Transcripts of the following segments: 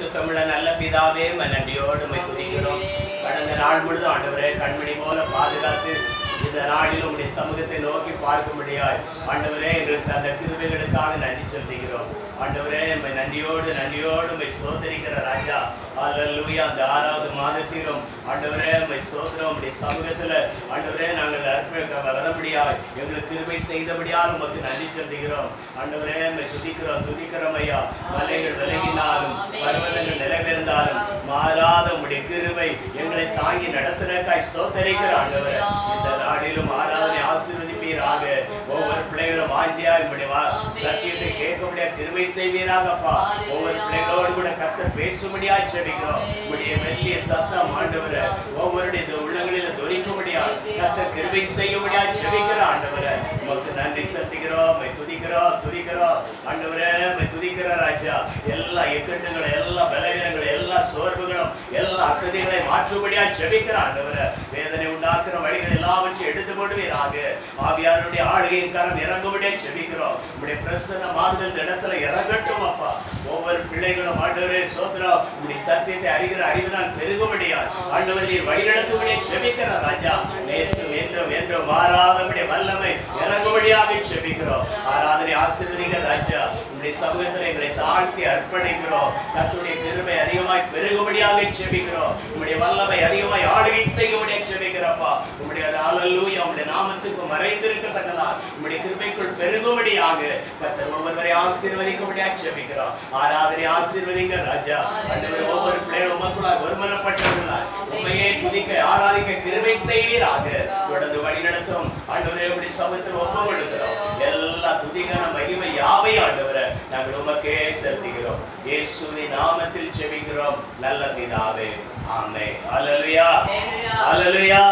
பரிசுத்தமுள்ள நல்ல பிதாவே உம்மை நன்றியோடு உம்மை துதிக்கிறோம் கடந்த நாள் முழுதும் ஆண்டவரே கண்மணி போல பாதுகாத்து இந்த நாளில் உம்முடைய சமூகத்தை நோக்கி பார்க்கும்படியாய் ஆண்டவரே எங்களுக்கு அந்த கிருபைகளுக்காக நன்றி செலுத்துகிறோம் ஆண்டவரே உம்மை நன்றியோடு நன்றியோடு உம்மை சோதரிக்கிற ராஜா அல்லேலூயா அந்த ஆறாவது மாதத்திலும் ஆண்டவரே உம்மை சோதரம் உம்முடைய சமூகத்துல ஆண்டவரே நாங்கள் அர்ப்பணிக்க வரபடியாய் எங்களுக்கு கிருபை செய்தபடியால் உமக்கு நன்றி செலுத்துகிறோம் ஆண்டவரே உம்மை துதிக்கிறோம் துதிக்கிறோம் ஐயா மலைகள் விலகினாலும் பர்வதங்கள் நிலைவிருந்தாலும் மாறாத உம்முடைய கிருபை எங்களை தாங்கி நடத்துறக்காய் ஸ்தோத்தரிக்கிற ஆண்டவரே இந்த நாளிலும் ஆராதனை ஆசீர்வதிப்பீராக ஒவ்வொரு பிள்ளைகளும் வாஞ்சியாய் உம்முடைய வா- சத்தியத்தை கேட்கக்கூடிய கிருபை செய்வீராகப்பா ஒவ்வொரு பிள்ளைகளோடு கூட கர்த்தர் பேசும்படியாய் ஜெபிக்கிறோம் உம்முடைய மெல்லிய சத்தம் ஆண்டவரே ஒவ்வொருடைய இந்த உள்ளங்களில் துணிக்கும்படியா கர்த்தர் கிருபை செய்யும்படியாய் ஜெபிக்கிற ஆண்டவரே உமக்கு நன்றி செலுத்துகிறோம் உம்மை துதிக்கிறோம் துதிக்கிறோம் ஆண்டவரே உம்மை துதிக்கிற ராஜா எல்லா இக்கட்டுகள் எல்லா பலவீனங்கள் எல்லா சோர்வுகளும் எல்லா அசதிகளை மாற்றும்படியா ஜெபிக்கிற ஆண்டவரே வேதனை உண்டாக்குற வழிகள் எல்லாவற்றையும் எடுத்து போடுவீராக ஆவியாருடைய ஆளுகையின் கரம் இறங்கும்படியா ஜெபிக்கிறோம் உம்முடைய பிரசன்ன மாறுதல் இந்த இடத்துல இறங்கட்டும் அப்பா ஒவ்வொரு பிள்ளைகளும் ஆண்டவரே சோதரம் உம்முடைய சத்தியத்தை அறிகிற அறிவுதான் பெருகும்படியா ஆண்டவர் நீர் வழிநடத்தும்படியா ஜெபிக்கிற ராஜா நேற்றும் என்றும் என்றும் மாறாதபடி வல்லமை இறங்கும்படியாக ஜெபிக்கிறோம் ஆராதனை ஆசீர்வதிங்க ராஜா உம்முடைய சமூகத்தில் எங்களை தாழ்த்தி அர்ப்பணிக்கிறோம் கர்த்தருடைய கிருபை அதிகமாய் பெருகும்படியாக ஜெபிக்கிறோம் உம்முடைய வல்லமை அதிகமாய் ஆளுகை செய்யும்படியாக ஜெபிக்கிறப்பா உம்முடைய அல்லேலூயா உம்முடைய நாமத்துக்கு மறைந்திருக்கத்தக்கதா உம்முடைய கிருபைக்குள் பெருகும்படியாக கர்த்தர் ஒவ்வொருவரை ஆசீர்வதிக்கும்படியாக ஜெபிக்கிறோம் ஆராதனை ஆசீர்வதிங்க ராஜா ஆண்டவரே ஒவ்வொரு பிள்ளைகளும் உமக்குள்ளாய் ஒருமனப்பட்டவர்களாய் உண்மையே துதிக்க ஆராதிக்க கிருபை செய்வீராக தொடர்ந்து வழி நடத்தும் ஆண்டவரே உம்முடைய சமூகத்தில் ஒப்பு கொடுக்கிறோம் எல்லா துதிகான மகிமை யாவை ஆண்டவரே நாங்கள் உமக்கே செலுத்துகிறோம் இயேசுவின் நாமத்தில் ஜெபிக்கிறோம் நல்ல பிதாவே ஆமே அல்லேலூயா அல்லேலூயா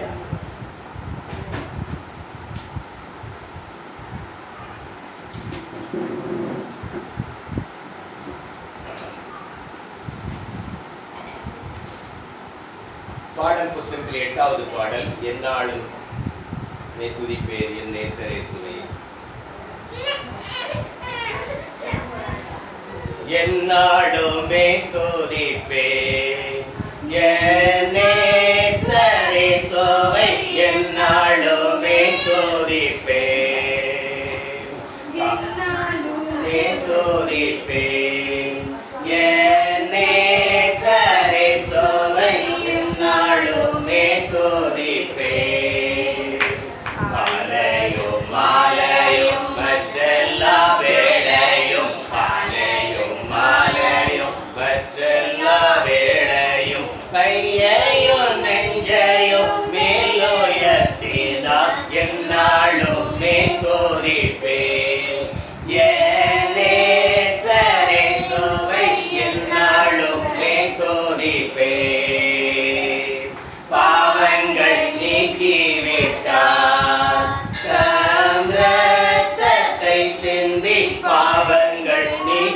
பாடல் புஸ்தகத்தில் எட்டாவது பாடல் என்னாலும் நீ துதிப்பேர் என் நேசரேசுவை என்னாலுமே துதிப்பேன் என் நேசரேசுவை என்னாலுமே துதிப்பேன் மே துதிப்பேன் என் நேசரேசுவை என்னாலுமே துதிப்பேன் மாலையும் மாலையும் மற்றெல்லா வேளையும் மாலையும் மாலையும் மற்றெல்லா வேளையும் கையையும் நெஞ்சையும் மேலுயர்த்தினார் என்னாலும் மே துதிப்பேன் என் நேசரேசுவை என்னாலும் மே துதிப்பேன் பாவங்கள் நீக்கிவிட்டார் தம் இரத்தத்தை சிந்தி பாவங்கள்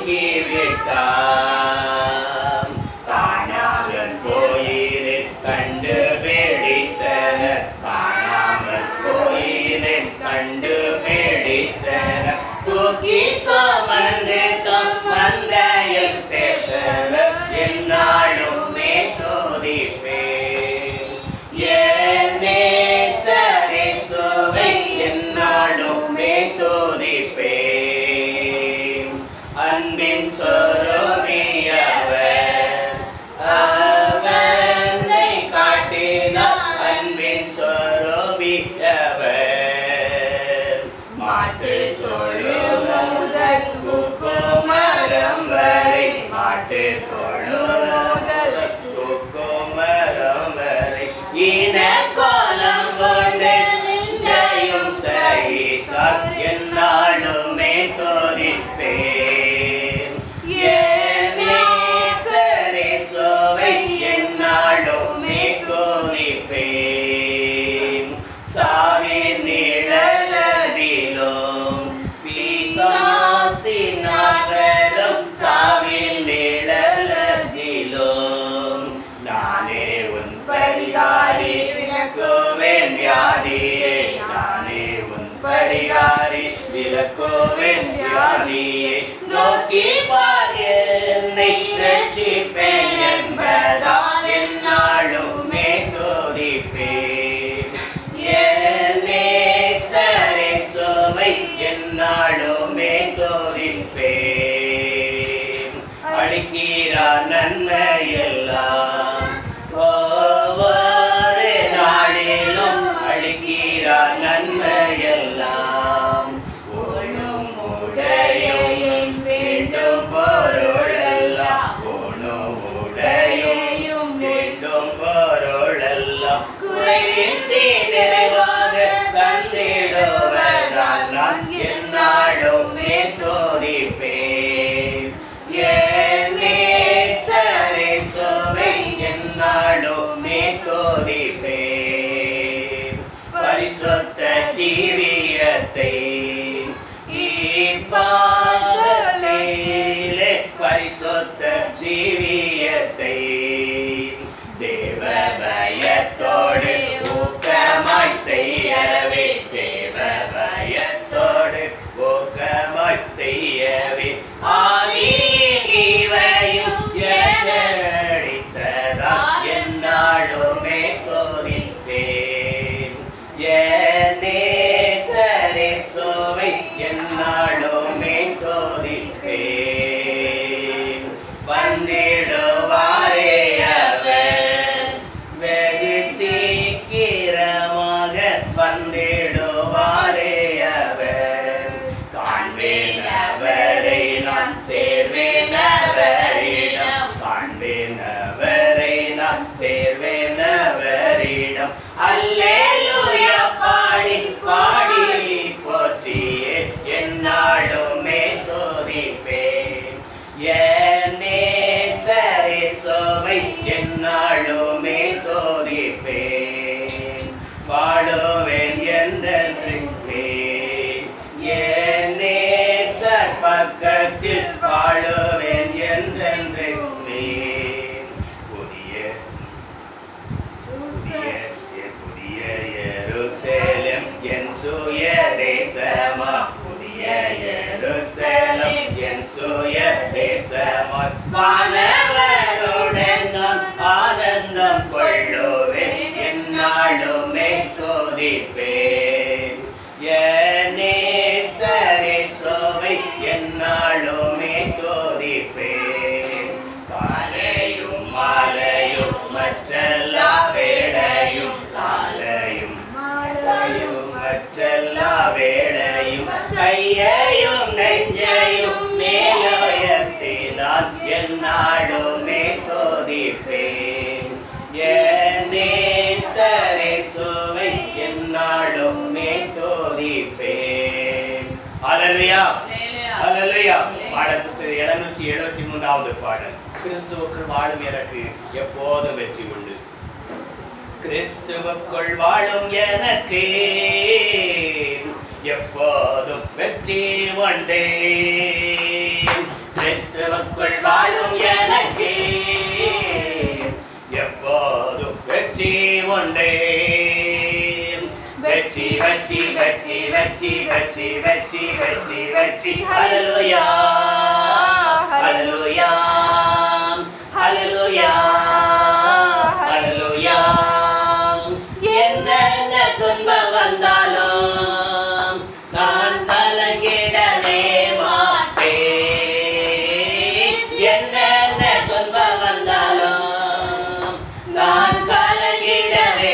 நீக்கிவிட்டார் காணாமல் போயிரு கண்டு பிடித்தனர் காணாமல் போயிரு கண்டு பிடித்தனர் தூக்கி சுமந்து தம் மந்தையில் சேர்த்தனர் என்னாலும் மே துதிப்பேன் என் நேசரேசுவை என்னாலும் மே துதிப்பேன் அன்பின் சொருமியவர் அவனை காட்டினார் அன்பின் சொருமியவர் மாட்டு தொழு முதல் குக்குமரம் வரை மாட்டு தொழு முதல் குக்குமரம் வரை இன கோலம் கொண்டு நின்றையும் சகித்தார் என்னாலுமே தோதிப்பேன் என் நேசரேசுவை என்னாலுமே தோதிப்பேன் சாவின் நிழலதிலும் பிசாசின் நகரம் சாவின் நிழலதிலும் நானே உன் பரிகாரி விளக்குவேன் வியாதியே நானே உன் பரிகாரி விளக்குவேன் வியாதியே நோக்கி பார் என்னை ரட்சி அளிக்கிறார் நன்மையெல்லாம் ஒவ்வொரு நாளிலும் அளிக்கிறார் நன்மையெல்லாம் உண்ணும் உடையும் வேண்டும் பொருளெல்லாம் உண்ணும் உடையும் வேண்டும் பொருளெல்லாம் குறைவின்றி நிறைவாக தந்திடுவதால் நான் என்னாலுமே தோதிப்பேன் என் நேசரே சுவை என்னாலுமே தோதிப்பேன் பரிசுத்த ஜீவியத்தை இப்பாதத்திலே பரிசுத்த ஜீவியத்தை தேவ பயத்தோடு ஊக்கமாய் செய்யவே தேவ பயத்தோடு ஊக்கமாய் செய்யவே ஆதியின் இவையும் எத்தடித்ததா என்னாலுமே தோதிப்பேன் நேசரே சோவை என்னாலுமே தோதிப்பேன் வந்திடுவாரே அவர் வெகு சீக்கிரமாக வந்திடுவாரே அவர் காண்பேன் அவரை நான் சேர்வேன் அவரிடம் காண்பேன் அவரை நான் சேர்வேன் அவரிடம் அல்லேலூயா பாடி பாடி போற்றியே என்னாலுமே தோதிப்பேன் என் நேசரே சோவை என்னாலுமே தோதிப்பேன் வாழுவேன் என்றென்றுமே என் நேசர் பக்கத்தில் வாழுவேன் என்றென்றுமே புதிய புதிய புதிய எருசலேம் என் சுய தேசமா புதிய எருசலேம் என் சுய தேசமா வானவருடன் நான் ஆனந்தம் கொள்ளுவேன் என்னாலுமே கோதிப்பேன் என் நேசரே சோவை என்னாலுமே தோதிப்பேன் காலையும் மாலையும் மற்றெல்லா வேளையும் காலையும் மாலையும் மற்றெல்லா வேளையும் கையையும் நெஞ்சையும் மேலயர்த்தினால் என்னாலுமே தோதிப்பேன் என் நேசரே சுவை என்னாலுமே தோதிப்பேன் அல்லேலூயா அல்லேலூயா பாடல் புஸ்தகம் எழுநூற்றி எழுபத்தி மூன்றாவது பாடல் கிறிஸ்துவுக்குள் வாழும் எனக்கு எப்போதும் வெற்றி உண்டு கிறிஸ்துவுக்குள் வாழும் எனக்கு எப்போதும் வெற்றி உண்டே கிறிஸ்துவுக்குள் வாழும் எனக்கு எப்போதும் வெற்றி உண்டே வெற்றி வெற்றி வெற்றி வெற்றி வெற்றி வெற்றி வெற்றி வெற்றி ஹalleluya ஹalleluya ஹalleluya ஹalleluya என்னென்ன துன்பம் வந்தாலும் நான் கலங்கிடவே மாட்டேன் என்னென்ன துன்பம் வந்தாலும் நான் கலங்கிடவே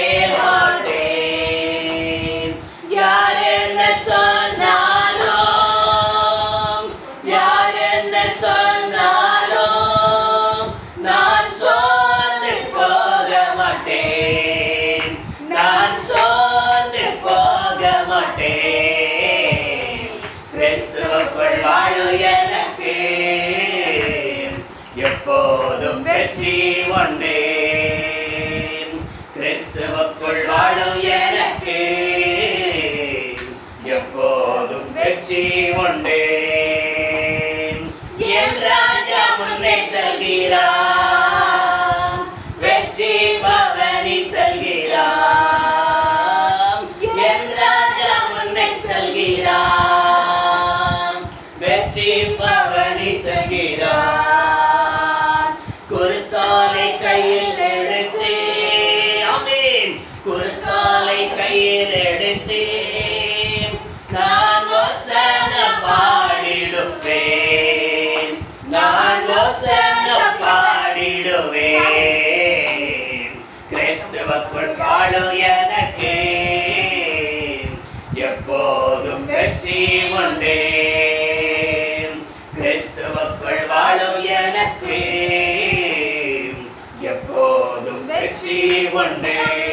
மாட்டேன் யார் என்ன சொன்னாலும் யார் என்ன சொன்னாலும் நான் சோர்ந்து போக மாட்டேன் நான் சோர்ந்து போக மாட்டேன் கிறிஸ்துவுக்குள் வாழும் எனக்கு எப்போதும் வெற்றி உண்டேன் கிறிஸ்துவுக்குள் வாழும் எனக்கு எப்போதும் வெற்றி உண்டேன் என் ராஜா முன்னே செல்கிறான் வெற்றி பவனி செல்கிறான் என் ராஜா முன்னே செல்கிறான் வெற்றி பவனி செல்கிறான் குருத்தாலை கையில் எடுத்து அமீன் குருத்தாலை கையில் எடுத்து நான் வசன பாடிடுப்பேன் நான் வசன வெற்றி உண்டு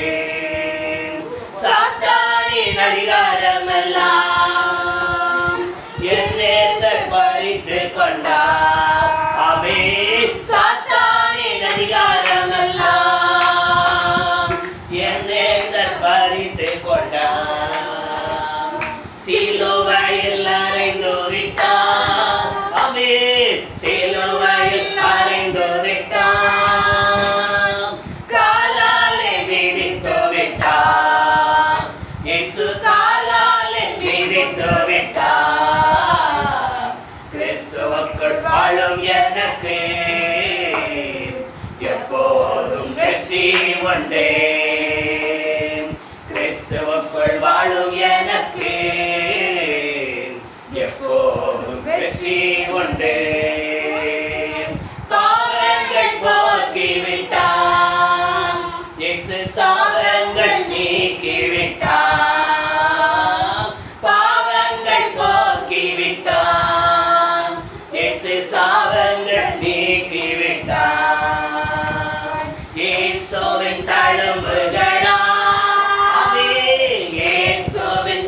சாத்தானின் அதிகாரமெல்லாம் என் நேசர் பறித்து கொண்டார் அமே சாத்தானின் அதிகாரமெல்லாம் என் நேசர் பறித்து கொண்டார் சிலுவையில் அறைந்து விட்டார் அமே சிலுவையில் அறைந்து விட்டார் காலாலே மிதித்து விட்டார் இயேசு காலாலே மிதித்து விட்டார் கிறிஸ்துவுக்குள் வாழும் எனக்கு எப்போதும் வெற்றி உண்டே கிறிஸ்துவுக்குள் வாழும் எனக்கு எப்போதும் வெற்றி உண்டு பாவங்கள் போக்கி விட்டார் இயேசு சாபங்கள் நீக்கி விட்டார் பாவங்கள் போக்கி விட்டார் இயேசு சாபங்கள் நீக்கி விட்டார் இயேசுவின் தழும்புகளா இயேசுவின்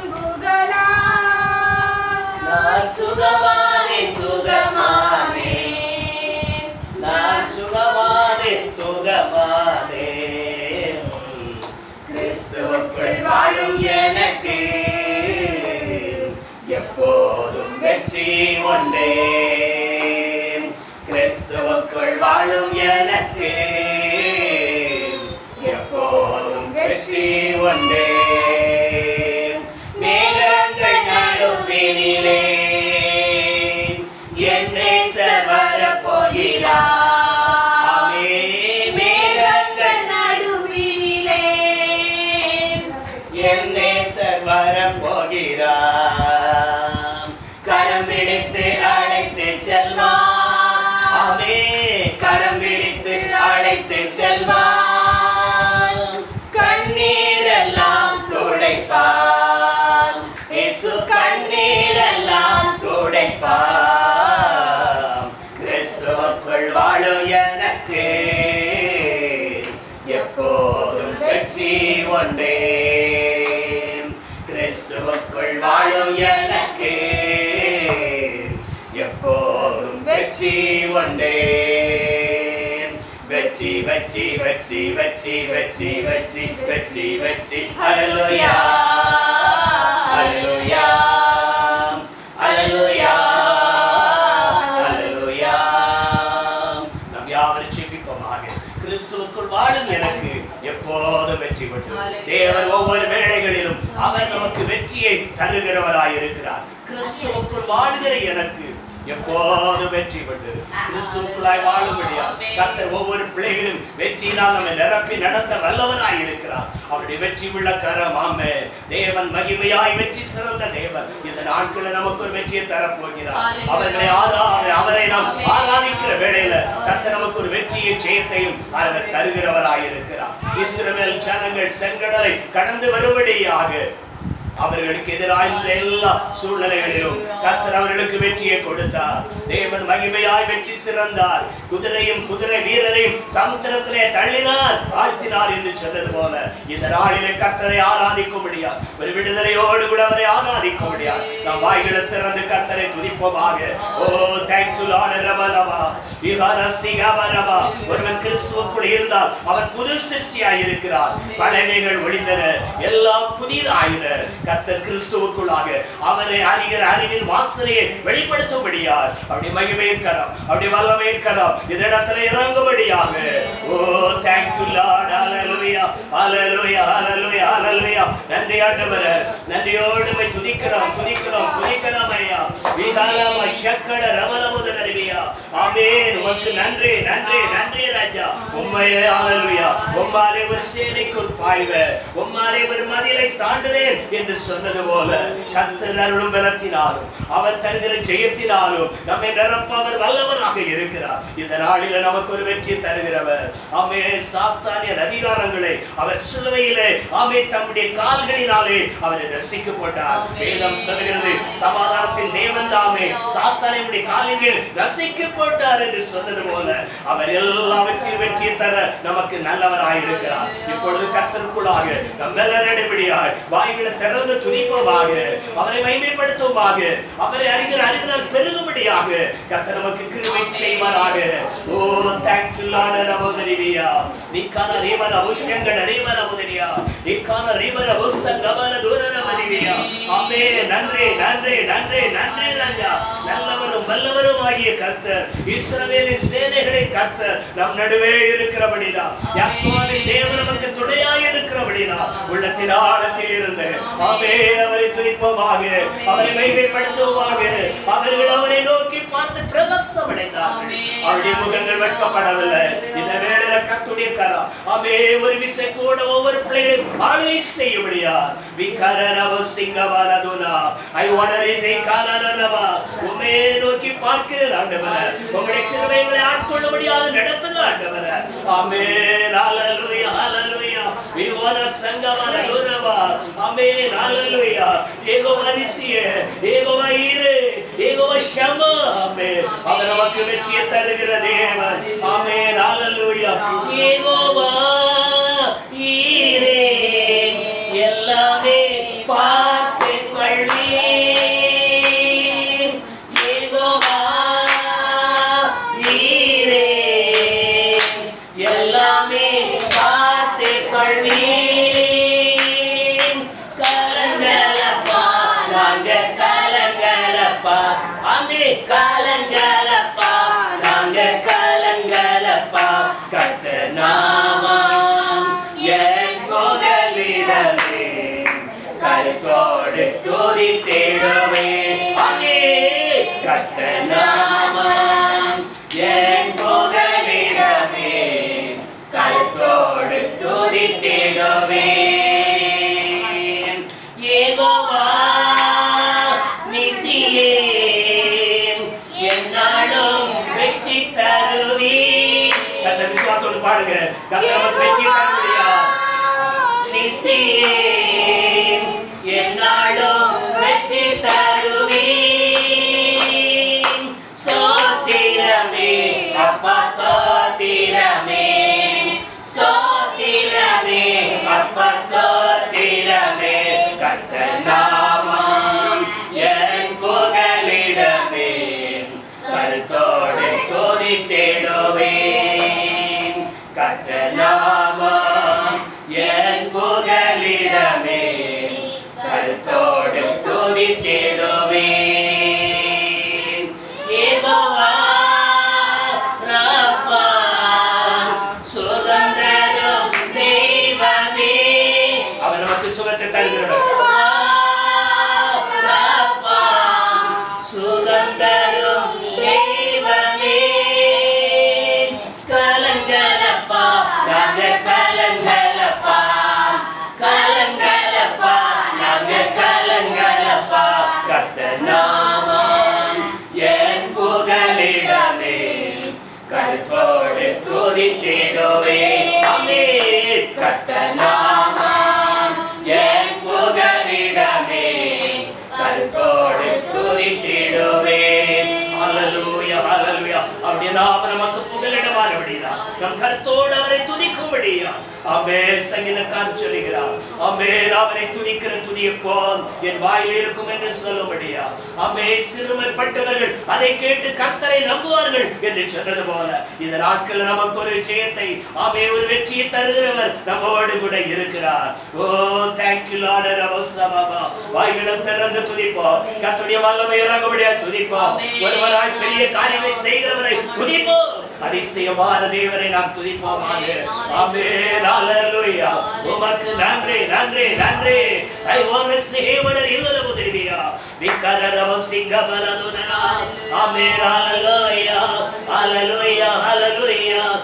நான் சுகமானே சுகமானே நான் சுகமானே சுகமானே கிறிஸ்துவுக்குள் வாழும் எனக்கு எப்போதும் வெற்றி உண்டே கிறிஸ்துவுக்குள் வாழும் எனக்கு எப்போதும் வெற்றி உண்டே மேகங்கள் நடுவினிலே என்னை சவர போகிறார் ஆமே மேகங்கள் என்னை சர்வர போகிறார் கரம் பிடித்து அழைத்து செல்வார் ஆமே கரம் பிடித்து அழைத்து செல்வார் கண்ணீரெல்லாம் துடைப்பார் இயேசு கண்ணீரெல்லாம் துடைப்பார் கிறிஸ்துவுக்குள் வாழும் எனக்கு எப்போதும் வெற்றி உண்டே கிறிஸ்துவுக்குள் வாழும் எனக்கு எப்போதும் வெற்றி உண்டே வெற்றி வெற்றி வெற்றி வெற்றி வெற்றி வெற்றி வெற்றி வெற்றி ஹalleluya ஹalleluya ஹalleluya ஹalleluya நாம் யாவரும் ஜெபிப்போமாக கிறிஸ்துவுக்குள் வாழும் எனக்கு எப்போதும் வெற்றி பெற்று தேவன் ஒவ்வொரு வேளைகளிலும் அவர் நமக்கு வெற்றியை தருகிறவராய் இருக்கிறார் கிறிஸ்துவுக்குள் வாழுகிற எனக்கு எப்போது வெற்றி பெற்று கிறிஸ்துவுக்குள்ளாய் வாழும்படியா கர்த்தர் ஒவ்வொரு பிள்ளைகளும் வெற்றியினால் நம்மை நிரப்பி நடத்த வல்லவராய் இருக்கிறார் அவருடைய வெற்றி உள்ள கரம் ஆமே தேவன் மகிமையாய் வெற்றி சிறந்த தேவன் இந்த நாட்களில் நமக்கு ஒரு வெற்றியை தரப்போகிறார் அவர்களை ஆரா- அவரை நாம் ஆராதிக்கிற வேளையில கர்த்தர் நமக்கு ஒரு வெற்றியை ஜெயத்தையும் அவர் தருகிறவராய் இருக்கிறார் இஸ்ரவேல் ஜனங்கள் செங்கடலை கடந்து வரும்படியாக அவர்களுக்கு எதிராக இருந்த எல்லா சூழ்நிலைகளிலும் கர்த்தர் அவர்களுக்கு வெற்றியை கொடுத்தார் தேவன் மகிமையாய் வெற்றி சிறந்தார் குதிரையும் குதிரை வீரரையும் சமுத்திரத்திலே தள்ளினார் ஆழ்த்தினார் என்று சொன்னது போல இந்த நாளிலே கர்த்தரை ஆராதிக்கும்படியா ஒரு விடுதலையோடு கூட அவரை ஆராதிக்கும்படியா நாம் வாய்களை திறந்து கர்த்தரை துதிப்போமாக ஓ தேங்க்யூ லார்ட் ரபலவா விவரசிகவரவா ஒருவன் கிறிஸ்துவுக்குள் இருந்தால் அவன் புது சிருஷ்டியாய் இருக்கிறார் பழமைகள் ஒளிந்தன எல்லாம் புதிதாயின கர்த்தர் கிறிஸ்துவுக்குள்ளாக அவரை அறிகிற அறிவின் வாசனையை வெளிப்படுத்தும்படியார் அப்படி மகிமையின் கரம் அப்படி வல்லமையின் கரம் இந்த இடத்துல இறங்கும்படியாக ஓ தேங்க்யூ லார்ட் ஹalleluya ஹalleluya ஹalleluya ஹalleluya நன்றி ஆண்டவரே நன்றியோடு உம்மை துதிக்கிறோம் துதிக்கிறோம் துதிக்கிறோம் ஐயா விகாலம சக்கட ரமணமுதன் அறிவியா ஆமென் உமக்கு நன்றி நன்றி நன்றி ராஜா உம்மையே ஹalleluya உம்மாலே ஒரு சேனைக்குள் பாய்வ உம்மாலே ஒரு மதிலை தாண்டுவேன் என்று சொன்னது போல கர்த்தர் அருளும் பலத்தினாலும் அவர் தருகிற ஜெயத்தினாலும் நம்மை நிரப்ப அவர் வல்லவராக இருக்கிறார் இந்த நாளில நமக்கு ஒரு வெற்றி தருகிறவர் ஆமே சாத்தானியர் அதிகாரங்களை அவர் சிலுவையிலே ஆமே தம்முடைய கால்களினாலே அவரை ரசிக்க போட்டார் ஆமென். வேதம் சொல்கிறது சமாதானத்தின் தேவன் தாமே சாத்தானை உடைய காலின் மேல் ரசிக்க போட்டார் என்று சொன்னது போல அவர் எல்லாவற்றையும் வெற்றி தர நமக்கு நல்லவராயிருக்கிறார் இப்பொழுது கர்த்தருக்குள்ளாக நம் நல்லடியாய் வாய்களை திறந்து துதிப்போமாக அவரை மைமைப்படுத்துவோமாக அவரை அறிகிற அறிவினால் பெருகும்படியாக கர்த்தர் நமக்கு கிருபை செய்வாராக ஓ தேங்க்யூ லார்ட் நவோதரியா நிக்கான ரீமன உஷ்யங்கட ரீமன முதரியா நிக்கான ரீமன உசங்கமன தூரன மதிவியா ஆமே நன்றி நன்றி நன்றி நன்றி ராஜா நல்லவரும் வல்லவரும் ஆகிய கர்த்தர் இஸ்ரவேலின் சேனைகளை கர்த்தர் நம் நடுவே இருக்கிறபடிதான் யாக்கோபின் தேவன் நமக்கு துணையாய் இருக்கிறபடிதான் உள்ளத்தின் ஆழத்தில் இருந்து ஆமே அவரை துதிப்போமாக அவரை மைமைப்படுத்துவோமாக அவர்கள் அவரை நோக்கி பார்த்து பிரகாசம் அடைந்தார்கள் அவருடைய முகங்கள் வெட்கப்படவில்லை இந்த வேளையில கத்துடைய கரம் ஆமே ஒரு விசை கூட ஒவ்வொரு பிள்ளைகளையும் ஆளுகை செய்யும்படியா விகரரவ சிங்கவரதுனா ஐ வனரி தை காலரரவா உம்மே நோக்கி பார்க்கிறேன் ஆண்டவரே உம்முடைய கிருபைகளை ஆட்கொள்ளும்படியாக நடத்துங்க ஆண்டவரே ஆமென் ஹalleluya ஹalleluya விவன சங்கவரதுரவா ஆமென் ஹalleluya ஏகோவா நிசியே ஏகோவா ஈரே ஏகோவா ஷமா ஆமென் அவர் நமக்கு வெற்றியை தருகிற தேவன் ஆமென் ஹalleluya ஏகோவா ஈரே எல்லாமே பார்த்து கொள்வீர் ஏகோவா ஈரே எல்லாமே பார்த்து கொள்வீர் கலங்கலப்பா நாங்க கலங்கலப்பா அமே கலங்கலப்பா நாங்க கலங்கலப்பா கத்த நாமம் என் புகலிடமே கருத்தோடு துதி தேடுவே அமே கத்த நாமம் என் புகலிடமே கருத்தோடு துதி தேடுவே ஏகோவா நிசியே என்னாலும் வெற்றி தருவி கத்த விசுவாசத்தோடு பாடுங்க கத்த நமக்கு வெற்றி தர முடியா நிசியே என்னாலும் வெற்றி தருவி ஸ்தோத்திரமே அப்பா ஸ்தோத்திரமே ஸ்தோத்திரமே அப்பா ஸ்தோத்திரமே கர்த்தர் நாமம் என் புகலிடமே கருத்தோடு தோதி தேடுவேன் கர்த்தர் நாமம் என் புகலிடமே கருத்தோடு தோதி தேடுவேன் ஏகோவா ராபா சுதந்திரம் தெய்வமே அவர் நமக்கு சுகத்தை தருகிறவர் ராபா சுதந்திரம் தெய்வமே கலங்கலப்பா நாங்க கலங்கலப்பா கலங்கலப்பா நாங்க கலங்கலப்பா கத்த நாமம் என் புகலிடமே கருத்தோடு துதி தேடுவே அமே கத்த நாமம் என் புகலிடமே கருத்தோடு துதி தேடுவே ஹalleluya ஹalleluya அப்படியே நாம நமக்கு புகலிடமானபடியா நம் கருத்தோடு அவரை துதிக்கும்படியா ஆமே சங்கீதக்காரர் சொல்லுகிறார் ஆமே அவரை துதிக்கிற துதியை போல் என் வாயில் இருக்கும் என்று சொல்லும்படியா ஆமே சிறுமைப்பட்டவர்கள் அதை கேட்டு கர்த்தரை நம்புவார்கள் என்று சொன்னது போல இந்த நாட்கள் நமக்கு ஒரு ஜெயத்தை ஆமே ஒரு வெற்றியை தருகிறவர் நம்மோடு கூட இருக்கிறார் ஓ தேங்க்யூ லார்டர் அவசமாபா வாய்களை திறந்து துதிப்போம் கர்த்தருடைய வல்லமை இறங்கும்படியா துதிப்போம் ஆமென். ஒருவராய் பெரிய காரியங்களை செய்கிறவரை துதிப்போம் அதிசயமான தேவனை நாம் துதிப்போமாக ஆமென் ஹalleluya உமக்கு நன்றி நன்றி நன்றி ஐ வாண்ட் டு சே வடர் இல்லல புதிரியா விக்கரரவ சிங்கபலதுனா ஆமென் ஹalleluya ஹalleluya ஹalleluya உமக்கு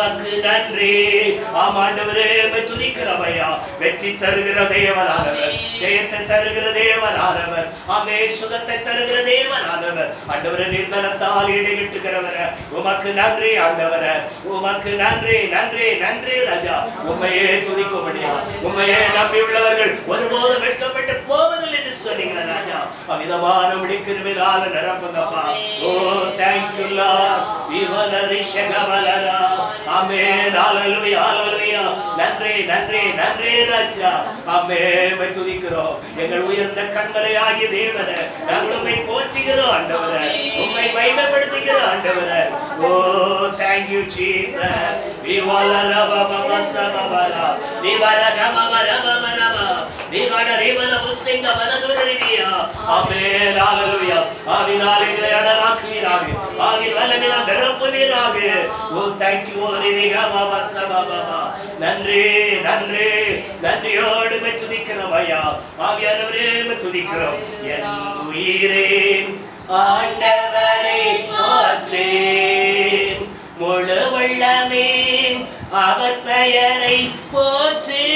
உமக்கு நன்றி ஆமாண்டவரே உம்மை துதிக்கிறோம் ஐயா வெற்றி தருகிற தேவனானவர் ஜெயத்தை தருகிற தேவனானவர் ஆமே சுகத்தை தருகிற தேவனானவர் ஆண்டவரே நிர்மலத்தால் இடைவிட்டுகிறவர உமக்கு நன்றி ஆண்டவர உமக்கு நன்றி நன்றி நன்றி ராஜா உண்மையே துதிக்க முடியாது உண்மையே நம்பி உள்ளவர்கள் ஒருபோதும் வெட்கப்பட்டு போவதில்லை என்று சொன்னீங்களா ராஜா அமிதமான முடிக்கிறவிதால நிரப்புங்கப்பா ஓ தேங்க்யூ லார்ட் இவன ரிஷகவலரா ஆமென் ஹalleluya ஹalleluya நன்றி நன்றி நன்றி ராஜா ஆமென் உம்மை துதிக்கிறோம் எங்கள் உயர்ந்த கண்மலையாகிய தேவனே நாங்கள் உம்மை போற்றுகிறோம் ஆண்டவரே உம்மை மகிமைப்படுத்துகிறோம் ஆண்டவரே ஓ thank you jesus விவலரபபபசபபரா விவரகமபரபபரபா விவடரிவலபுசிங்கபலதுரரியா ஆமென் ஹalleluya ஆவினால் எங்களை அடலாக்குவீராக ஆவின் வல்லமையால் நிரப்புவீராக ஓ thank you ரிவிகமபசபபபா நன்றி நன்றி நன்றியோடு உம்மை துதிக்கிறோம் ஐயா ஆவியானவரே உம்மை துதிக்கிறோம் என் உயிரே ஆண்டவரை போற்றேன் முழு வல்லமே அவர் பெயரை போற்று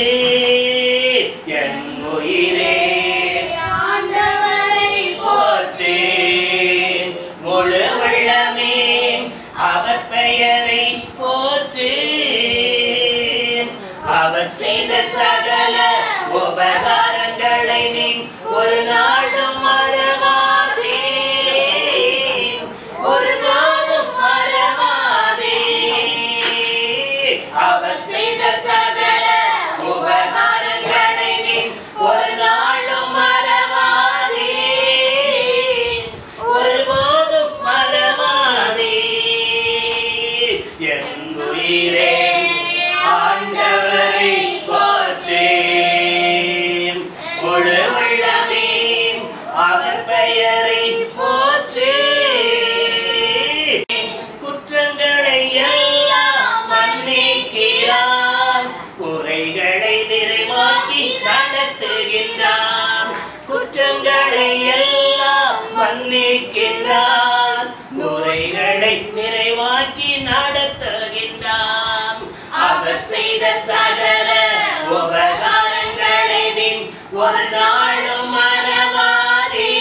என் உயிரே ஆண்டவரை போற்றேன் முழு வல்லமே அவர் பெயரை போற்று அவர் செய்த சகல உபகாரங்களை நீ ஒரு நாளும் மறவாதே ஒரு நாளும் மறவாதே அவர் செய்த சகல உபகாரங்களை நீ ஒரு நாளும் மறவாதே ஒருபோதும் மறவாதே என் உயிரே ஆண்டவரை போற்றேன் முழு உள்ளமே அவர் பெயரை போற்றே குற்றங்களை எல்லாம் மன்னிக்கிறான் குறைகளை நிறைவாக்கி நடத்துகின்றான் குற்றங்களை எல்லாம் மன்னிக்கின்றான் குறைகளை நிறைவாக்கி நடத்துகின்றான் அவர் செய்த சகல உபகாரங்களை நீ ஒரு நாளும் மறவாதே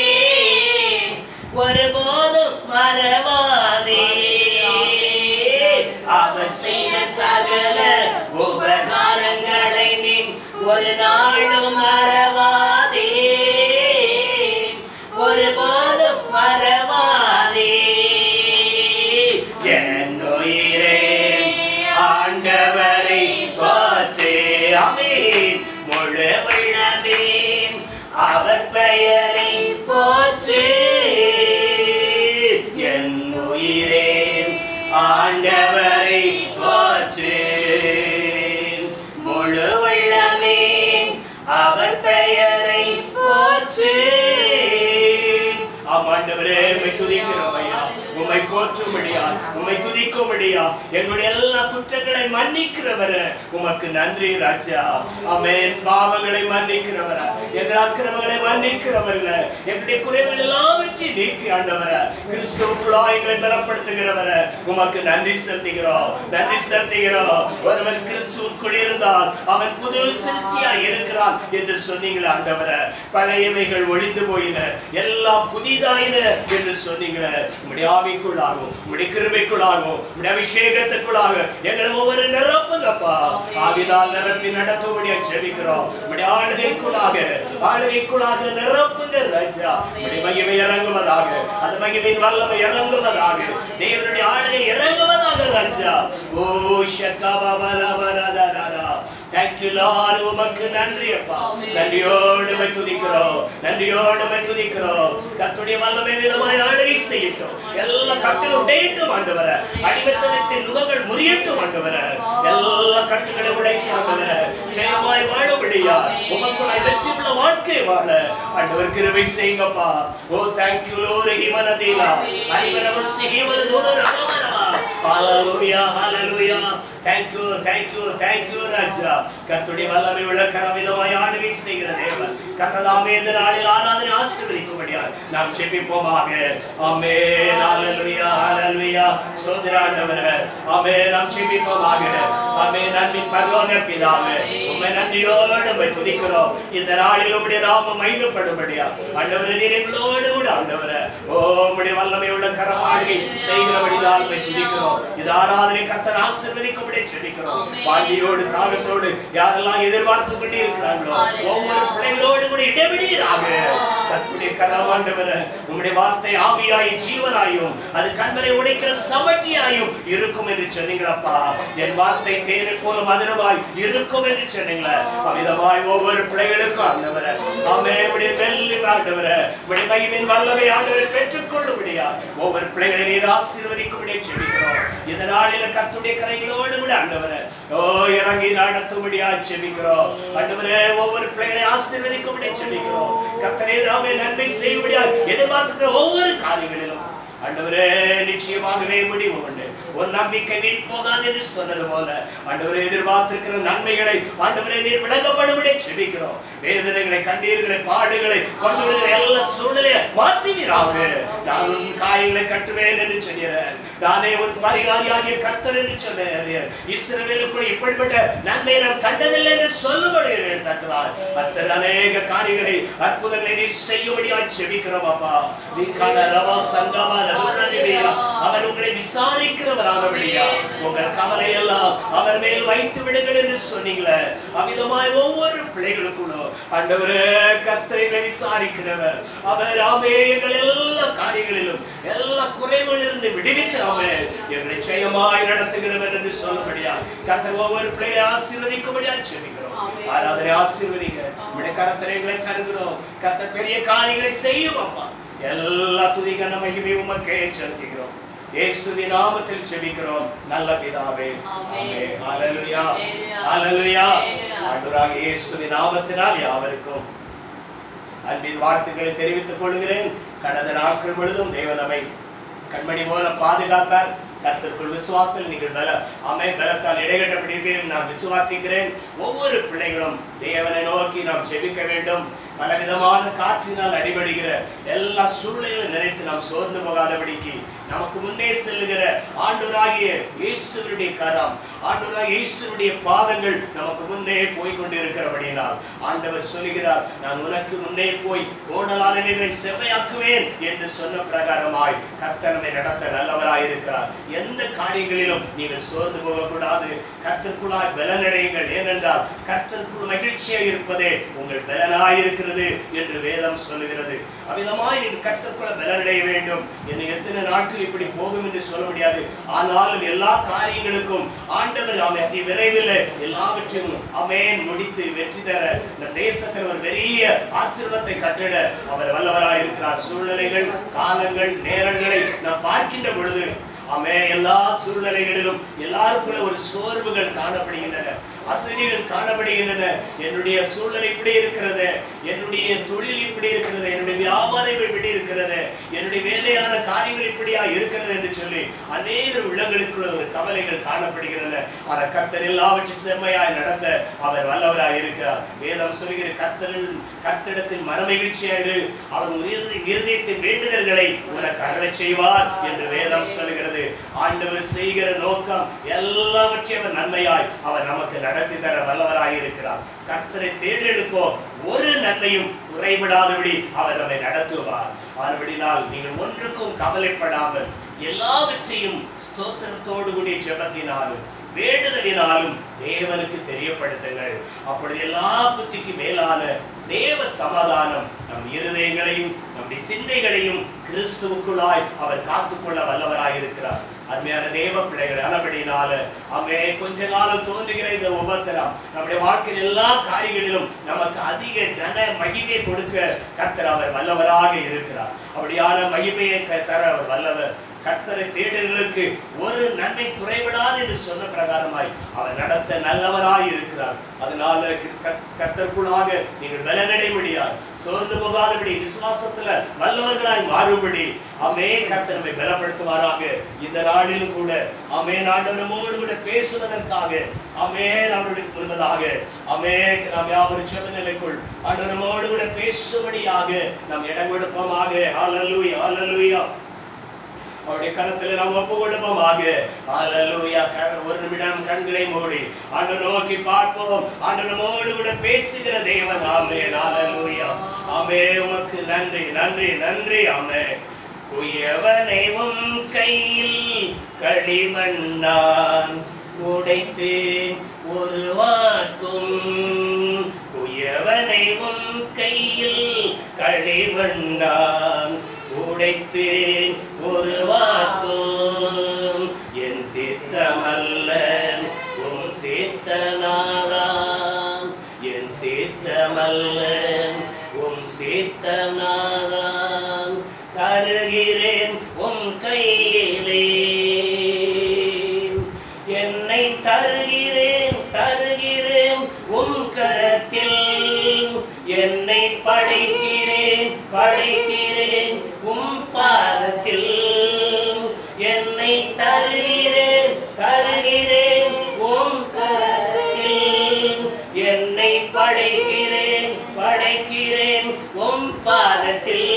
ஒருபோதும் மறவாதே அவர் செய்த சகல உபகாரங்களை நீ ஒரு நாளும் மறவாதே ஒருபோதும் மறவாதே என் உயிரே ஆண்டவரை போற்றே அமீன் முழு உள்ளமே அவர் பெயரை போற்று என் உயிரே ஆண்டவரை போற்று முழு உள்ளமே அவர் பெயரை போற்று ஆமாண்டவரே உம்மை துதிக்கிறோம் ஐயா உம்மை போற்றும்படியா உம்மை துதிக்கும்படியா எங்களுடைய எல்லா குற்றங்களை மன்னிக்கிறவர உமக்கு நன்றி ராஜா ஆமென் பாவங்களை மன்னிக்கிறவர எங்கள் அக்கிரமங்களை மன்னிக்கிறவர்கள எங்களுடைய குறைகள் எல்லாவற்றையும் நீக்கி ஆண்டவர கிறிஸ்துவுக்குள்ளா எங்களை பலப்படுத்துகிறவர உமக்கு நன்றி செலுத்துகிறோம் நன்றி செலுத்துகிறோம் ஒருவன் கிறிஸ்துவுக்குள் இருந்தால் அவன் புது சிருஷ்டியா இருக்கிறான் என்று சொன்னீங்களே ஆண்டவர பழையவைகள் ஒளிந்து போயின எல்லாம் புதிதாயின என்று சொன்னீங்களே உம்முடைய ஆவிக்குள்ளாகும் உம்முடைய கிருபைக்குள்ளாகும் உம்முடைய அபிஷேகத்துக்குள்ளாக எங்களை ஒவ்வொரு நிரப்புங்கப்பா ஆவினால் நிரப்பி நடத்தும்படியா ஜெபிக்கிறோம் உம்முடைய ஆளுகைக்குள்ளாக ஆளுகைக்குள்ளாக நிரப்புங்க ராஜா உம்முடைய மகிமை இறங்குவதாக அந்த மகிமையின் வல்லமை இறங்குவதாக தேவனுடைய ஆளுகை இறங்குவதாக ராஜா ஓ ஷக்கபலவரதரா தேங்க்யூ லார்ட் உமக்கு நன்றி அப்பா நன்றியோடு உம்மை துதிக்கிறோம் நன்றியோடு உம்மை துதிக்கிறோம் கர்த்தருடைய வல்லமை விதமாய் ஆளுகை செய்யட்டும் எல்லா கட்டுகளும் உடையட்டும் ஆண்டவர அடிமத்தனத்தின் நுகங்கள் முறியட்டும் ஆண்டவர எல்லா கட்டுகளை உடைத்து ஆண்டவர ஜெயமாய் வாழும்படியா உமக்குள்ளாய் வெற்றி உள்ள வாழ்க்கை வாழ ஆண்டவர் கிருபை செய்யுங்கப்பா ஓ தேங்க்யூ லோர் ஹிமனதீலா அறிவரவசி ஹிமன தூர ரமரவா ஹalleluya ஹalleluya thank you thank you thank you ராஜா கர்த்தருடைய வல்லமை உள்ள கரவிதமாய் ஆளுகை செய்கிற தேவன் கர்த்ததாமே இந்த நாளில் ஆராதனை ஆசீர்வதிக்கும்படியாய் நாம் ஜெபிப்போமாக ஆமென் ஹalleluya ஹalleluya சோதராண்டவரே ஆமென் நாம் ஜெபிப்போமாக ஆமென் நன்பின் பரலோக பிதாவே உம்மை நன்றியோடு உம்மை துதிக்கிறோம் இந்த நாளில் உம்முடைய நாமம் மகிமைப்படும்படியா ஆண்டவரே நீர் எங்களோடு கூட ஆண்டவரே ஓ உம்முடைய வல்லமை உள்ள கரமாளிகை செய்கிறபடிதான் உம்மை துதிக்கிறோம் இது ஆராதனை கர்த்தர் ஆசீர்வதிக்கும்படி ஜெபிக்கிறோம் வாழ்வியோடு தாகத்தோடு யாரெல்லாம் எதிர்பார்த்து கொண்டு இருக்கிறாங்களோ ஒவ்வொரு பிள்ளைகளோடு கூட இடைவெளியராக கர்த்தருடைய கரம் ஆண்டவரே உம்முடைய வார்த்தை ஆவியாய் ஜீவனாயும் அது கண்மலை உடைக்கிற சமட்டியாயும் இருக்கும் என்று சொன்னீங்களப்பா என் வார்த்தை தேனை போல மதுரமாய் இருக்கும் என்று சொன்னீங்களே அமிதமாய் ஒவ்வொரு பிள்ளைகளுக்கும் ஆண்டவரே ஆமே உடைய மெல்லி ஆண்டவரே உடைய மகிமின் வல்லமை ஆண்டவரை பெற்றுக் கொள்ளும்படியா ஒவ்வொரு பிள்ளைகளை நீர் ஆசீர்வதிக்கும்படியே செபிக்கிறோம் இந்த நாளில கத்துடைய கரைகளோடு கூட ஆண்டவரே ஓ இறங்கி நடத்தும்படியா செபிக்கிறோம் ஆண்டவரே ஒவ்வொரு பிள்ளைகளை ஆசீர்வதிக்கும்படியே செபிக்கிறோம் கத்தரே தாமே நன்மை செய்யும்படியா எதிர்பார்க்கிற ஒவ்வொரு காரியங்களிலும் ஆண்டவரே நிச்சயமாகவே முடிவு உண்டு ஒரு நம்பிக்கை வீண் போகாது என்று சொன்னது போல ஆண்டவரே எதிர்பார்த்திருக்கிற நன்மைகளை ஆண்டவரே நீர் விளங்கப்படும்படி செபிக்கிறோம் வேதனைகளை கண்ணீர்களை பாடுகளை கொண்டு வருகிற எல்லா சூழ்நிலையை மாற்றுவீராக நான் உன் காயங்களை கட்டுவேன் என்று சொன்னேன் நானே உன் பரிகாரியாகிய கர்த்தர் என்று சொன்னேன் இஸ்ரவேலுக்குள் இப்படிப்பட்ட நன்மையை நாம் கண்டதில்லை என்று சொல்லும்படி தக்கதால் கர்த்தர் அநேக காரியங்களை அற்புதங்களை நீர் செய்யும்படியாய் செபிக்கிறோம் அப்பா நீ காண ரவா சங்கமா ரகுரனிமையா அவர் உங்களை விசாரிக்கிறவரானபடியா உங்கள் கவலை எல்லாம் அவர் மேல் வைத்து விடுங்கள் என்று சொன்னீங்களே அமிதமாய் ஒவ்வொரு பிள்ளைகளுக்குள்ளோ ஆண்டவரே கர்த்தரைகளை விசாரிக்கிறவர் அவர் ஆமே எங்கள் எல்லா காரியங்களிலும் எல்லா குறைகளிலிருந்து விடுவித்து ஆமே எங்களை ஜெயமாய் நடத்துகிறவர் என்று சொல்லும்படியா கர்த்தர் ஒவ்வொரு பிள்ளைகளை ஆசீர்வதிக்கும்படியா செபிக்கிறோம் ஆமென். ஆராதனை ஆசீர்வதிங்க உடைய கரத்திரைகளை கருதுகிறோம் கர்த்தர் பெரிய காரியங்களை செய்யும் அப்பா எல்லா துதிகன மகிமை உமக்கே செலுத்துகிறோம் இயேசுவின் நாமத்தில் செபிக்கிறோம் நல்ல பிதாவே ஆமென். ஆமென். ஹalleluya ஹalleluya. ஹalleluya ஹalleluya. ஆண்டவராகிய இயேசுவின் நாமத்தினால் யாவருக்கும் அன்பின் வாழ்த்துக்களை தெரிவித்துக் கொள்கிறேன் கடந்த நாட்கள் முழுதும் தேவன் நம்மை கண்மணி போல பாதுகாத்தார் கர்த்தருக்குள் விசுவாசத்தில் நீங்கள் பல அமை பலத்தால் இடைகட்டப்படுகிறீர்கள் நான் விசுவாசிக்கிறேன் ஒவ்வொரு பிள்ளைகளும் தேவனை நோக்கி நாம் ஜெபிக்க வேண்டும் பலவிதமான காற்றினால் அடிபடுகிற எல்லா சூழ்நிலையும் நினைத்து நாம் சோர்ந்து போகாதபடிக்கு நமக்கு முன்னே செல்லுகிற ஆண்டவராகிய இயேசுவருடைய கரம் ஆண்டவராகிய இயேசுவருடைய பாதங்கள் நமக்கு முன்னே போய் கொண்டிருக்கிறபடியினால் ஆண்டவர் சொல்லுகிறார் நான் உனக்கு முன்னே போய் கோணலான நிலை செவ்வையாக்குவேன் என்று சொன்ன பிரகாரமாய் கர்த்தர் நம்மை நடத்த நல்லவராய் இருக்கிறார் எந்த காரியங்களிலும் நீங்கள் சோர்ந்து போகக்கூடாது கர்த்தருக்குள்ளாய் பலனடையுங்கள் ஏனென்றால் கர்த்தருக்குள் மகிழ்ச்சியாக இருப்பதே உங்கள் பலனாய் இருக்கிறது என்று வேதம் சொல்லுகிறது அவ்விதமாய் நீங்கள் கர்த்தருக்குள்ள பலனடைய வேண்டும் என்னை எத்தனை நாட்கள் இப்படி போகும் என்று சொல்ல முடியாது ஆனாலும் எல்லா காரியங்களுக்கும் ஆண்டவர் ஆமை அதி விரைவில் எல்லாவற்றையும் அமேன் முடித்து வெற்றி தர இந்த தேசத்தில் ஒரு பெரிய ஆசீர்வாதத்தை கட்டிட அவர் வல்லவராய் இருக்கிறார் சூழ்நிலைகள் காலங்கள் நேரங்களை நாம் பார்க்கின்ற பொழுது ஆமே எல்லா சூழ்நிலைகளிலும் எல்லாருக்குள்ள ஒரு சோர்வுகள் காணப்படுகின்றன அசதிகள் காணப்படுகின்றன என்னுடைய சூழ்நிலை இப்படி இருக்கிறது என்னுடைய தொழில் இப்படி இருக்கிறது என்னுடைய வியாபாரம் இப்படி இருக்கிறது என்னுடைய வேலையான காரியங்கள் இப்படியா இருக்கிறது என்று சொல்லி அநேக உள்ளங்களுக்குள்ள ஒரு கவலைகள் காணப்படுகின்றன ஆனா கர்த்தர் எல்லாவற்றையும் செம்மையாய் நடத்த அவர் வல்லவராய் இருக்கிறார் வேதம் சொல்கிற கர்த்தரில் கர்த்தரிடத்தில் மனமகிழ்ச்சியாயிரு அவர் உன் இருத- இருதயத்தின் வேண்டுதல்களை உனக்கு அருளச் செய்வார் என்று வேதம் சொல்கிறது ஆண்டவர் செய்கிற நோக்கம் எல்லாவற்றையும் அவர் நன்மையாய் அவர் நமக்கு நடத்தி தர வல்லவராய் இருக்கிறார் கர்த்தரை தேர்ந்தெடுக்கோ ஒரு நன்மையும் குறைவிடாதபடி அவர் நம்மை நடத்துவார் ஆனபடினால் நீங்கள் ஒன்றுக்கும் கவலைப்படாமல் எல்லாவற்றையும் ஸ்தோத்திரத்தோடு கூடிய ஜெபத்தினாலும் வேண்டுதலினாலும் தேவனுக்கு தெரியப்படுத்துங்கள் அப்பொழுது எல்லா புத்திக்கு மேலான தேவ சமாதானம் நம் இருதயங்களையும் நம்முடைய சிந்தைகளையும் கிறிஸ்துவுக்குள்ளாய் அவர் காத்துக்கொள்ள வல்லவராய் இருக்கிறார் அருமையான தேவ பிள்ளைகள் அளபடினால அம்மே கொஞ்ச காலம் தோன்றுகிற இந்த உபத்திரம் நம்முடைய வாழ்க்கையில் எல்லா காரியங்களிலும் நமக்கு அதிக தன மகிமையை கொடுக்க கர்த்தர் அவர் வல்லவராக இருக்கிறார் அப்படியான மகிமையை க- தர அவர் வல்லவர் கர்த்தரை தேடுகளுக்கு ஒரு நன்மை குறைவிடாது என்று சொன்ன பிரகாரமாய் அவர் நடத்த நல்லவராய் இருக்கிறார் அதனால கர்- கர்த்தருக்குள்ளாக நீங்கள் பலனடை முடியாது சோர்ந்து போகாதபடி விசுவாசத்துல வல்லவர்களாய் மாறும்படி அமே கர்த்தர் நம்மை பலப்படுத்துவாராக இந்த நாளிலும் கூட அமே ஆண்டவர் நம்மோடு கூட பேசுவதற்காக அமே அவருடைய முன்பதாக அமே நாம் யாவரும் செப நிலைக்குள் ஆண்டவர் நம்மோடு கூட பேசும்படியாக நாம் இடம் கொடுப்போமாக ஹalleluya ஹalleluya அவருடைய கரத்துல நாம் ஒப்பு கொடுப்போமாக ஹalleluya க- ஒரு நிமிடம் கண்களை மூடி ஆண்டவர் நோக்கி பார்ப்போம் ஆண்டவர் நம்மோடு கூட பேசுகிற தேவன் ஆமென் ஹalleluya ஆமே உமக்கு நன்றி நன்றி நன்றி ஆமே குயவனை உம் கையில் களிமண்ணான் உடைத்தேன் ஒரு வாக்கும் குயவனை உம் கையில் களிமண்ணான் உடைத்தேன் ஒரு வாக்கும் என் சித்தமல்ல உம் சித்தனாகாம் என் சித்தமல்ல உம் சித்தனாகாம் தருகிறேன் உம் கையிலே என்னை தருகிறேன் தருகிறேன் உம் கரத்தில் என்னை படைக்கிறேன் படைக்கிறேன் உம் பாதத்தில் என்னை தருகிறேன் தருகிறேன் உம் கரத்தில் என்னை படைக்கிறேன் படைக்கிறேன் உம் பாதத்தில்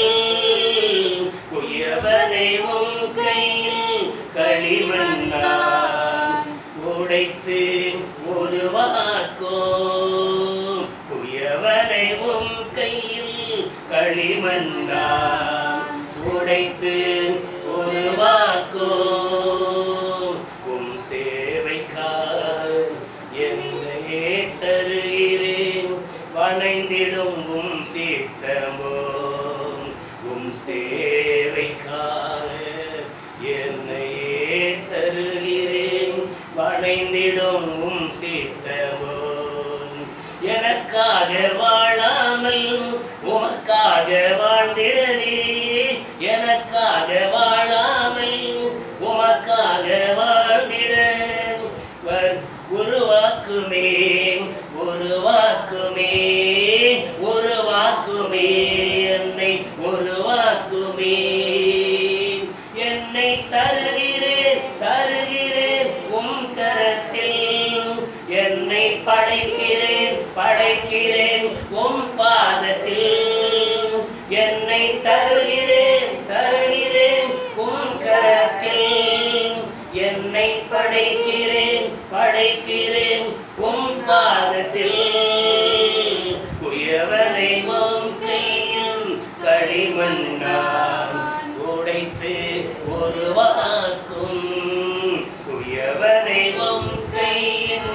குயவனை உம் கையில் களிமண்ணான் உடைத்து ஒரு வாக்கும் குயவனை உம் கையில் களிமண்ணான் உடைத்து ஒரு வாக்கும் உம் சேவைக்காய் என்னையே தருகிறேன் வணைந்திடும் உம் சீத்தம்போம் உம் சேவைக்காக என்னையே தருகிறேன் வணைந்திடும் உம் சீத்தம்போம் எனக்காக வாழாமல் உமக்காக வாழ்ந்திடவே எனக்காக வாழாமல் உமக்காக வாழ்ந்திட வர் உருவாக்குமே உருவாக்குமே உருவாக்குமே என்னை உருவாக்குமே என்னை தருகிறேன் தருகிறேன் உம் கரத்தில் என்னை படைக்கிறேன் படைக்கிறேன் உம் பாதத்தில் என்னை தருகிறேன் தருகிறேன் உம் கரத்தில் என்னை படைக்கிறேன் படைக்கிறேன் உம் பாதத்தில் குயவனை உம் கையில் களிமண்ணான் உடைத்து ஒரு வாக்கும் குயவனை உம் கையில்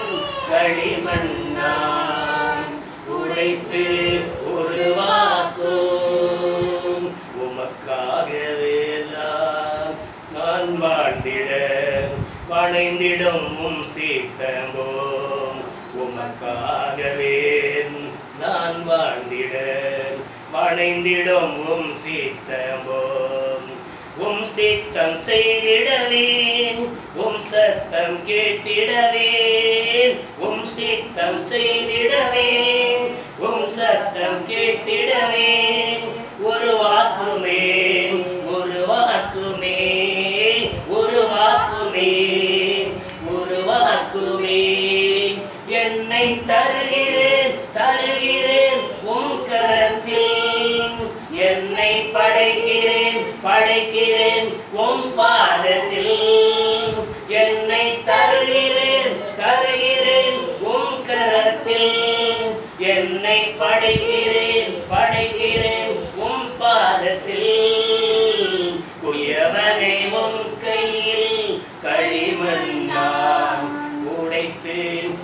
களிமண்ணான் உடைத்து ஒரு வாக்கும் உமக்காகவே நான் நான் வாழ்ந்திட வணைந்திடும் உம் சீத்தம்போம் உமக்காகவே நான் வாழ்ந்திட வணைந்திடும் உம் சீத்தம்போம் உம் சித்தம் செய்திடவேன் உம் சத்தம் கேட்டிடவேன் உம் சித்தம் செய்திடவேன் உம் சத்தம் கேட்டிடவேன் ஒரு வாக்குமே ஒரு வாக்குமே ஒரு வாக்குமே ஒரு வாக்குமே என்னை தருகிறேன் தருகிறேன் உம் கரத்தில் என்னை படைக்கிறேன் படைக்கிறேன் உம் பாதத்தில் என்னை தருகிறேன் தருகிறேன் உம் கரத்தில் என்னை படைக்கிறேன் படைக்கிறேன் உம் பாதத்தில் குயவனை உம் கையில் களிமண்ணான் உடைத்து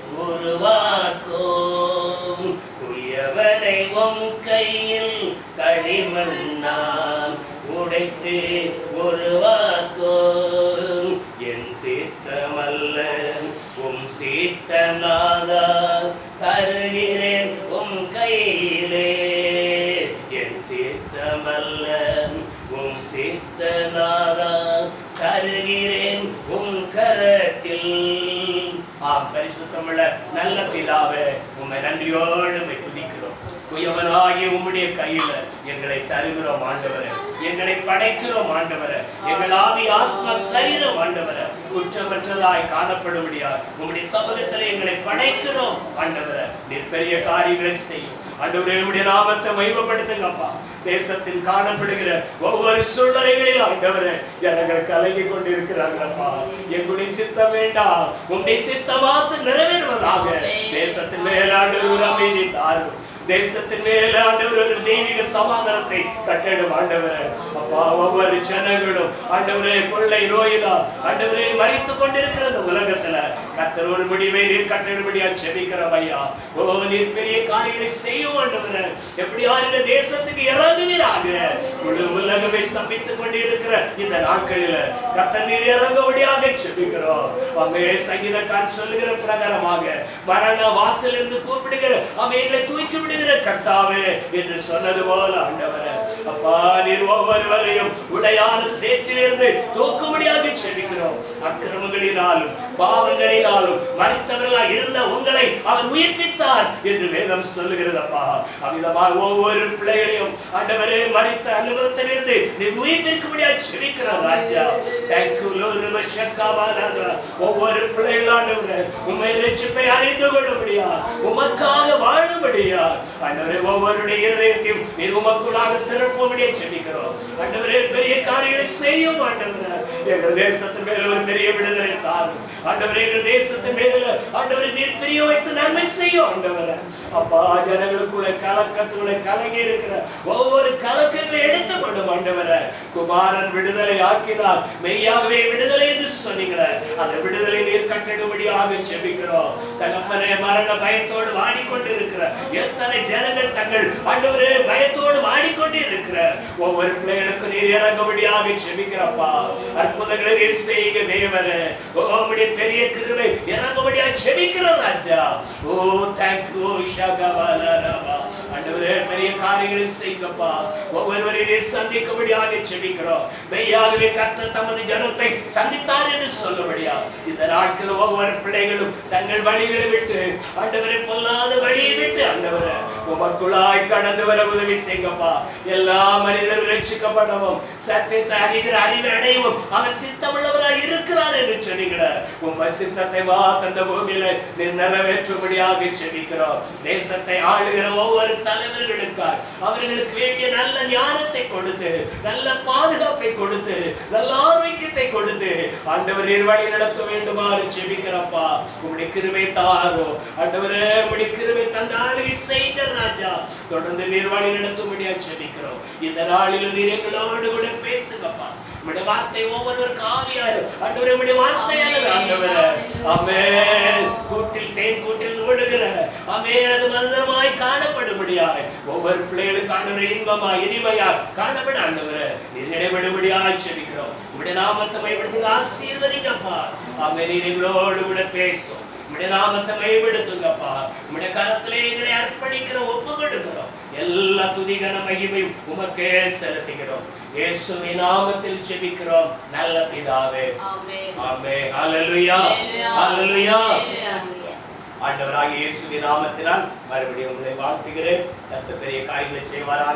உருவாக்கும் குயவனை உம் கையில் களிமண்ணான் உடைத்து உருவாக்கும் என் சித்தமல்ல உம் சீத்தனாதா தருகிறேன் உம் கையிலே என் சித்தமல்ல உம் சித்தனாதா தருகிறேன் உன் கரத்தில் ஆம் பரிசுத்தமுள்ள நல்ல பிதாவே உம்மை நன்றியோடு உம்மை துதிக்கிறோம் குயவனாகிய உம்முடைய கையில எங்களை தருகிறோம் ஆண்டவரே எங்களை படைக்கிறோம் ஆண்டவரே எங்கள் ஆவி ஆத்ம சரீரம் ஆண்டவரே குற்றமற்றதாய் காணப்படும்படியாய் உம்முடைய சமூகத்தில் எங்களை படைக்கிறோம் ஆண்டவரே நீர் பெரிய காரியங்களை செய்யும் ஆண்டவரே உம்முடைய நாமத்தை மகிமைப்படுத்துங்கப்பா தேசத்தில் காணப்படுகிற ஒவ்வொரு சூழ்நிலைகளிலும் ஆண்டவரே ஜனங்கள் கலங்கி கொண்டிருக்கிறார்களப்பா எங்களுடைய சித்தம் வேண்டாம் உம்முடைய சித்தமாத்து நிறைவேறுவதாக தேசத்தின் மேலாண்டு ஒரு அமைதி தாரும் தேசத்தின் மேலாண்டு ஒரு தெய்வீக சமாதானத்தை கட்டிடும் ஆண்டவரே அப்பா ஒவ்வொரு ஜனங்களும் ஆண்டவரே கொள்ளை நோயிலா ஆண்டவரே மறித்து கொண்டிருக்கிற இந்த உலகத்துல கத்தர் ஒரு முடிவை நீர் கட்டிடும்படியா செபிக்கிறோம் ஐயா ஓ நீர் பெரிய காரியங்களை செய்யும் ஆண்டவரே எப்படியா இந்த தேசத்துக்கு இறங்குவீராக முழு உலகமே சபித்துக் கொண்டிருக்கிற இந்த நாட்களில கத்தர் நீர் இறங்கும்படியாக செபிக்கிறோம் அம்மே சங்கீதக்காரன் சொல்லுகிற பிரகாரமாக மரண வாசலிருந்து கூப்பிடுகிற அவைகளை தூக்கி விடுகிற கர்த்தாவே என்று சொன்னது போல ஆண்டவரே அப்பா நீர் ஒவ்வொருவரையும் உடையான சேற்றிலிருந்து தூக்கும்படியாக செபிக்கிறோம் அக்கிரமங்களினாலும் பாவங்களினாலும் மறித்தவர்களாய் இருந்த உங்களை அவர் உயிர்ப்பித்தார் என்று வேதம் சொல்லுகிறதப்பா அவ்விதமாக ஒவ்வொரு பிள்ளைகளையும் ஆண்டவரே மறித்த அனுபவத்திலிருந்து நீ உயிர்ப்பிக்கும்படியாக செபிக்கிறார் ராஜா தேங்க்யூ ஒவ்வொரு பிள்ளைகளாண்டவரே உண்மை ரட்சிப்பை அறிந்து கொள்ளும்படியா உமக்காக வாழும்படியா ஆண்டவரே ஒவ்வொருடைய இருதயத்தையும் நீர் உமக்குள்ளாக திறப்பும்படியா செபிக்கிறோம் ஆண்டவரே பெரிய காரியங்களை செய்யும் ஆண்டவரே எங்கள் தேசத்தின் மேல ஒரு பெரிய விடுதலை தாரும் ஆண்டவரே எங்கள் தேசத்தின் மேல ஆண்டவரை நீர் பிரிய வைத்து நன்மை செய்யும் ஆண்டவரே அப்பா ஜனங்களுக்குள்ள கலக்கத்துக்குள்ள கலங்கி இருக்கிற ஒவ்வொரு கலக்கங்களை எடுத்துக்கொண்டும் ஆண்டவரே குமாரன் விடுதலை ஆக்கினார் மெய்யாகவே விடுதலை என்று சொன்னீங்களே அந்த விடுதலை நீர் கட்டிடும்படியாக செபிக்கிறோம் தகப்பனே மரண பயத்தோடு வாடிக்கொண்டு இருக்கிற எத்தனை ஜனங்கள் தங்கள் ஆண்டவரே பயத்தோடு வாடிக்கொண்டு இருக்கிற ஒவ்வொரு பிள்ளைகளுக்கும் நீர் இறங்கும்படியாக செபிக்கிறப்பா அற்புதங்களை நீர் செய்யுங்க தேவனே ஓ உம்முடைய பெரிய கிருபை இறங்கும்படியாக செபிக்கிற ராஜா ஓ தேங்க்யூ ஷகவலரபா ஆண்டவரே பெரிய காரியங்களை செய்யுங்கப்பா ஒவ்வொருவரையும் நீர் சந்திக்கும்படியாக செபிக்கிறோம் மெய்யாகவே கர்த்தர் தமது ஜனத்தை சந்தித்தார் என்று சொல்லும்படியா இந்த நாட்கள் ஒவ்வொரு பிள்ளைகளும் தங்கள் வழிகளை விட்டு ஆண்டவரை பொல்லாத வழியை விட்டு ஆண்டவரை உமக்குள்ளாய் கடந்து வர உதவி செய்யுங்கப்பா எல்லா மனிதரும் ரட்சிக்கப்படவும் சத்தியத்தை அறிகிற அறிவை அடையவும் அவர் சித்தமுள்ளவராய் இருக்கிறார் என்று சொன்னீங்களே உம்ம சித்தத்தை வா தந்த பூமியில நீர் நிறைவேற்றும்படியாக செபிக்கிறோம் தேசத்தை ஆளுகிற ஒவ்வொரு தலைவர்களுக்காய் அவர்களுக்கு வேண்டிய நல்ல ஞானத்தை கொடுத்து நல்ல பாதுகாப்பை கொடுத்து நல்ல ஆரோக்கியத்தை கொடுத்து ஆண்டவர் நீர் வழி நடத்த வேண்டுமாறு செபிக்கிறப்பா உம்முடைய கிருபை தாரும் ஆண்டவரே உம்முடைய கிருபை தந்த ஆளுகை செய்த ராஜா தொடர்ந்து நீர் வழி நடத்தும்படியா செபிக்கிறோம் இந்த நாளிலும் நீர் எங்களோடு கூட பேசுங்கப்பா உம்முடைய வார்த்தை ஒவ்வொருவருக்கு ஆவியாரு ஆண்டவரே உம்முடைய வார்த்தையானது ஆண்டவரே ஆமென் கூட்டில் தேன் கூட்டில் ஓடுகிற ஆமென் அது மந்திரமாய் காணப்படும்படியாய் ஒவ்வொரு பிள்ளைகளுக்கு ஆண்டவரே இன்பமாய் இனிமையாய் காணப்பட ஆண்டவரே நீர் இடைபடும்படியாய் செபிக்கிறோம் உம்முடைய நாமத்தை பயன்படுத்தி ஆசீர்வதிங்கப்பா ஆமென் நீர் எங்களோடு கூட பேசும் உம்முடைய நாமத்தை மேம்படுத்துங்கப்பா உம்முடைய கரத்திலே எங்களை அர்ப்பணிக்கிற ஒப்பு கொடுக்கிறோம் எல்லா துதிகன மகிமையும் உமக்கே செலுத்துகிறோம் இயேசுவின் நாமத்தில் ஜெபிக்கிறோம் நல்ல பிதாவே ஆமென். ஆமே ஹalleluya ஹalleluya ஹalleluya. ஆண்டவராகிய இயேசுவின் நாமத்தினால் மறுபடியும் உங்களை வாழ்த்துகிறேன் கர்த்தர் பெரிய காரியங்களை செய்வாராக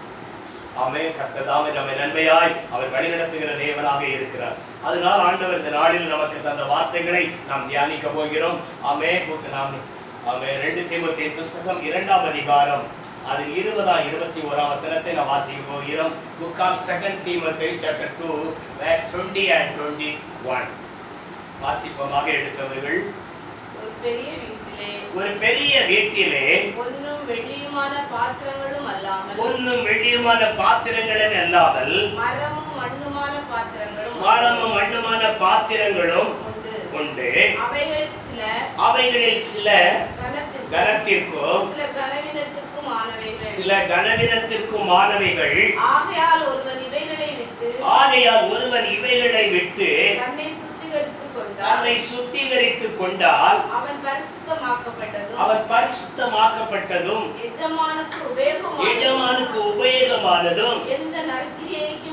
ஆமே கர்த்ததாமே நம்மை நன்மையாய் அவர் வழிநடத்துகிற தேவனாக இருக்கிறார் அதனால் ஆண்டவர் இந்த நாளில் நமக்கு தந்த வார்த்தைகளை நாம் தியானிக்க போகிறோம் ஆமே புக்கு நாம் ஆமே ரெண்டு தீமோத்தேயு புஸ்தகம் இரண்டாம் அதிகாரம் அதில் இருபதா இருபத்தி ஓராம் வசனத்தை நாம் வாசிக்க போகிறோம் புக் ஆஃப் செகண்ட் தீமோத்தேயு சாப்டர் டூ verse 20 and 21 வாசிப்பமாக எடுத்தவர்கள் ஒரு பெரிய வீட்டிலே ஒரு பெரிய வீட்டிலே பொன்னும் வெள்ளியுமான பாத்திரங்களும் அல்லாமல் பொன்னும் வெள்ளியுமான பாத்திரங்களும் அல்லாமல் மரமும் மண்ணுமான பாத்திரங்களும் மரமும் மண்ணுமான பாத்திரங்களும் உண்டு உண்டு அவைகள் சில அவைகளில் சில கனத்திற்கும் கனத்திற்கும் சில கனவினத்திற்கும் ஆனவைகள் சில கனவினத்திற்கும் ஆனவைகள் ஆகையால் ஒருவன் இவைகளை விட்டு ஆகையால் ஒருவன் இவைகளை விட்டு தன்னை சுத்திகரித்துக் கொண்டால் தன்னை சுத்திகரித்துக் கொண்டால் அவன் பரிசுத்தமாக்கப்பட்டதும் அவன் பரிசுத்தமாக்கப்பட்டதும் எஜமானுக்கு உபயோகமானதும் எஜமானுக்கு உபயோகமானதும் எந்த நற்கிரியைக்கும்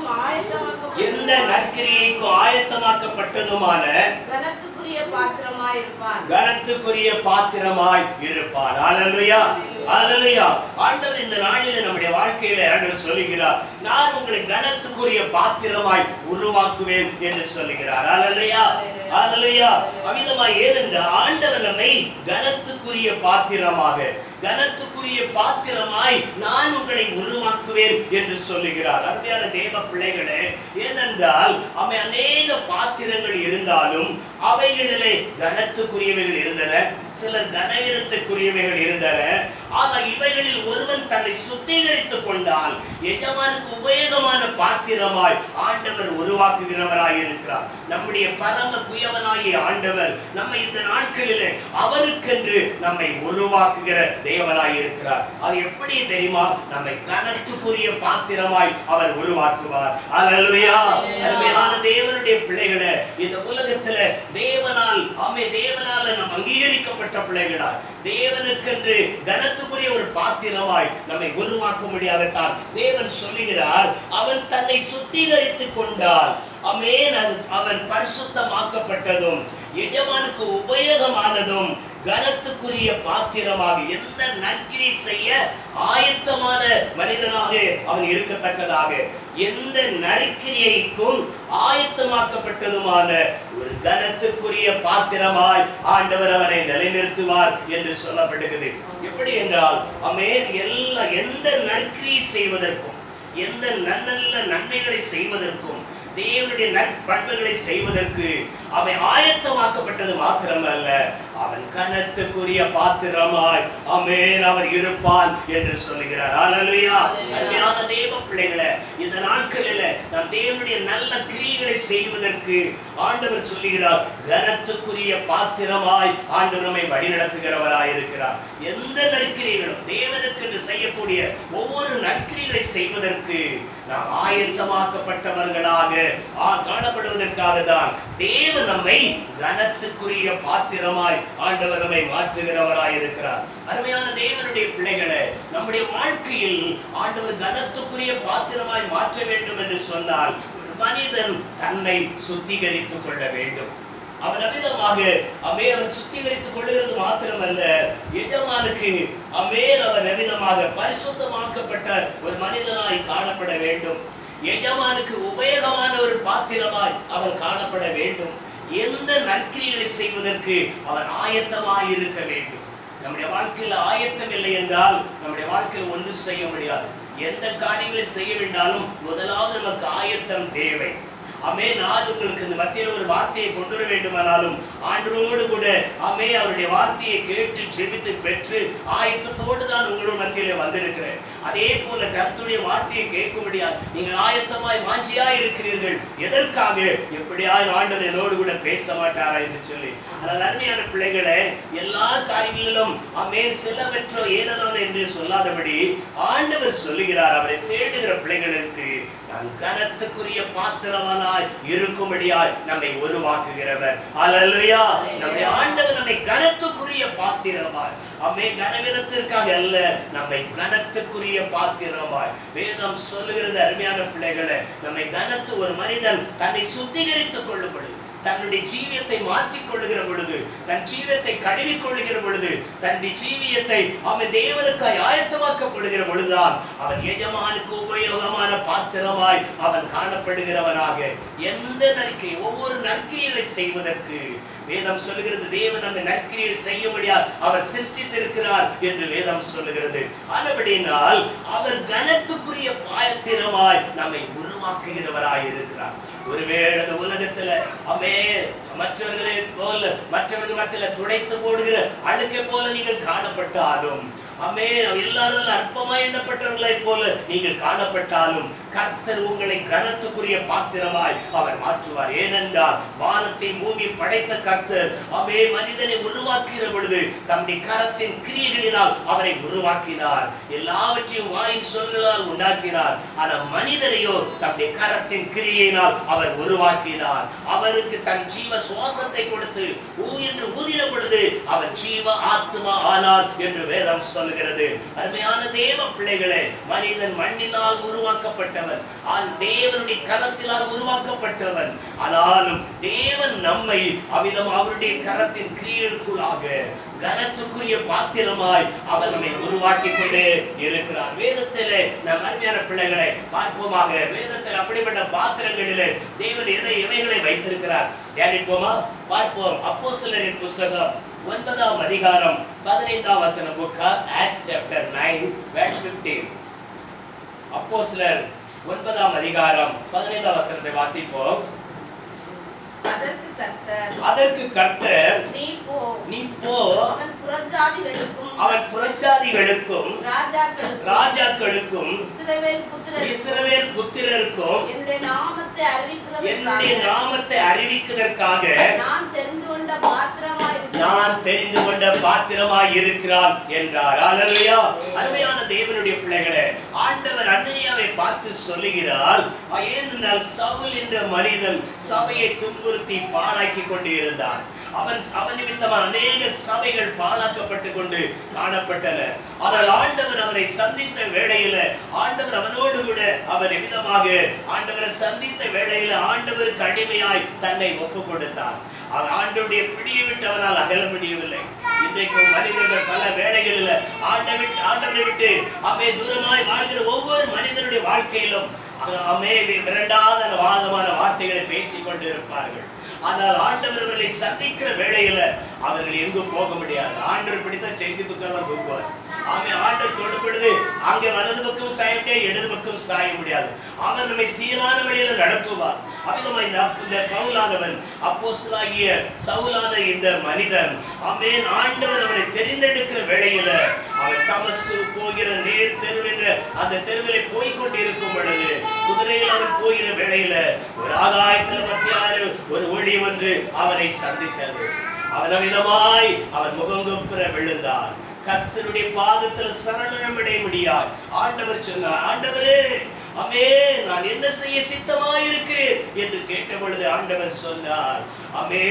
எந்த ஆயத்தமாக்கப்பட்டதுமான நற்கிரியைக்கும் ஆயத்தமாக்கப்பட்டதுமான கனத்துக்குரிய பாத்திரமாய் இருப்பான் கனத்துக்குரிய பாத்திரமாய் இருப்பார் அல்லேலூயா அல்லேலூயா ஆண்டவர் இந்த நாளில நம்முடைய வாழ்க்கையில ஆண்டவர் சொல்லுகிறார் நான் உங்களை கனத்துக்குரிய பாத்திரமாய் உருவாக்குவேன் என்று சொல்லுகிறார் அல்லேலூயா அல்லேலூயா அமிதமாய் ஏனென்றால் ஆண்டவர் நம்மை கனத்துக்குரிய பாத்திரமாக கனத்துக்குரிய பாத்திரமாய் நான் உங்களை உருவாக்குவேன் என்று சொல்லுகிறார் அருமையான தேவ பிள்ளைகளே ஏனென்றால் அவை அநேக பாத்திரங்கள் இருந்தாலும் அவைகளிலே கனத்துக்குரியவைகள் இருந்தன சிலர் கனவீரத்துக்குரியவைகள் இருந்தன ஆனால் இவைகளில் ஒருவன் தன்னை சுத்திகரித்துக் கொண்டால் எஜமானுக்கு உபயோகமான பாத்திரமாய் ஆண்டவர் உருவாக்குகிறவராய் இருக்கிறார் நம்முடைய பரம குயவனாகிய ஆண்டவர் நம்மை இந்த நாட்களிலே அவருக்கென்று நம்மை உருவாக்குகிற தேவனாய் இருக்கிறார் அது எப்படி தெரியுமா நம்மை கனத்துக்குரிய பாத்திரமாய் அவர் உருவாக்குவார் அல்லேலூயா அருமையான தேவனுடைய பிள்ளைகளே இந்த உலகத்துல தேவனால் ஆமே தேவனால நாம் அங்கீகரிக்கப்பட்ட பிள்ளைகளாய் தேவனுக்கென்று கனத்துக்குரிய ஒரு பாத்திரமாய் நம்மை உருவாக்க முடியாதத்தான் தேவன் சொல்லுகிறார் அவன் தன்னை சுத்திகரித்துக் கொண்டால் அமேன் அது அவன் பரிசுத்தமாக்கப்பட்டதும் எஜமானுக்கு உபயோகமானதும் கனத்துக்குரிய பாத்திரமாக எந்த நற்கிரி செய்ய ஆயத்தமான மனிதனாக அவன் இருக்கத்தக்கதாக எந்த நற்கிரியைக்கும் ஆயத்தமாக்கப்பட்டதுமான ஒரு கனத்துக்குரிய பாத்திரமாய் ஆண்டவர் அவரை நிலைநிறுத்துவார் என்று சொல்லப்படுகிறது எப்படி என்றால் அமேன் எல்லா எந்த நற்கிரி செய்வதற்கும் எந்த நன்னல்ல நன்மைகளை செய்வதற்கும் தேவனுடைய நற்பண்புகளை செய்வதற்கு அவன் ஆயத்தமாக்கப்பட்டது மாத்திரமல்ல அவன் கனத்துக்குரிய பாத்திரமாய் அமேன் அவர் இருப்பான் என்று சொல்லுகிறார் அல்லேலூயா அருமையான தேவ பிள்ளைகளே இந்த நாட்களில நாம் தேவனுடைய நல்ல கிரியைகளை செய்வதற்கு ஆண்டவர் சொல்லுகிறார் கனத்துக்குரிய பாத்திரமாய் ஆண்டவர் நம்மை வழிநடத்துகிறவராய் இருக்கிறார் எந்த நற்கிரிகளும் தேவனுக்கு என்று செய்யக்கூடிய ஒவ்வொரு நற்கிரிகளை செய்வதற்கு நாம் ஆயத்தமாக்கப்பட்டவர்களாக ஆ- காணப்படுவதற்காக தான் தேவன் நம்மை கனத்துக்குரிய பாத்திரமாய் ஆண்டவர் நம்மை மாற்றுகிறவராய் இருக்கிறார் அருமையான தேவனுடைய பிள்ளைகளே நம்முடைய வாழ்க்கையில் ஆண்டவர் கனத்துக்குரிய பாத்திரமாய் மாற்ற வேண்டும் என்று சொன்னால் ஒரு மனிதன் தன்னை சுத்திகரித்துக் கொள்ள வேண்டும் அவன் அமிதமாக அமே அவன் சுத்திகரித்துக் கொள்ளுகிறது மாத்திரமல்ல எஜமானுக்கு அமேல் அவன் அமிதமாக பரிசுத்தமாக்கப்பட்ட ஒரு மனிதனாய் காணப்பட வேண்டும் எஜமானுக்கு உபயோகமான ஒரு பாத்திரமாய் அவன் காணப்பட வேண்டும் எந்த நற்கிரிகளை செய்வதற்கு அவன் ஆயத்தமாய் இருக்க வேண்டும் நம்முடைய வாழ்க்கையில ஆயத்தம் இல்லை என்றால் நம்முடைய வாழ்க்கையில் ஒன்று செய்ய முடியாது எந்த காரியங்களை செய்ய வேண்டாலும் முதலாவது நமக்கு ஆயத்தம் தேவை அமே நான் உங்களுக்கு இந்த மத்தியில் ஒரு வார்த்தையை கொண்டு வர வேண்டுமானாலும் ஆண்டரோடு கூட அமே அவருடைய வார்த்தையை கேட்டு ஜெபித்து பெற்று ஆயத்தத்தோடு தான் உங்களோட மத்தியிலே வந்திருக்கிறேன் அதே போல கர்த்தருடைய வார்த்தையை கேட்க முடியாது நீங்கள் ஆயத்தமாய் வாஞ்சியாய் இருக்கிறீர்கள் எதற்காக எப்படியாய் ஆண்டவர் என்னோடு கூட பேச மாட்டாரா என்று சொல்லி அதனால் அருமையான பிள்ளைகளே எல்லா காரியங்களிலும் அமே சிலவற்றோ ஏனதான் என்று சொல்லாதபடி ஆண்டவர் சொல்லுகிறார் அவரை தேடுகிற பிள்ளைகளுக்கு நான் கனத்துக்குரிய பாத்திரவானாய் இருக்கும்படியாய் நம்மை உருவாக்குகிறவர் அல்லேலூயா நம்முடைய ஆண்டவர் நம்மை கனத்துக்குரிய பாத்திரமாய் அம்மே கனவினத்திற்காக அல்ல நம்மை கனத்துக்குரிய பாத்திரமாய் வேதம் சொல்லுகிறது அருமையான பிள்ளைகளை நம்மை கனத்து ஒரு மனிதன் தன்னை சுத்திகரித்துக் கொள்ளும் பொழுது தன்னுடைய ஜீவியத்தை மாற்றிக் கொள்ளுகிற பொழுது தன் ஜீவியத்தை கழுவிக் கொள்ளுகிற பொழுது தன்னுடைய ஜீவியத்தை அவன் தேவனுக்காய் ஆயத்தமாக்கப்படுகிற பொழுதுதான் அவன் எஜமானுக்கு உபயோகமான பாத்திரமாய் அவன் காணப்படுகிறவனாக எந்த நற்கை ஒவ்வொரு நற்கிரிகளை செய்வதற்கு வேதம் சொல்லுகிறது தேவன் நம்மை நற்கிரியில் செய்யும்படியா அவர் சிருஷ்டித்திருக்கிறார் என்று வேதம் சொல்லுகிறது ஆனபடியினால் அவர் கனத்துக்குரிய பாயத்திரமாய் நம்மை உருவாக்குகிறவராய் இருக்கிறார் ஒருவேளை இந்த உலகத்துல அமே மற்றவர்களை போல மற்றவர்கள் மத்தியில துடைத்து போடுகிற அழுக்கை போல நீங்கள் காணப்பட்டாலும் அமே எல்லாரும் அற்பமாய் எண்ணப்பட்டவர்களைப் போல நீங்கள் காணப்பட்டாலும் கர்த்தர் உங்களை கனத்துக்குரிய பாத்திரமாய் அவர் மாற்றுவார் ஏனென்றால் வானத்தை பூமி படைத்த கர்த்தர் அமே மனிதனை உருவாக்குகிற பொழுது தம்முடைய கரத்தின் கிரியைகளினால் அவரை உருவாக்கினார் எல்லாவற்றையும் வாயின் சொல்களால் உண்டாக்கினார் ஆனா மனிதனையோ தம்முடைய கரத்தின் கிரியையினால் அவர் உருவாக்கினார் அவருக்கு தன் ஜீவ சுவாசத்தை கொடுத்து ஊ என்று ஊதின பொழுது அவர் ஜீவ ஆத்மா ஆனார் என்று வேதம் சொல்லுகிறது அருமையான தேவ பிள்ளைகளே மனிதன் மண்ணினால் உருவாக்கப்பட்டவன் ஆன் தேவனுடைய கரத்தினால் உருவாக்கப்பட்டவன் ஆனாலும் தேவன் நம்மை அவ்விதம் அவருடைய கரத்தின் கிரியைகளுக்குள்ளாக கனத்துக்குரிய பாத்திரமாய் அவர் நம்மை உருவாக்கி கொண்டு இருக்கிறார் வேதத்திலே நம் அருமையான பிள்ளைகளை பார்ப்போமாக வேதத்தில் அப்படிப்பட்ட பாத்திரங்களிலே தேவன் எதை இவைகளை வைத்திருக்கிறார் தியானிப்போமா பார்ப்போம் அப்போஸ்தலரின் புஸ்தகம் ஒன்பதாம் அதிகாரம் பதினைந்தாம் வசனம் book Acts chapter nine verse 15 அப்போஸ்தலர் ஒன்பதாம் அதிகாரம் பதினைந்தாம் வசனத்தை வாசிப்போம் அதற்கு கர்த்தர் அதற்கு கர்த்தர் நீ போ நீ போ அவன் புறஜாதிகளுக்கும் அவன் புறச்சாதிகளுக்கும் ராஜாக்களுக்கும் ராஜாக்களுக்கும் இஸ்ரவேல் புத்திரருக்கும் இஸ்ரவேல் புத்திரருக்கும் என்னுடைய நாமத்தை என்னுடைய அறிவிக்கிறதற்காக நாமத்தை அறிவிக்கிறதற்காக நான் தெரிந்து கொண்ட பாத்திரமாய் நான் தெரிந்து கொண்ட பாத்திரமாய் இருக்கிறான் என்றார் அல்லேலூயா அருமையான தேவனுடைய பிள்ளைகளே ஆண்டவர் அன்னையாவை பார்த்து சொல்லுகிறார் ஏனென்றால் சவுல் என்ற மனிதன் சபையை துன்புறுத்தி பாழாக்கி கொண்டு இருந்தான் அவன் அவன் நிமித்தமாக அநேக சபைகள் பாழாக்கப்பட்டு கொண்டு காணப்பட்டன ஆனால் ஆண்டவர் அவரை சந்தித்த வேளையில ஆண்டவர் அவனோடு கூட அவர் எவ்விதமாக ஆண்டவரை சந்தித்த வேளையில ஆண்டவருக்கு அடிமையாய் தன்னை ஒப்பு கொடுத்தார் அவன் ஆண்டவருடைய பிடியை விட்டு அவனால் அகல முடியவில்லை இன்றைக்கும் மனிதர்கள் பல வேளைகளில் ஆண்டை விட்டு ஆண்டவரை விட்டு அவை தூரமாய் வாழ்கிற ஒவ்வொரு மனிதனுடைய வாழ்க்கையிலும் அமே விரண்டாத வாதமான வார்த்தைகளை பேசிக் கொண்டு இருப்பார்கள் ஆனால் ஆண்டவர் அவர்களை சந்திக்கிற வேளையில அவர்கள் எங்கும் போக முடியாது ஆண்டவர் பிடித்த செய்தி துக்கம் தூக்குவார் ஆமே ஆண்டவர் தொடும் பொழுது அங்கே வலது பக்கம் சாய முடியாது இடது பக்கம் சாய முடியாது அவர் நம்மை சீரான வழியில நடத்துவார் அவ்விதமா இந்த இந்த பவுலானவன் அப்போஸ்தலனாகிய சவுலான இந்த மனிதன் ஆமென் ஆண்டவர் அவனை தெரிந்தெடுக்கிற வேளையில அவன் தமஸ்கு போகிற நேர் தெருவென்ற அந்த தெருவிலே போய் கொண்டிருக்கும் பொழுது குதிரையில் அவன் போகிற வேளையில ஒரு ஆகாயத்தில் மத்தியான ஒரு ஒளி ஒன்று அவனை சந்தித்தது அவன் விதமாய் அவன் முகங்குப்புற விழுந்தான் கர்த்தருடைய பாதத்தில் சரணம் அடைய முடியாது ஆண்டவர் சொன்னார் ஆண்டவரே அமே நான் என்ன செய்ய சித்தமாயிருக்கிறேன் என்று கேட்ட பொழுது ஆண்டவர் சொன்னார் அமே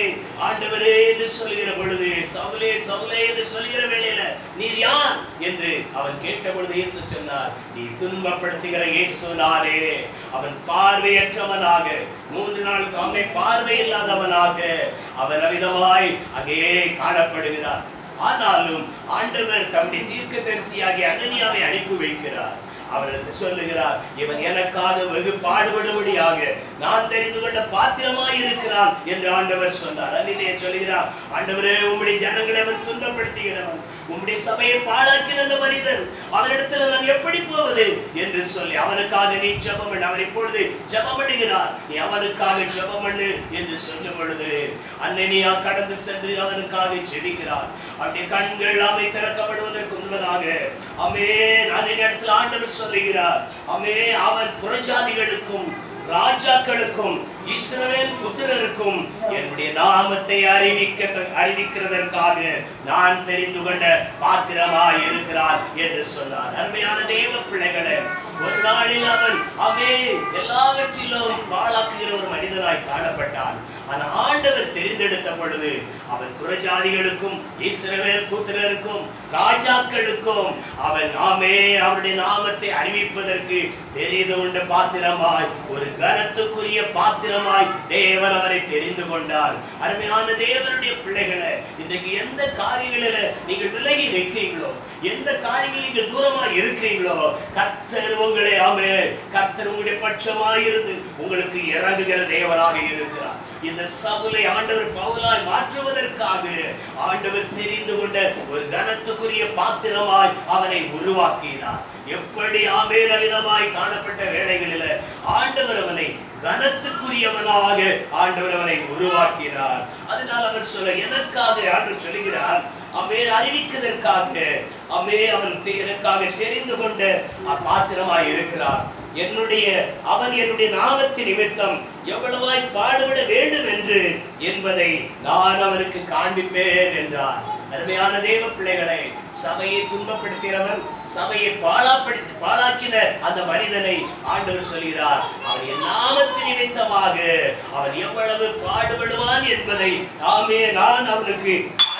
ஆண்டவரே என்று சொல்லுகிற பொழுது சவுலே சவுலே என்று சொல்லுகிற வேளையில நீர் யார் என்று அவன் கேட்ட பொழுது இயேசு சொன்னார் நீ துன்பப்படுத்துகிற இயேசு நானே அவன் பார்வையற்றவனாக மூன்று நாள் காமை பார்வை இல்லாதவனாக அவன் அவிதமாய் அங்கே காணப்படுகிறார் ஆனாலும் ஆண்டவர் தம்முடைய தீர்க்கதரிசியாகிய அனனியாவை அனுப்பி வைக்கிறார் அவர்களுக்கு சொல்லுகிறார் இவன் எனக்காக வெகு பாடுபடும்படியாக நான் தெரிந்து கொண்ட பாத்திரமாய் இருக்கிறான் என்று ஆண்டவர் சொன்னார் அன்னிலே சொல்லுகிறார் ஆண்டவரே உம்முடைய ஜனங்களை அவன் துன்பப்படுத்துகிறவன் உம்முடைய சபையை பாழாக்கின அந்த மனிதன் அவனிடத்தில் நான் எப்படி போவது என்று சொல்லி அவனுக்காக நீ ஜெபம் பண்ணு அவன் இப்பொழுது ஜெபம் பண்ணுகிறார் நீ அவனுக்காக ஜெபம் பண்ணு என்று சொல்லும் பொழுது அன்னையா கடந்து சென்று அவனுக்காக ஜெபிக்கிறார் அவனுடைய கண்கள் அவை திறக்கப்படுவதற்கு முன்பதாக அமே நான் இடத்துல ஆண்டவர் சொல்லுகிறார் அமே அவன் புறஜாதிகளுக்கும் ராஜாக்களுக்கும் இஸ்ரவேல் புத்திரருக்கும் என்னுடைய நாமத்தை அறிவிக்க அறிவிக்கிறதற்காக நான் தெரிந்து கொண்ட பாத்திரமாய் இருக்கிறார் என்று சொன்னார் அருமையான தேவ பிள்ளைகளே ஒரு நாளில் அவன் அவே எல்லாவற்றிலும் பாழாக்குகிற ஒரு மனிதனாய் காணப்பட்டான் ஆனா ஆண்டவர் தெரிந்தெடுத்த பொழுது அவன் புறஜாதிகளுக்கும் இஸ்ரவேல் புத்திரருக்கும் ராஜாக்களுக்கும் அவன் நாமே அவருடைய நாமத்தை அறிவிப்பதற்கு தெரிந்து கொண்ட பாத்திரமாய் ஒரு கனத்துக்குரிய பாத்திரமாய் தேவன் அவரை தெரிந்து கொண்டார் அருமையான தேவனுடைய பிள்ளைகளை இன்றைக்கு எந்த காரியங்களில நீங்கள் விலகி நிற்கிறீங்களோ எந்த காரியங்களில் நீங்கள் தூரமாய் இருக்கிறீங்களோ கர்த்தர் உங்களை ஆமே கர்த்தர் உங்களுடைய பட்சமாய் இருந்து உங்களுக்கு இறங்குகிற தேவனாக இருக்கிறார் இந்த சவுலை ஆண்டவர் பவுலாய் மாற்றுவதற்காக ஆண்டவர் தெரிந்து கொண்ட ஒரு கனத்துக்குரிய பாத்திரமாய் அவனை உருவாக்கினார் எப்படி ஆமேர விதமாய் காணப்பட்ட வேளைகளில ஆண்டவர் அவனை கனத்துக்குரியவனாக ஆண்டவர் அவனை உருவாக்கினார் அதனால் அவர் சொல்ல எனக்காக ஆண்டவர் சொல்லுகிறார் அமே அறிவிக்கிறதற்காக அமே அவன் தெ- எனக்காக தெரிந்து கொண்ட பாத்திரமாய் இருக்கிறார் என்னுடைய அவன் என்னுடைய நாமத்தின் நிமித்தம் எவ்வளவாய் பாடுபட வேண்டும் என்று என்பதை நான் அவனுக்கு காண்பிப்பேன் என்றார் அருமையான தேவ பிள்ளைகளை சபையை துன்பப்படுத்தினவன் சபையை பாழாப்படுத்தி பாழாக்கின அந்த மனிதனை ஆண்டவர் சொல்கிறார் அவன் என் நாமத்தின் நிமித்தமாக அவன் எவ்வளவு பாடுபடுவான் என்பதை நாமே நான் அவனுக்கு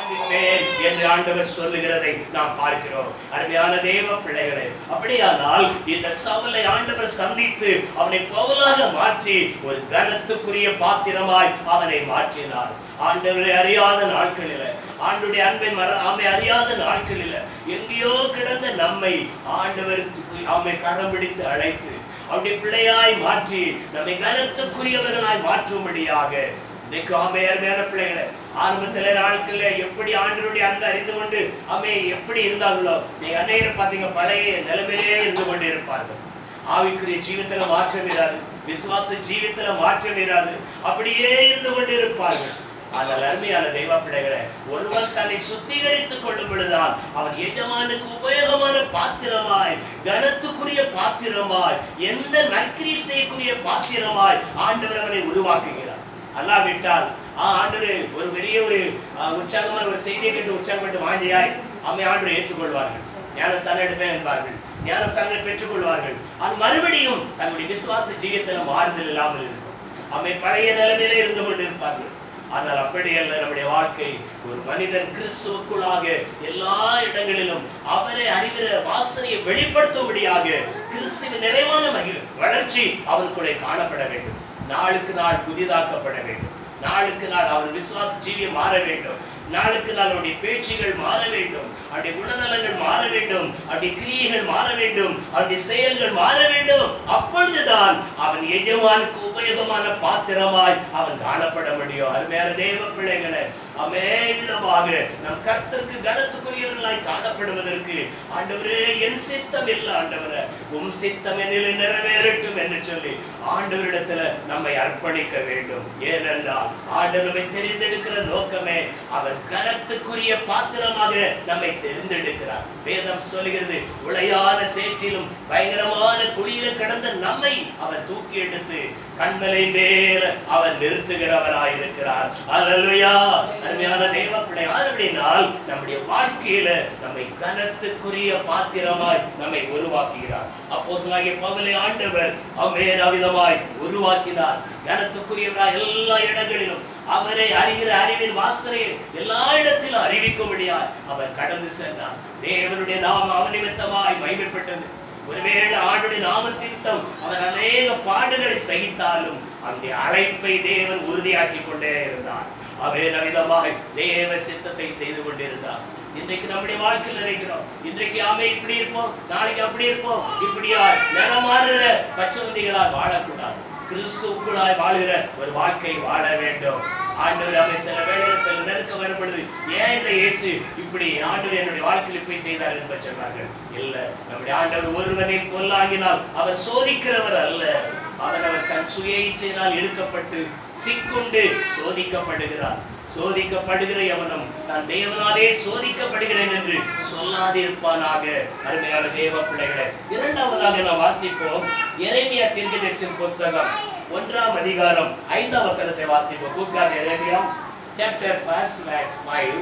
சந்திப்பேன் என்று ஆண்டவர் சொல்லுகிறதை நாம் பார்க்கிறோம் அருமையான தேவ பிள்ளைகளே அப்படியானால் இந்த சவுலை ஆண்டவர் சந்தித்து அவனை பவுலாக மாற்றி ஒரு கனத்துக்குரிய பாத்திரமாய் அவனை மாற்றினார் ஆண்டவரை அறியாத நாட்களில ஆண்டுடைய அன்பை மற ஆமை அறியாத நாட்களில எங்கேயோ கிடந்த நம்மை ஆண்டவர் அவனை கரம் பிடித்து அழைத்து அவருடைய பிள்ளையாய் மாற்றி நம்மை கனத்துக்குரியவர்களாய் மாற்றும்படியாக இன்னைக்கு ஆமை அருமையான பிள்ளைகளை ஆரம்பத்துல நாட்கள்ல எப்படி ஆண்டவருடைய அன்பை அறிந்து கொண்டு அம்மை எப்படி இருந்தாங்களோ நீங்க அநேகர் பாத்தீங்க பழைய நிலைமையிலே இருந்து கொண்டு இருப்பார்கள் ஆவிக்குரிய ஜீவித்துல மாற்றம் இராது விசுவாச ஜீவித்துல மாற்றம் இராது அப்படியே இருந்து கொண்டு இருப்பார்கள் ஆனால் அருமையான தெய்வ பிள்ளைகளை ஒருவன் தன்னை சுத்திகரித்துக் கொள்ளும் பொழுதுதான் அவன் எஜமானுக்கு உபயோகமான பாத்திரமாய் கனத்துக்குரிய பாத்திரமாய் எந்த நற்கிரிசைக்குரிய பாத்திரமாய் ஆண்டவர் அவனை உருவாக்குகிறார் அல்லாவிட்டால் ஆ, ஆண்டவர் ஒரு பெரிய ஒரு ஆ, உற்சாகமான ஒரு செய்தியை கேட்டு உற்சாகப்பட்டு வாஞ்சியாய் அம்மை ஆண்டவர் ஏற்றுக்கொள்வார்கள் ஞானஸ்தானம் எடுப்பேன் என்பார்கள் ஞானஸ்தானங்களை பெற்றுக் கொள்வார்கள் அது மறுபடியும் தன்னுடைய விசுவாச ஜீவியத்துல மாறுதல் இல்லாமல் இருக்கும் அம்மை பழைய நிலைமையில இருந்து கொண்டு இருப்பார்கள் ஆனால் அப்படி அல்ல நம்முடைய வாழ்க்கை ஒரு மனிதன் கிறிஸ்துவுக்குள்ளாக எல்லா இடங்களிலும் அவரை அறிகிற வாசனையை வெளிப்படுத்தும்படியாக கிறிஸ்துவின் நிறைவான மகிழ் வளர்ச்சி அவனுக்குள்ளே காணப்பட வேண்டும் நாளுக்கு நாள் புதிதாக்கப்பட வேண்டும் நாளுக்கு நாள் அவன் விசுவாச ஜீவியம் மாற வேண்டும் நாளுக்கு நாள் அவனுடைய பேச்சுகள் மாற வேண்டும் அவனுடைய குணநலங்கள் மாற வேண்டும் அவனுடைய கிரியைகள் மாற வேண்டும் அவனுடைய செயல்கள் மாற வேண்டும் அப்பொழுதுதான் அவன் எஜமானுக்கு உபயோகமான பாத்திரமாய் அவன் காணப்பட முடியும் அருமையான தேவ பிள்ளைகளை அமேவிதமாக நம் கர்த்தருக்கு கனத்துக்குரியவர்களாய் காணப்படுவதற்கு ஆண்டவரே என் சித்தம் இல்ல ஆண்டவரே உம் சித்தம் என்னில் நிறைவேறட்டும் என்று சொல்லி ஆண்டவரிடத்துல நம்மை அர்ப்பணிக்க வேண்டும் ஏனென்றால் ஆண்டவர் நம்மை தெரிந்தெடுக்கிற நோக்கமே அவர் கனத்துக்குரிய பாத்திரமாக நம்மை தெரிந்தெடுக்கிறார் வேதம் சொல்லுகிறது உளையான சேற்றிலும் பயங்கரமான குழியில கிடந்த நம்மை அவர் தூக்கி எடுத்து கண்மலை மேல அவர் நிறுத்துகிறவராயிருக்கிறார் அல்லேலூயா அருமையான தேவ பிள்ளை அப்படினால் நம்முடைய வாழ்க்கையில நம்மை கனத்துக்குரிய பாத்திரமாய் நம்மை உருவாக்குகிறார் அப்போஸ்தலனாகிய பவுலை ஆண்டவர் அவ்வேறாவிதமாய் உருவாக்கினார் கனத்துக்குரியவராய் எல்லா இடங்களிலும் அவரை அறிகிற அறிவின் வாசனையை எல்லா இடத்திலும் அறிவிக்கும்படியாய் அவர் கடந்து சென்றார் தேவனுடைய நாமம் அவனிமித்தமாய் மகிமைப்பட்டது ஒருவேளை ஆண்டுடைய நாமத்திருத்தம் அவர் அநேக பாடுகளை சகித்தாலும் அவருடைய அழைப்பை தேவன் உறுதியாக்கி கொண்டே இருந்தார் அவர் விதமாய் தேவ சித்தத்தை செய்து கொண்டிருந்தார் இன்றைக்கு நம்முடைய வாழ்க்கையில் நினைக்கிறோம் இன்றைக்கு ஆமை இப்படி இருப்போம் நாளைக்கு அப்படி இருப்போம் இப்படியா நிறமாறுற பச்சவந்திகளால் வாழக்கூடாது கிறிஸ்துக்குள்ளாய் வாழுகிற ஒரு வாழ்க்கை வாழ வேண்டும் ஆண்டவர் அவரை சில வேளையில் சில நெருக்கம் வரும்பொழுது ஏன் இந்த இயேசு இப்படி ஆண்டவர் என்னுடைய வாழ்க்கையில் போய் செய்தார் என்று சொன்னார்கள் இல்ல நம்முடைய ஆண்டவர் ஒருவனை பொல்லாங்கினால் அவர் சோதிக்கிறவர் அல்ல அவர் அவர் தன் சுய இச்சையினால் இழுக்கப்பட்டு சிக்குண்டு சோதிக்கப்படுகிறார் சோதிக்கப்படுகிற எவனும் நான் தேவனாலே சோதிக்கப்படுகிறேன் என்று சொல்லாதிருப்பானாக அருமையான தேவ பிள்ளைகளை இரண்டாவதாக நாம் வாசிப்போம் எரேமியா தீர்க்கதரிசியின் புஸ்தகம் ஒன்றாம் அதிகாரம் ஐந்தாம் வசனத்தை வாசிப்போம் புக் ஆஃப் எரேமியா சாப்டர் ஃபர்ஸ்ட் verse 5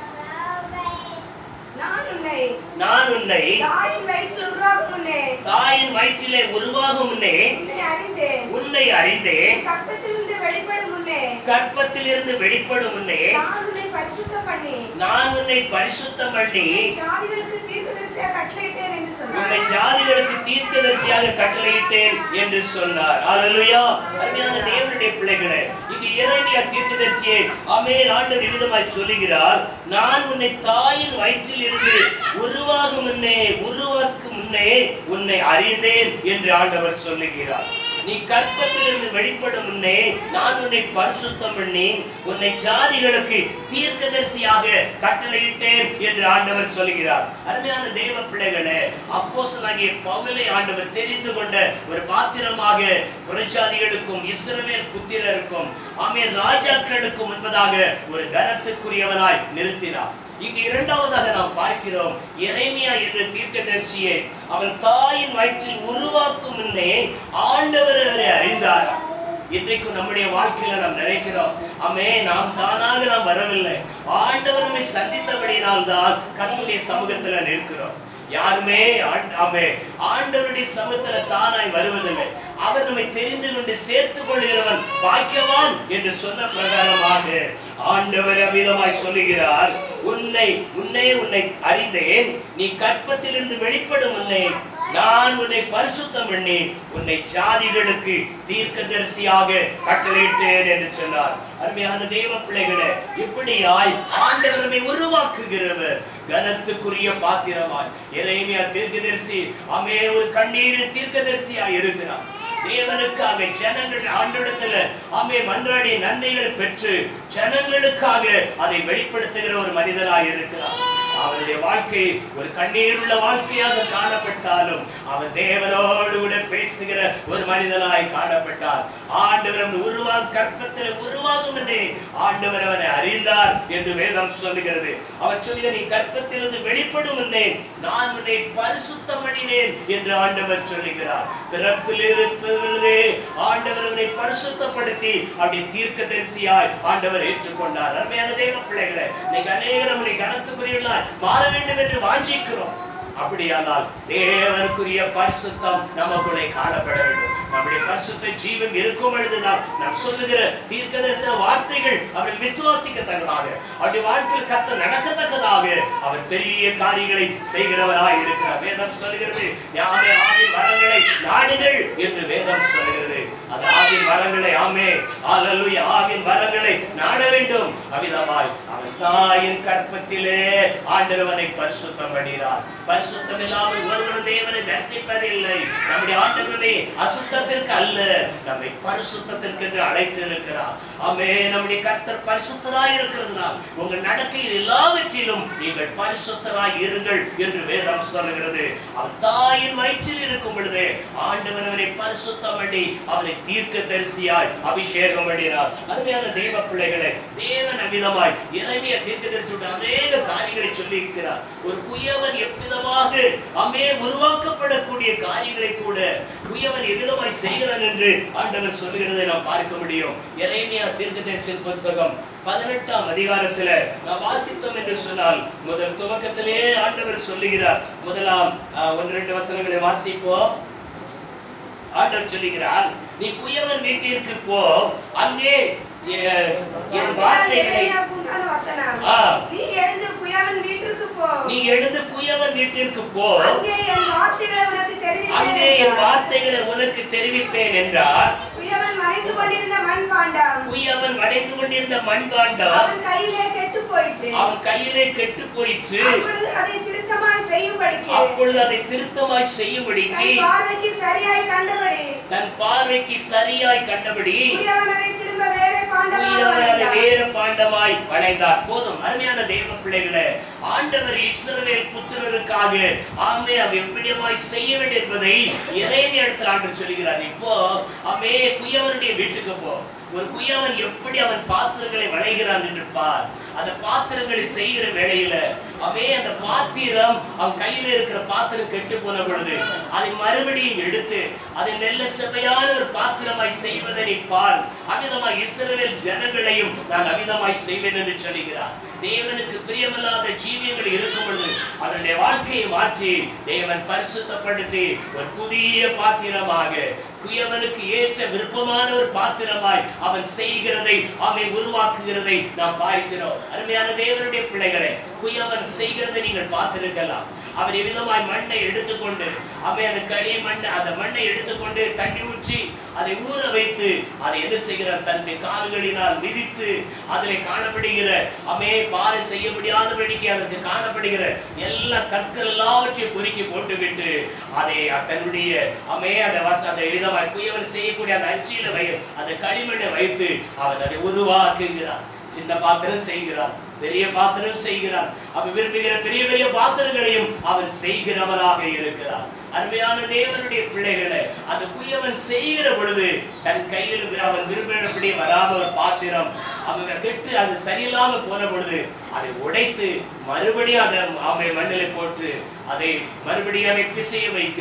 நான் உன்னை நான் உன்னை தாயின் வயிற்றில் உருவாக்கும் முன்னே தாயின் வயிற்றிலே உருவாகும் முன்னே உன்னை அறிந்தேன் உன்னை அறிந்தேன் கற்பத்திலிருந்து வெளிப்படும் முன்னே கற்பத்திலிருந்து வெளிப்படும் முன்னே நான் உன்னை பரிசுத்தம் பண்ணி நான் உன்னை பரிசுத்தம் பண்ணி ஜாதிகளுக்கு தீர்க்கதரிசியாக கட்டளையிட்டேன் என்று உன்னை சொன்னார் ஜாதிகளுக்கு தீர்க்கதரிசியாக கட்டளையிட்டேன் என்று சொன்னார் அல்லேலூயா அருமையான தேவனுடைய பிள்ளைகளே இது இறைமையா தீர்க்கதரிசியே ஆமென் ஆண்டவர் விதமாய் சொல்லுகிறார் நான் உன்னை தாயின் வயிற்றில் இருந்து உருவாகும் முன்னே உருவாக்கும் முன்னே உன்னை அறிந்தேன் என்று ஆண்டவர் சொல்லுகிறார் நீ கற்பத்திலிருந்து வெளிப்படும் முன்னே நான் உன்னை பரிசுத்தம் பண்ணி உன்னை ஜாதிகளுக்கு தீர்க்கதரிசியாக கட்டளையிட்டேன் என்று ஆண்டவர் சொல்கிறார் அருமையான தேவ பிள்ளைகளே அப்போஸ்தலனாகிய பவுலை ஆண்டவர் தெரிந்து கொண்ட ஒரு பாத்திரமாக புறஜாதிகளுக்கும் இஸ்ரவேல் புத்திரருக்கும் ஆமென் ராஜாக்களுக்கும் என்பதாக ஒரு கனத்துக்குரியவனாய் நிறுத்தினார் இங்கு இரண்டாவதாக நாம் பார்க்கிறோம் எரேமியா என்ற தீர்க்கதரிசியை அவன் தாயின் வயிற்றில் உருவாக்கும் முன்னே ஆண்டவர் அவரை அறிந்தார் இன்றைக்கு நம்முடைய வாழ்க்கையில நாம் நினைக்கிறோம் அமே நாம் தானாக நாம் வரவில்லை ஆண்டவர் நம்மை சந்தித்தபடியினால் தான் கர்த்தருடைய சமூகத்துல நிற்கிறோம் யாருமே ஆண்ட- ஆமே ஆண்டவருடைய சமூகத்துல தானாய் வருவதில்லை அவர் நம்மை தெரிந்து கொண்டு சேர்த்துக் கொள்கிறவன் பாக்கியவான் என்று சொன்ன பிரகாரமாக ஆண்டவர் அமிதமாய் சொல்லுகிறார் உன்னை உன்னை உன்னை அறிந்தேன் நீ கற்பத்திலிருந்து வெளிப்படும் உன்னை நான் உன்னை பரிசுத்தம் பண்ணி உன்னை ஜாதிகளுக்கு தீர்க்கதரிசியாக கட்டளையிட்டேன் என்று சொன்னார் அருமையான தெய்வ பிள்ளைகளே இப்படியாய் ஆண்டவர் நம்மை உருவாக்குகிறவர் கனத்துக்குரிய பாத்திரமாய் எரேமியா தீர்க்கதரிசி அமே ஒரு கண்ணீரின் தீர்க்கதரிசியாய் இருக்கிறார் தேவனுக்காக ஜனங்கள் ஆண்டிடத்துல ஆமே மன்றாடி நன்மைகளை பெற்று ஜனங்களுக்காக அதை வெளிப்படுத்துகிற ஒரு மனிதனாய் இருக்கிறார் அவருடைய வாழ்க்கை ஒரு கண்ணீர் உள்ள வாழ்க்கையாக காணப்பட்டாலும் அவன் தேவனோடு கூட பேசுகிற ஒரு மனிதனாய் காணப்பட்டார் ஆண்டவர் அவன் உருவா கற்பத்தில் உருவாகும் என்றே ஆண்டவர் அவனை அறிந்தார் என்று வேதம் சொல்லுகிறது அவர் சொல்லுகிற நீ கற்பத்திலிருந்து வெளிப்படும் என்றே நான் உன்னை பரிசுத்தம் பண்ணினேன் என்று ஆண்டவர் சொல்லுகிறார் பிறப்பில் இருப்பதிலே ஆண்டவர் அவனை பரிசுத்தப்படுத்தி அப்படி தீர்க்கதரிசியாய் ஆண்டவர் ஏற்றுக்கொண்டார் அருமையான தேவ பிள்ளைகளை நீங்க அநேகர் நம்முடைய கனத்துக்குரியவர்களாய் மாற வேண்டும் என்று வாஞ்சிக்கிறோம் அப்படியானால் தேவனுக்குரிய பரிசுத்தம் நமக்குள்ளே காணப்பட வேண்டும் நம்முடைய பரிசுத்த ஜீவன் இருக்கும் பொழுதுதான் நாம் சொல்லுகிற தீர்க்கதரிசன வார்த்தைகள் அவர்கள் விசுவாசிக்கத்தக்கதாக அவருடைய வாழ்க்கையில் கத்த நடக்கத்தக்கதாக அவர் பெரிய காரியங்களை செய்கிறவராய் இருக்கிறார் வேதம் சொல்லுகிறது யாமே ஆவின் வரங்களை நாடுகள் என்று வேதம் சொல்லுகிறது அந்த ஆவின் வரங்களை ஆமே அல்லேலூயா ஆவின் வரங்களை நாட வேண்டும் அவிதமாய் அவன் தாயின் கற்பத்திலே ஆண்டவனை பரிசுத்தம் பண்ணினார் பரிசுத்தம் இல்லாமல் ஒருவரும் தேவனை தரிசிப்பதில்லை நம்முடைய ஆண்டவனை அசுத்தத்திற்கு அல்ல நம்மை பரிசுத்தத்திற்கு என்று அழைத்து இருக்கிறார் ஆமே நம்முடைய கர்த்தர் பரிசுத்தராய் இருக்கிறதுனால் உங்கள் நடக்கையில் எல்லாவற்றிலும் நீங்கள் பரிசுத்தராய் இருங்கள் என்று வேதம் சொல்லுகிறது அவன் தாயின் வயிற்றில் இருக்கும் பொழுது ஆண்டவர் அவனை பரிசுத்தம் பண்ணி அவனை தீர்க்க தரிசியாய் அபிஷேகம் பண்ணினார் அருமையான தெய்வ பிள்ளைகளே தேவன் அமிதமாய் இறைமைய தீர்க்க தரிசியோட அநேக காரியங்களை சொல்லி இருக்கிறார் ஒரு குயவன் எவ்விதமாக அமே உருவாக்கப்படக்கூடிய காரியங்களை கூட குயவன் எவ்விதமாய் செய்கிறான் என்று ஆண்டவர் சொல்லுகிறதை நாம் பார்க்க முடியும் இறைமையா தீர்க்க தரிசன புஸ்தகம் பதினெட்டாம் அதிகாரத்துல நாம் வாசித்தோம் என்று சொன்னால் முதல் துவக்கத்திலே ஆண்டவர் சொல்லுகிறார் முதலாம் ஆஹ், ஒன்று ரெண்டு வசனங்களை வாசிப்போம் ஆண்டவர் சொல்லுகிறார் நீ குயவன் வீட்டிற்கு போ அங்கே எ- என் வார்த்தைகளை உண்டான வசனம் ஆ. நீ எழுந்து குயவன் வீட்டிற்கு போ நீ எழுந்து குயவன் வீட்டிற்கு போ அங்கே என் வார்த்தைகளை உனக்கு தெரிவிப்பேன் அங்கே என் என்றார். வார்த்தைகளை உனக்கு தெரிவிப்பேன் என்றார் குயவன் மறைந்து கொண்டிருந்த மண் பாண்டம் குயவன் வடைந்து கொண்டிருந்த மண்பாண்டம் அவன் கையிலே கெட்டு போயிற்று அவன் கையிலே கெட்டு போயிற்று அப்பொழுது அதை திருத்தமாய் செய்யும்படிக்கு அப்பொழுது அதை திருத்தமாய் செய்யும்படிக்கு தன் பார்வைக்கு சரியாய் கண்டபடி தன் பார்வைக்கு சரியாய் கண்டபடி குயவன் அதை திரும்ப வேறே பாண்டமாக குயவன் அதை வரைந்தான். வேறு பாண்டமாய் வளைந்தார் போதும் அருமையான தெய்வ பிள்ளைகளே ஆண்டவர் இஸ்ரவேல் புத்திரருக்காக ஆமே அவன் எப்படியமாய் செய்ய வேண்டும் என்பதை இறைவன் இடத்துல ஆண்டு சொல்கிறார் இப்போ அமே குயவனுடைய வீட்டுக்கு போ ஒரு குயவன் எப்படி அவன் பாத்திரங்களை வளைகிறான் என்று பார் அந்த பாத்திரங்களை செய்கிற வேளையில அவே அந்த பாத்திரம் அவன் கையில இருக்கிற பாத்திரம் கெட்டு போன பொழுது அதை மறுபடியும் எடுத்து அதை நல்ல செவையான ஒரு பாத்திரமாய் செய்வதை நீ பார் அமிதமாய் இஸ்ரவேல் ஜனங்களையும் நான் அமிதமாய் செய்வேன் என்று சொல்லுகிறார் தேவனுக்கு பிரியமில்லாத ஜீவியங்கள் இருக்கும் பொழுது அவருடைய வாழ்க்கையை மாற்றி தேவன் பரிசுத்தப்படுத்தி ஒரு புதிய பாத்திரமாக குயவனுக்கு ஏற்ற விருப்பமான ஒரு பாத்திரமாய் அவன் செய்கிறதை அவன் உருவாக்குகிறதை நாம் பார்க்கிறோம் அருமையான தேவனுடைய பிள்ளைகளே குயவன் செய்கிறதை நீங்கள் பார்த்திருக்கலாம் அவர் எவ்விதமாய் மண்ணை எடுத்துக்கொண்டு அவன் அந்த களி மண்ணை அந்த மண்ணை எடுத்துக்கொண்டு தண்ணி ஊற்றி அதை ஊற வைத்து அதை என்ன செய்கிறார் தன்னுடைய கால்களினால் மிதித்து அதிலே காணப்படுகிற அமே பாறை செய்ய முடியாதபடிக்கு அதற்கு காணப்படுகிற எல்லா கற்கள் எல்லாவற்றையும் பொறுக்கி போட்டுவிட்டு அதை தன்னுடைய அமே அந்த வச அந்த விதமாய் குயவன் செய்யக்கூடிய அந்த அச்சியில வை அந்த களிமண்ணை வைத்து அவன் அதை உருவாக்குகிறான் சின்ன பாத்திரம் செய்கிறான் பெரிய பாத்திரம் செய்கிறான் அவன் விரும்புகிற பெரிய பெரிய பாத்திரங்களையும் அவன் செய்கிறவராக இருக்கிறார் அருமையான தேவனுடைய பிள்ளைகளை அந்த குயவன் செய்கிற பொழுது தன் கையில் அவன் விரும்பினபடி வராத ஒரு பாத்திரம் அவன் கெட்டு அது சரியில்லாம போன பொழுது அதை உடைத்து மறுபடியும் அதை அவனை மண்ணிலே போட்டு அதை மறுபடியும் அதை பிசைய வைக்கிறார்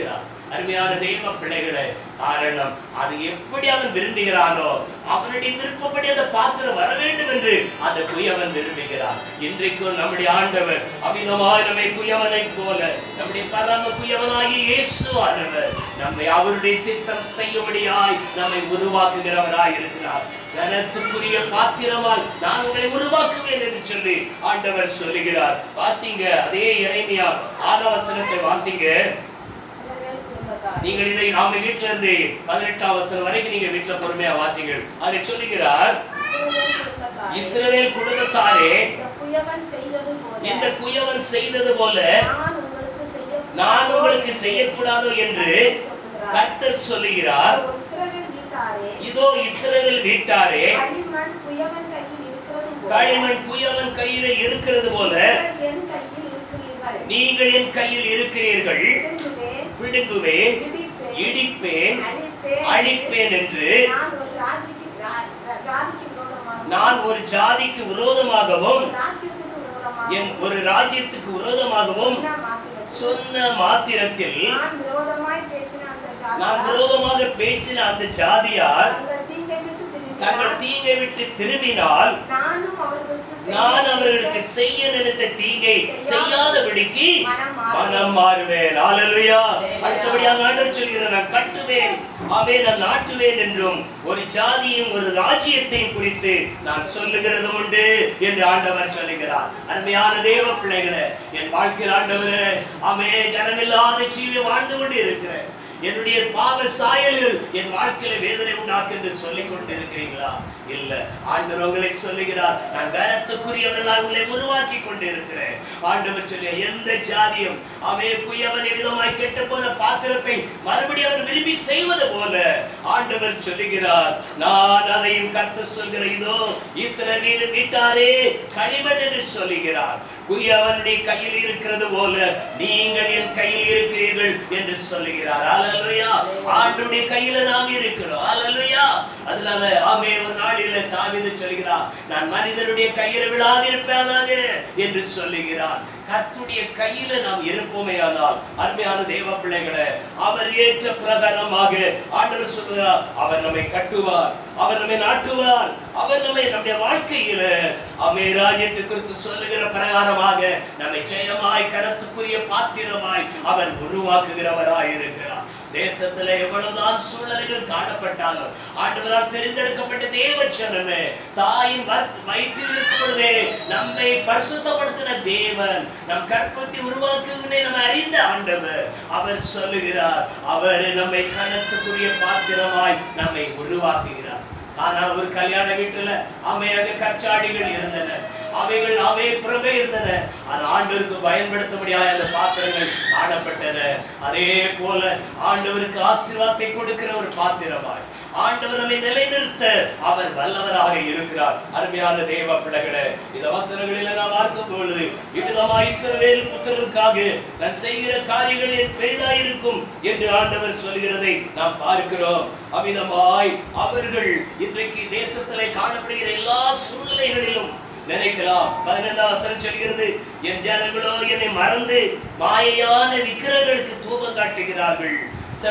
அருமையான தெய்வ பிள்ளைகளே காரணம் அது எப்படி அவன் விரும்புகிறானோ அவனுடைய விருப்பப்படி அந்த பாத்திரம் வர வேண்டும் என்று அந்த குயவன் விரும்புகிறான் இன்றைக்கும் நம்முடைய ஆண்டவர் அமிதமாய் நம்மை குயவனை போல நம்முடைய பரம குயவனாகி இயேசுவானவர் நம்மை அவருடைய சித்தம் செய்யும்படியாய் நம்மை உருவாக்குகிறவராய் இருக்கிறார் கனத்துக்குரிய பாத்திரமாய் நான் உங்களை உருவாக்குவேன் என்று சொல்லி ஆண்டவர் சொல்லுகிறார் வாசிங்க அதே இறைமையா ஆலவசனத்தை வாசிங்க இஸ்ரவேல் குடும்பத்தார் நீங்கள் இதை நாம வீட்டுல இருந்து பதினெட்டாம் வசனம் வரைக்கும் நீங்க வீட்டுல பொறுமையா வாசிங்கள் அதை சொல்லுகிறார் இஸ்ரவேல் குடும்பத்தாரே, இஸ்ரவேல் குடும்பத்தாரே இந்த குயவன் செய்தது போல இந்த குயவன் செய்தது போல நான் உங்களுக்கு செய்ய நான் உங்களுக்கு செய்யக்கூடாதோ என்று கர்த்தர் சொல்லுகிறார் ஓ இஸ்ரவேல் வீட்டாரே இதோ இஸ்ரவேல் வீட்டாரே களிமண் குயவன் கையில் இருக்கிறது போல களிமண் குயவன் கையில இருக்கிறது போல நீங்கள் என் கையில் இருக்கிறீர்கள் நீங்கள் என் கையில் இருக்கிறீர்கள் விரும்புவேன், பிடுங்குவேன் இடிப்பேன், இடிப்பேன் அழிப்பேன் அழிப்பேன் என்று நான் ஒரு ராஜிக்கு ரா- ரா- ஜாதிக்கு விரோதமாக நான் ஒரு ஜாதிக்கு விரோதமாகவும் ஒரு ராஜ்யத்துக்கு விரோதமாக என் ஒரு ராஜ்யத்துக்கு விரோதமாகவும் சொன்ன மாத்திரத்தில் சொன்ன மாத்திரத்தில் நான் விரோதமாய் பேசின அந்த நான் ஜாதியார் விரோதமாக பேசின அந்த ஜாதியார் தங்கள் தீங்கை விட்டு தங்கள் திரும்பினால் தீங்கை விட்டு திரும்பினால் நானும் அவர்களுக்கு செய்ய நான் அவர்களுக்கு நினைத்த செய்ய நினைத்த தீங்கை செய்யாதபடிக்கு மனம் மாறுவேன். மனம் மாறுவேன் ஹalleluya அடுத்தபடியாக ஆண்டவர் சொல்கிறார் நான் கட்டுவேன் அவே நான் நாட்டுவேன் என்றும் ஒரு ஜாதியும் ஒரு ராஜ்யத்தையும் குறித்து நான் சொல்லுகிறதும் உண்டு என்று ஆண்டவர் சொல்லுகிறார் அருமையான தேவ பிள்ளைகளே என் வாழ்க்கையில் ஆண்டவரே அமே ஜனமில்லாத ஜீவி வாழ்ந்து கொண்டு இருக்கிறேன் என்னுடைய பாவ சாயல்கள் என் வாழ்க்கையில வேதனை உண்டாக்கு என்று சொல்லிக் கொண்டு இருக்கிறீங்களா இல்ல ஆண்டவர் உங்களை சொல்லுகிறார் நான் கனத்துக்குரியவர்களாக உங்களை உருவாக்கி கொண்டு இருக்கிறேன் ஆண்டவர் சொல்லிய எந்த ஜாதியும் அவைய குயவன் விதமாய் கெட்டு போன பாத்திரத்தை மறுபடியும் அவர் விரும்பி செய்வது போல ஆண்டவர் சொல்லுகிறார் நான் அதையும் கத்து சொல்கிற இதோ இஸ்ரவேல் வீட்டாரே களிமண் என்று சொல்லுகிறார் குயவனுடைய கையில் இருக்கிறது போல நீங்கள் என் கையில் இருக்கிறீர்கள் என்று சொல்லுகிறார் அல்லலுயா ஆண்டுடைய கையில நாம் இருக்கிறோம் அல்லலுயா அதனால ஆமே ஒரு நாளில தாவிது சொல்கிறார் நான் மனிதனுடைய கையில விழாதிருப்பேனாக என்று சொல்லுகிறார் கர்த்துடைய கையில நாம் இருப்போமேயானால் அருமையான தேவ பிள்ளைகளே அவர் ஏற்ற பிரகாரமாக ஆண்டவர் சொல்கிறார் அவர் நம்மை கட்டுவார் அவர் நம்மை நாட்டுவார் அவர் நம்மை நம்முடைய வாழ்க்கையில அமே ராஜ்யத்தை குறித்து சொல்லுகிற பிரகாரமாக நம்மை ஜெயமாய் கரத்துக்குரிய பாத்திரமாய் அவர் உருவாக்குகிறவராய் இருக்கிறார் தேசத்துல எவ்வளவுதான் சூழ்நிலைகள் காணப்பட்டாலும் ஆண்டவரால் தெரிந்தெடுக்கப்பட்ட தேவ ஜனமே தாயின் வர- வயிற்றில் இருக்கும் பொழுதே நம்மை பரிசுத்தப்படுத்தின தேவன் நம் கற்பத்தை உருவாக்குவதை நம்ம அறிந்த ஆண்டவர் அவர் சொல்லுகிறார் அவர் நம்மை கனத்துக்குரிய பாத்திரமாய் நம்மை உருவாக்குகிறார் ஆனா ஒரு கல்யாண வீட்டுல அமையாக கற்சாடிகள் இருந்தன அவைகள் அவை புறமே இருந்தன அது ஆண்டவருக்கு பயன்படுத்தும்படியாக அந்த பாத்திரங்கள் காணப்பட்டன அதே போல ஆண்டவருக்கு ஆசீர்வாதத்தை கொடுக்கிற ஒரு பாத்திரமாய் ஆண்டவர் நம்மை நிலைநிறுத்த அவர் வல்லவராக இருக்கிறார் அருமையான தேவ பிள்ளைகளே இந்த வசனங்களில நாம் பார்க்கும் பொழுது இவ்விதமாய் இஸ்ரவேல் புத்திரருக்காக நான் செய்கிற காரியங்கள் என் பெரிதாயிருக்கும் என்று ஆண்டவர் சொல்கிறதை நாம் பார்க்கிறோம் அமிதமாய் அவர்கள் இன்றைக்கு தேசத்திலே காணப்படுகிற எல்லா சூழ்நிலைகளிலும் நினைக்கலாம் பதினைந்தாம் வசனம் சொல்கிறது என் ஜனங்களோ என்னை மறந்து மாயையான விக்கிரங்களுக்கு தூபம் காட்டுகிறார்கள்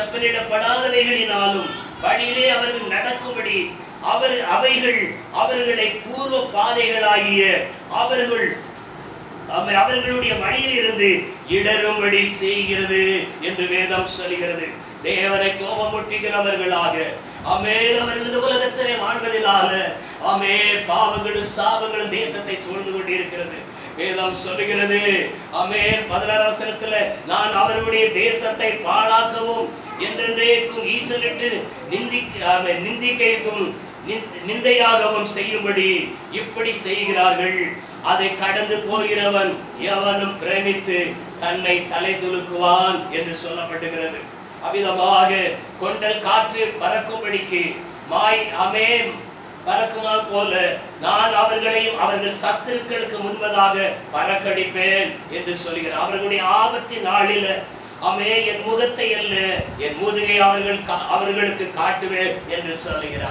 செப்பனிடப்படாதவைகளினாலும் வழியிலே அவர்கள் நடக்கும்படி அவர் அவைகள் அவர்களை பூர்வ பாதைகளாகிய அவர்கள் அவர் அவர்களுடைய வழியில் இருந்து இடரும்படி செய்கிறது என்று வேதம் சொல்கிறது தேவனை கோபமுட்டுகிறவர்களாக அமேல் அவர்கள் இந்த உலகத்திலே வாழ்வதினால அமே பாவங்களும் சாபங்களும் தேசத்தை சூழ்ந்து கொண்டிருக்கிறது வேதம் சொல்லுகிறது அமே பதினாறு வசனத்துல நான் அவர்களுடைய தேசத்தை பாழாக்கவும் என்றென்றேக்கும் ஈசலிட்டு நிந்திக்க அவன் நிந்திக்கைக்கும் நிந்த்- நிந்தையாகவும் செய்யும்படி இப்படி செய்கிறார்கள் அதை கடந்து போகிறவன் எவனும் பிரமித்து தன்னை தலை துலுக்குவான் என்று சொல்லப்பட்டுகிறது அவ்விதமாக கொண்டல் காற்று பறக்கும்படிக்கு மாய் அமே பறக்குமால் போல நான் அவர்களையும் அவர்கள் சத்துருக்களுக்கு முன்பதாக பறக்கடிப்பேன் என்று சொல்கிறார் அவர்களுடைய ஆபத்தின் நாளில அமே என் முகத்தை அல்ல என் முதுகை அவர்கள் கா- அவர்களுக்கு காட்டுவேன் என்று சொல்லுகிறார்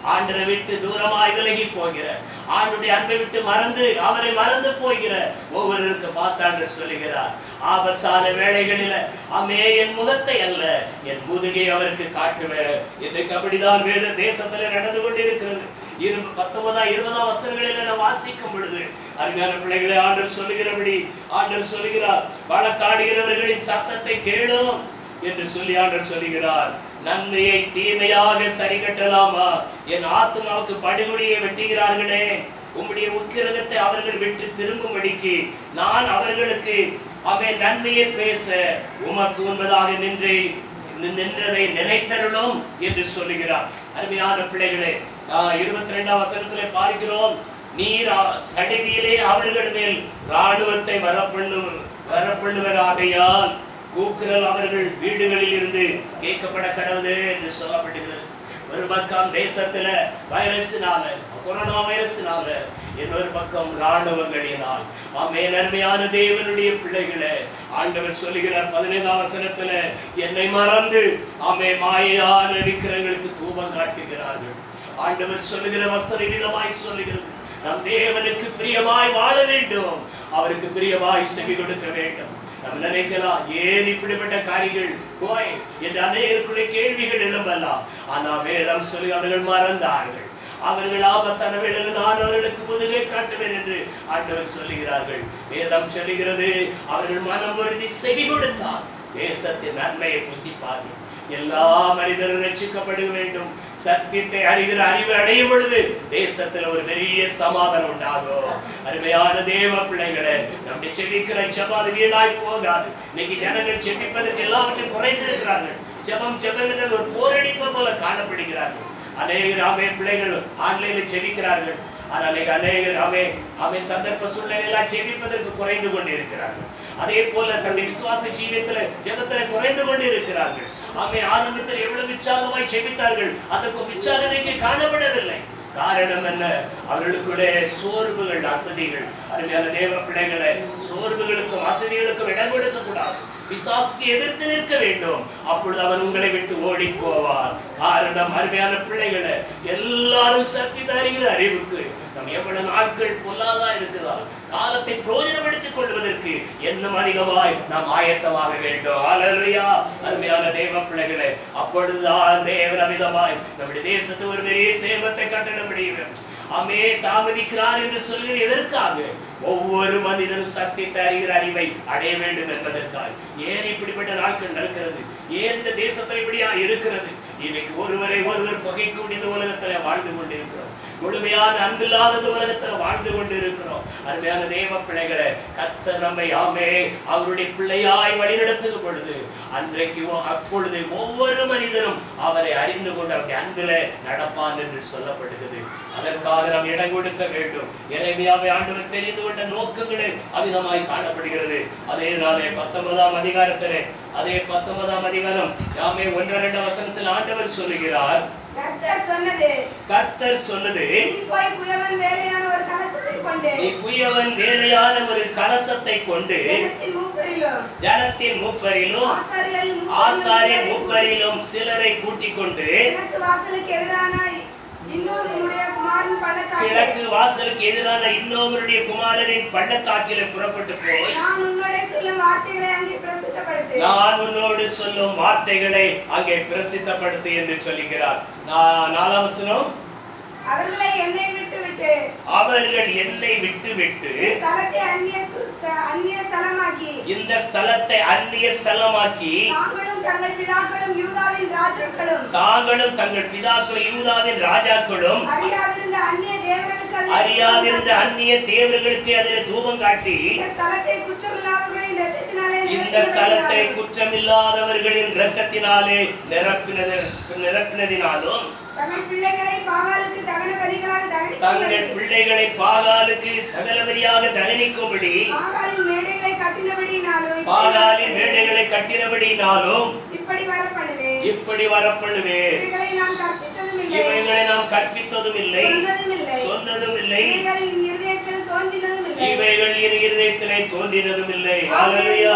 ஆண்டரை விட்டு தூரமாய் விலகி போகிற ஆண்டுடைய அன்பை விட்டு மறந்து அவரை மறந்து போகிற ஒவ்வொருவருக்கு பார்த்தாண்டு சொல்லுகிறார் ஆபத்தான வேளைகளில அமே என் முகத்தை அல்ல என் முதுகை அவருக்கு காட்டுவேன் இன்றைக்கு அப்படிதான் வேத தேசத்துல நடந்து கொண்டிருக்கிறது இரு பத்தொன்பதாம் இருபதாம் வசனங்களில் நான் வாசிக்கும் பொழுது அருமையான பிள்ளைகளை ஆண்டர் சொல்லுகிறபடி ஆண்டர் சொல்லுகிறார் வழக்காடுகிறவர்களின் சத்தத்தை கேளும் என்று சொல்லி ஆண்டர் சொல்லுகிறார் நன்மையை தீமையாக சரி கட்டலாமா என் ஆத்மாவுக்கு படுகொடியை வெட்டுகிறார்களே உம்முடைய உக்கிரகத்தை அவர்கள் விட்டு திரும்பும்படிக்கு நான் அவர்களுக்கு அவன் நன்மையை பேச உமக்கு உண்பதாக நின்று நின்றதை நினைத்தருளும் என்று சொல்லுகிறார் அருமையான பிள்ளைகளே இருபத்தி ரெண்டாம் வசனத்திலே பார்க்கிறோம் நீர் அ- சடிதியிலே அவர்கள் மேல் ராணுவத்தை வரப்பண்ணு வரப்பண்ணுவராகையால் கூக்குரல் அவர்கள் வீடுகளில் இருந்து கேட்கப்பட கடவுது என்று சொல்லப்படுகிறது ஒரு பக்கம் தேசத்துல வைரஸினால கொரோனா வைரஸினால இன்னொரு பக்கம் ராணுவங்களினால் ஆமே நன்மையான தேவனுடைய பிள்ளைகளே ஆண்டவர் சொல்லுகிறார் பதினைந்தாம் வசனத்துல என்னை மறந்து ஆமே மாயையான விக்கிரங்களுக்கு தூபம் காட்டுகிறார்கள் ஆண்டவர் சொல்லுகிற வசனம் விதமாய் சொல்லுகிறது நம் தேவனுக்கு பிரியமாய் வாழ வேண்டும் அவருக்கு பிரியமாய் செவி கொடுக்க வேண்டும் நம்ம நினைக்கலாம் ஏன் இப்படிப்பட்ட காரியங்கள் போய் என்று அநேகருக்குள்ளே கேள்விகள் எழும்பலாம் ஆனா வேதம் சொல்லி அவர்கள் மறந்தார்கள் அவர்கள் ஆபத்தான வேளையில் நான் அவர்களுக்கு முதுகை காட்டுவேன் என்று ஆண்டவர் சொல்லுகிறார்கள் வேதம் சொல்லுகிறது அவர்கள் மனம் பொருந்தி செவி கொடுத்தார் தேசத்தின் நன்மையை புசிப்பார்கள் எல்லா மனிதரும் ரட்சிக்கப்பட வேண்டும் சத்தியத்தை அறிகிற அறிவு அடையும் பொழுது தேசத்துல ஒரு பெரிய சமாதானம் உண்டாகும் அருமையான தேவ பிள்ளைகளே நம்முடைய செபிக்கிற ஜெபம் அது வீணாய் போகாது இன்னைக்கு ஜனங்கள் செபிப்பதற்கு எல்லாவற்றையும் குறைந்திருக்கிறார்கள் ஜெபம் ஜெபம் என்ற ஒரு போரடிப்பு போல காணப்படுகிறார்கள் அநேகர் ஆமே பிள்ளைகள் ஆன்லைனில் செபிக்கிறார்கள் ஆனால் அன்னைக்கு அநேகர் ஆமே ஆமே சந்தர்ப்ப சூழ்நிலையெல்லாம் செபிப்பதற்கு குறைந்து கொண்டு இருக்கிறார்கள் அதே போல தன்னுடைய விசுவாச ஜீவியத்துல ஜெபத்துல குறைந்து கொண்டு இருக்கிறார்கள் ஆமே ஆரம்பத்தில் எவ்வளவு உற்சாகமாய் செபித்தார்கள் அதற்கு உற்சாகம் இன்னைக்கு காணப்படவில்லை காரணம் என்ன அவர்களுக்குள்ளே சோர்வுகள் அசதிகள் அருமையான தேவ பிள்ளைகளை சோர்வுகளுக்கும் அசதிகளுக்கும் இடம் கொடுக்க கூடாது பிசாசுக்கு எதிர்த்து நிற்க வேண்டும் அப்பொழுது அவன் உங்களை விட்டு ஓடி போவார் காரணம் அருமையான பிள்ளைகளை எல்லாரும் சக்தி தருகிற அறிவுக்கு நம் எவ்வளவு நாட்கள் பொல்லாதா இருக்குதால் காலத்தை பிரயோஜனப்படுத்திக் கொள்வதற்கு இன்னும் அதிகமாய் நாம் ஆயத்தமாக வேண்டும் ஹalleluya அருமையான தேவ பிள்ளைகளே அப்பொழுதுதான் தேவன் அமிதமாய் நம்முடைய தேசத்து ஒரு பெரிய சேமத்தை கட்டண முடியும் அமே தாமதிக்கிறார் என்று சொல்கிற எதற்காக ஒவ்வொரு மனிதனும் சக்தி தருகிற அறிவை அடைய வேண்டும் என்பதற்காக ஏன் இப்படிப்பட்ட நாட்கள் நடக்கிறது ஏன் இந்த தேசத்தில் இப்படியா இருக்கிறது இன்னைக்கு ஒருவரை ஒருவர் பகைக்கூடிய இந்த உலகத்துல வாழ்ந்து கொண்டிருக்கிறோம் முழுமையான அன்பில்லாதது உலகத்துல வாழ்ந்து கொண்டு இருக்கிறோம் அருமையான தேவ பிள்ளைகளை கர்த்தர் நம்மை ஆமே அவருடைய பிள்ளையாய் வழிநடத்தும் பொழுது அன்றைக்கு ஒ- அப்பொழுது ஒவ்வொரு மனிதனும் அவரை அறிந்து கொண்டு அவருடைய அன்பில நடப்பான் என்று சொல்லப்படுகிறது அதற்காக நாம் இடம் கொடுக்க வேண்டும் இறைமையாவை ஆண்டவர் தெரிந்து கொண்ட நோக்கங்களே அமிதமாய் காணப்படுகிறது அதே நாளே பத்தொன்பதாம் அதிகாரத்திலே அதே பத்தொன்பதாம் அதிகாரம் யாமே ஒன்று ரெண்டு வசனத்தில் ஆண்டவர் சொல்லுகிறார் கர்த்தர் சொன்னது கர்த்தர் சொன்னது நீ போய் குயவன் வேலையான ஒரு கலசத்தை கொண்டு நீ குயவன் வேலையான ஒரு கலசத்தை கொண்டு ஜனத்தின் மூப்பரிலும் ஜனத்தின் முப்பரிலும் ஆசாரியரின் ஆசாரின் மூப்பரிலும் முப்பரிலும் சிலரை கூட்டிக் கொண்டு கிழக்கு வாசலுக்கு எதிரான இன்னொரு உன்னுடைய குமாரன் பள்ளத்தாக்கில் கிழக்கு வாசலுக்கு எதிரான இன்னொருடைய குமாரரின் பள்ளத்தாக்கில புறப்பட்டு போய் நான் உன்னோட சொல்லும் வார்த்தைகளை அங்கே பிரசித்தப்படுத்து நான் உன்னோடு சொல்லும் வார்த்தைகளை அங்கே பிரசித்தப்படுத்து என்று சொல்லுகிறார் நான் நாலாம் வசனம் அவர்களை என்னை விட்டு விட்டு அவர்கள் என்னை விட்டு விட்டு ஸ்தலத்தை அந்நிய சு- அந்நிய ஸ்தலமாக்கி இந்த ஸ்தலத்தை அந்நிய ஸ்தலமாக்கி தாங்களும் தங்கள் பிதாக்களும் யூதாவின் ராஜாக்களும் தாங்களும் தங்கள் பிதாக்கள் யூதாவின் ராஜாக்களும் அறியாதிருந்த அந்நிய தேவர்களுக்கு அதில் அறியாதிருந்த அந்நிய தேவர்களுக்கு அதில் தூபம் காட்டி இந்த ஸ்தலத்தை குற்றமில்லாதவர்களின் இரத்தத்தினாலே இந்த ஸ்தலத்தை நிரப்பினதினாலும், குற்றமில்லாதவர்களின் இரத்தத்தினாலே நிரப்பினது நிரப்பினதினாலும் தங்கள் பிள்ளைகளை பாகாலுக்கு தகன பலிகளாக தங்கள் தகனிக்கும்படி, பிள்ளைகளை பாகாலுக்கு சகலவரியாக தகனிக்கும்படி பாகாலின் மேடைகளை கட்டினபடியினாலும் பாகாலின் மேடைகளை கட்டினபடினாலும் இப்படி வர பண்ணுவேன் இப்படி வரப்பண்ணுவேன் இவைகளை நான் கற்பித்ததும் இல்லை இவைகளை நாம் கற்பித்ததும் இல்லை சொன்னதும் இல்லை சொன்னதும் இல்லை இவைகளின் இருதயத்தில் தோன்றினதும் இல்லை இவைகள் என் இருதயத்திலே தோன்றினதும் இல்லை ஹalleluya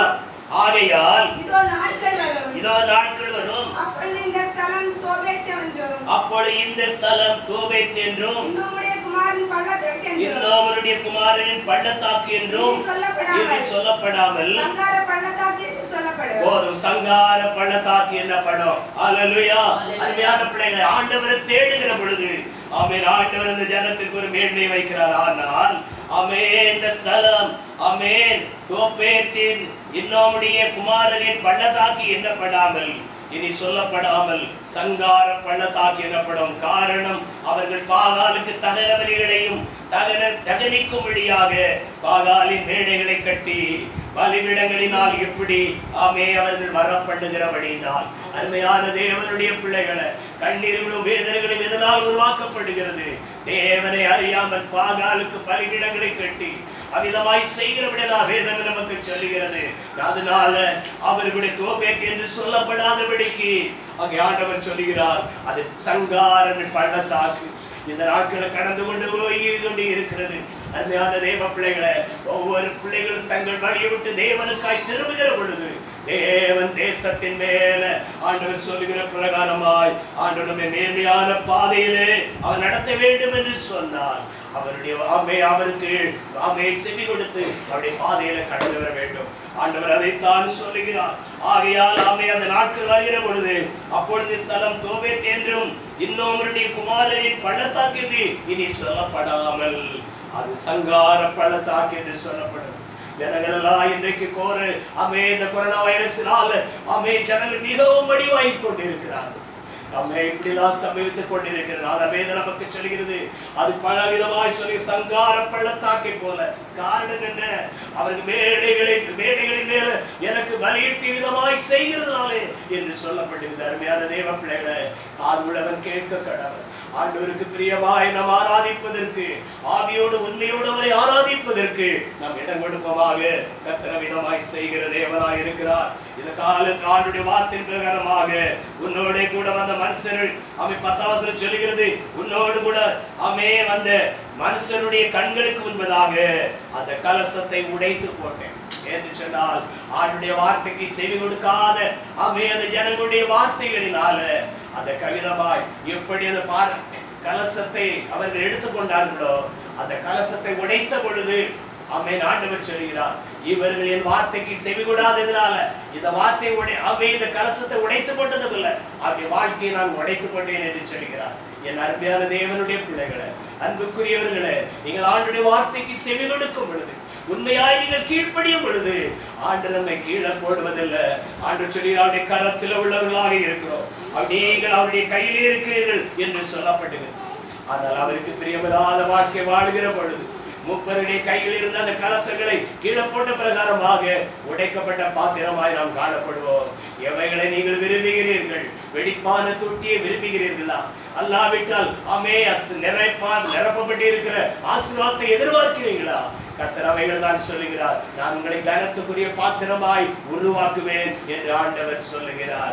ஆகையால் இதோ நாட்கள் வரும் இதோ நாட்கள் வரும் அப்பொழுது இந்த ஸ்தலம் சோபேத் என்றும் அப்பொழுது இந்த ஸ்தலம் தோபேத் என்றும் இன்னுமுடைய குமாரன் பள்ளத்தாக்கு என்றும் இன்னொருடைய குமாரனின் பள்ளத்தாக்கு என்றும் இது சொல்லப்படாமல் சங்கார பள்ளத்தாக்கு என்று சொல்லப்படும் போதும் சங்கார பள்ளத்தாக்கு என்னப்படும் அல்லேலூயா அருமையான பிள்ளைகளை ஆண்டவரை தேடுகிற பொழுது ஆமென் ஆண்டவர் இந்த ஜனத்திற்கு ஒரு மேன்மை வைக்கிறார் ஆனால் ஆமென் இந்த ஸ்தலம் ஆமென் தோப்பேத்தின் இன்னோமுடைய குமாரனின் பள்ளத்தாக்கு எண்ணப்படாமல் இனி சொல்லப்படாமல் சங்கார பள்ளத்தாக்கு எனப்படும் காரணம் அவர்கள் பாகாலுக்கு தகன பலிகளையும் தகன தகனிக்கும்படியாக பாகாலின் மேடைகளை கட்டி பலிபிடங்களினால் எப்படி ஆமே அவர்கள் வரப்படுகிறபடினால் அருமையான தேவனுடைய பிள்ளைகளை கண்ணீர்களும் வேதனைகளும் எதனால் உருவாக்கப்படுகிறது தேவனை அறியாமல் பாகாலுக்கு பலிபிடங்களை கட்டி அமிதமாய் செய்கிறபடினால் வேதம் நமக்கு சொல்லுகிறது அதனால அவர்களுடைய தோபேக்கு என்று சொல்லப்படாதபடிக்கு அங்கே ஆண்டவர் சொல்லுகிறார் அது சங்காரன் பள்ளத்தாக்கு இந்த நாட்களை கடந்து கொண்டு போய் கொண்டு இருக்கிறது அருமையான தேவ பிள்ளைகளை ஒவ்வொரு பிள்ளைகளும் தங்கள் வழியை விட்டு தேவனுக்காய் திரும்புகிற பொழுது தேவன் தேசத்தின் மேல ஆண்டவர் சொல்லுகிற பிரகாரமாய் ஆண்டவர் நம்மை மேன்மையான பாதையிலே அவர் நடத்த வேண்டும் என்று சொன்னார் அவருடைய ஆமை அவருக்கு ஆமையை செவி கொடுத்து அவருடைய பாதையில கடந்து வர வேண்டும் ஆண்டவர் அதைத்தான் சொல்லுகிறார் ஆகையால் ஆமை அந்த நாட்கள் வருகிற பொழுது அப்பொழுது ஸ்தலம் தோபேத் என்றும் இன்னொருடைய குமாரனின் பள்ளத்தாக்கு என்று இனி சொல்லப்படாமல் அது சங்கார பள்ளத்தாக்கு என்று சொல்லப்படும் ஜனங்கள் எல்லாம் இன்றைக்கு கோரு அமே இந்த கொரோனா வைரஸினால் அமே ஜனங்கள் மிகவும் வடிவாகிக் கொண்டிருக்கிறார்கள் நம்மை இப்படிலாம் சம்பவித்துக் கொண்டிருக்கிறது அந்த வேதம் நமக்கு சொல்கிறது அது பல விதமாய் சொல்லி சங்கார பள்ளத்தாக்கை போல காரணம் என்ன அவருக்கு மேடைகளை மேடைகளின் மேல எனக்கு பலியிட்டு விதமாய் செய்கிறதுனாலே என்று சொல்லப்பட்டிருக்கிறது அருமையான தேவ பிள்ளைகளை காது உள்ளவன் கேட்க கடவன் ஆண்டவருக்கு பிரியமாய் நாம் ஆராதிப்பதற்கு ஆவியோடு உண்மையோடு அவரை ஆராதிப்பதற்கு நாம் இடம் கொடுப்பமாக கத்தர விதமாய் செய்கிற தேவனாய் இருக்கிறார் இந்த காலத்து ஆண்டுடைய வார்த்தையின் பிரகாரமாக உன்னோட கூட வந்த மனுஷர்கள் அவை பத்தாவசரம் சொல்லுகிறது உன்னோடு கூட அமே வந்த மனுஷனுடைய கண்களுக்கு முன்பதாக அந்த கலசத்தை உடைத்து போட்டேன் என்று சொன்னால் ஆண்டுடைய வார்த்தைக்கு செவி கொடுக்காத அமே அந்த ஜனங்களுடைய வார்த்தைகளினால அந்த கவிதமாய் எப்படி அந்த பார கலசத்தை அவர்கள் எடுத்துக்கொண்டார்களோ அந்த கலசத்தை உடைத்த பொழுது அம்மை ஆண்டவர் சொல்கிறார் இவர்கள் என் வார்த்தைக்கு செவி கொடாததுனால இந்த வார்த்தை உடை அவை இந்த கலசத்தை உடைத்து கொண்டதும் இல்லை அவருடைய வாழ்க்கையை நான் உடைத்து கொண்டேன் என்று சொல்கிறார் என் அருமையான தேவனுடைய பிள்ளைகளே அன்புக்குரியவர்களே நீங்கள் ஆண்டுடைய வார்த்தைக்கு செவி கொடுக்கும் பொழுது உண்மையாய் நீங்கள் கீழ்ப்படியும் பொழுது ஆண்டு நம்மை கீழே போடுவதில்லை ஆண்டு சொல்லி அவருடைய கரத்தில் உள்ளவர்களாக இருக்கிறோம் அப்படி நீங்கள் அவருடைய கையில் இருக்கிறீர்கள் என்று சொல்லப்படுகிறது ஆனால் அவருக்கு பிரியமில்லாத வாழ்க்கை வாழுகிற பொழுது முப்பருடைய கையில் இருந்த அந்த கலசங்களை கீழே போட்ட பிரகாரமாக உடைக்கப்பட்ட பாத்திரமாய் நாம் காணப்படுவோம் எவைகளை நீங்கள் விரும்புகிறீர்கள் வெடிப்பான தொட்டியை விரும்புகிறீர்களா அல்லாவிட்டால் அமே அத்து நிறைப்பான் நிரப்பப்பட்டு இருக்கிற ஆசீர்வாதத்தை எதிர்பார்க்கிறீங்களா கர்த்தர் அவைகள் தான் சொல்லுகிறார் நான் உங்களை கனத்துக்குரிய பாத்திரமாய் உருவாக்குவேன் என்று ஆண்டவர் சொல்லுகிறார்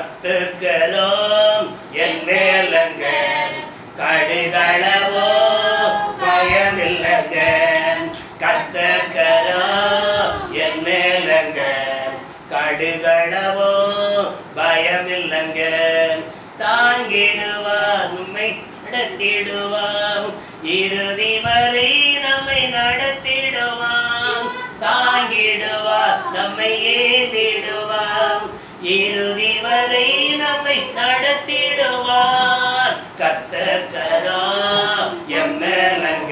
கத்துக்கரம் என் மேலங்க கடுகளவோ பயமில்லங்க கத்தக்கரோ என் மேலங்க கடுகளவோ பயமில்லங்க தாங்கிடுவார் உண்மை நடத்திடுவான் இறுதி வரை நம்மை நடத்திடுவான் தாங்கிடுவார் நம்மை ஏந்திடுவான் இறுதி வரை நம்மை நடத்திடுவார் கத்தக்கரா எம்மேலங்க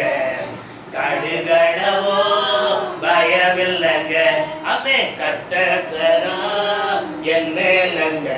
கடுகளவோ பயமில்லைங்க அம்மே கத்தக்கரா என் மேலங்க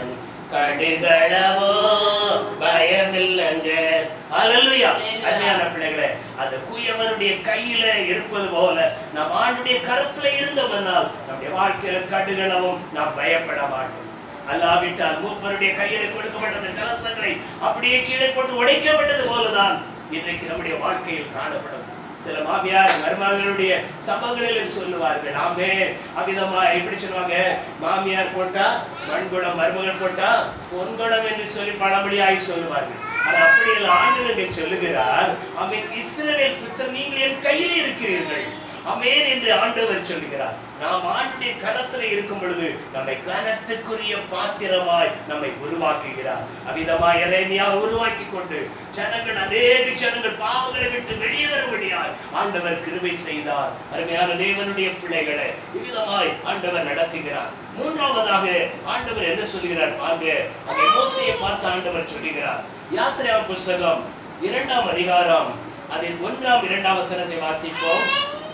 கடுகளவோ பயமில்லைங்க அல்லேலூயா அருமையான பிள்ளைகளே அந்த குயவனுடைய கையில இருப்பது போல நம் ஆண்டுடைய கரத்துல இருந்தவனால் நம்முடைய வாழ்க்கையில கடுகளவும் நாம் பயப்பட மாட்டோம் அல்லாவிட்டால் மூப்பருடைய கையில கொடுக்கப்பட்ட அந்த கலசங்களை அப்படியே கீழே போட்டு உடைக்கப்பட்டது போலதான் இன்றைக்கு நம்முடைய வாழ்க்கையில் காணப்படும் சில மாமியார் மருமகளுடைய சபங்களில சொல்லுவார்கள் ஆமே அவ்விதமா எப்படி சொல்லுவாங்க மாமியார் போட்டா மண்குடம் மருமகள் போட்டா பொன்குடம் என்று சொல்லி பழமொழியாய் சொல்லுவார்கள் அது அப்படி இல்லை ஆண்டவர் இங்கே சொல்லுகிறார் அவை இஸ்ரவேல் புத்தர் நீங்கள் என் கையில் இருக்கிறீர்கள் அமேன் என்று ஆண்டவர் சொல்கிறார் நாம் ஆண்டுடைய கரத்தில் இருக்கும் பொழுது நம்மை கனத்துக்குரிய பாத்திரமாய் நம்மை உருவாக்குகிறார் அவ்விதமாய் எரேமியா உருவாக்கி கொண்டு ஜனங்கள் அநேக ஜனங்கள் பாவங்களை விட்டு வெளியே வரும்படியாய் ஆண்டவர் கிருபை செய்தார் அருமையான தேவனுடைய பிள்ளைகளை இவ்விதமாய் ஆண்டவர் நடத்துகிறார் மூன்றாவதாக ஆண்டவர் என்ன சொல்கிறார் பாருங்க அந்த மோசையை பார்த்து ஆண்டவர் சொல்லுகிறார் யாத்திரா புஸ்தகம் இரண்டாம் அதிகாரம் அதில் ஒன்றாம் இரண்டாம் வசனத்தை வாசிப்போம்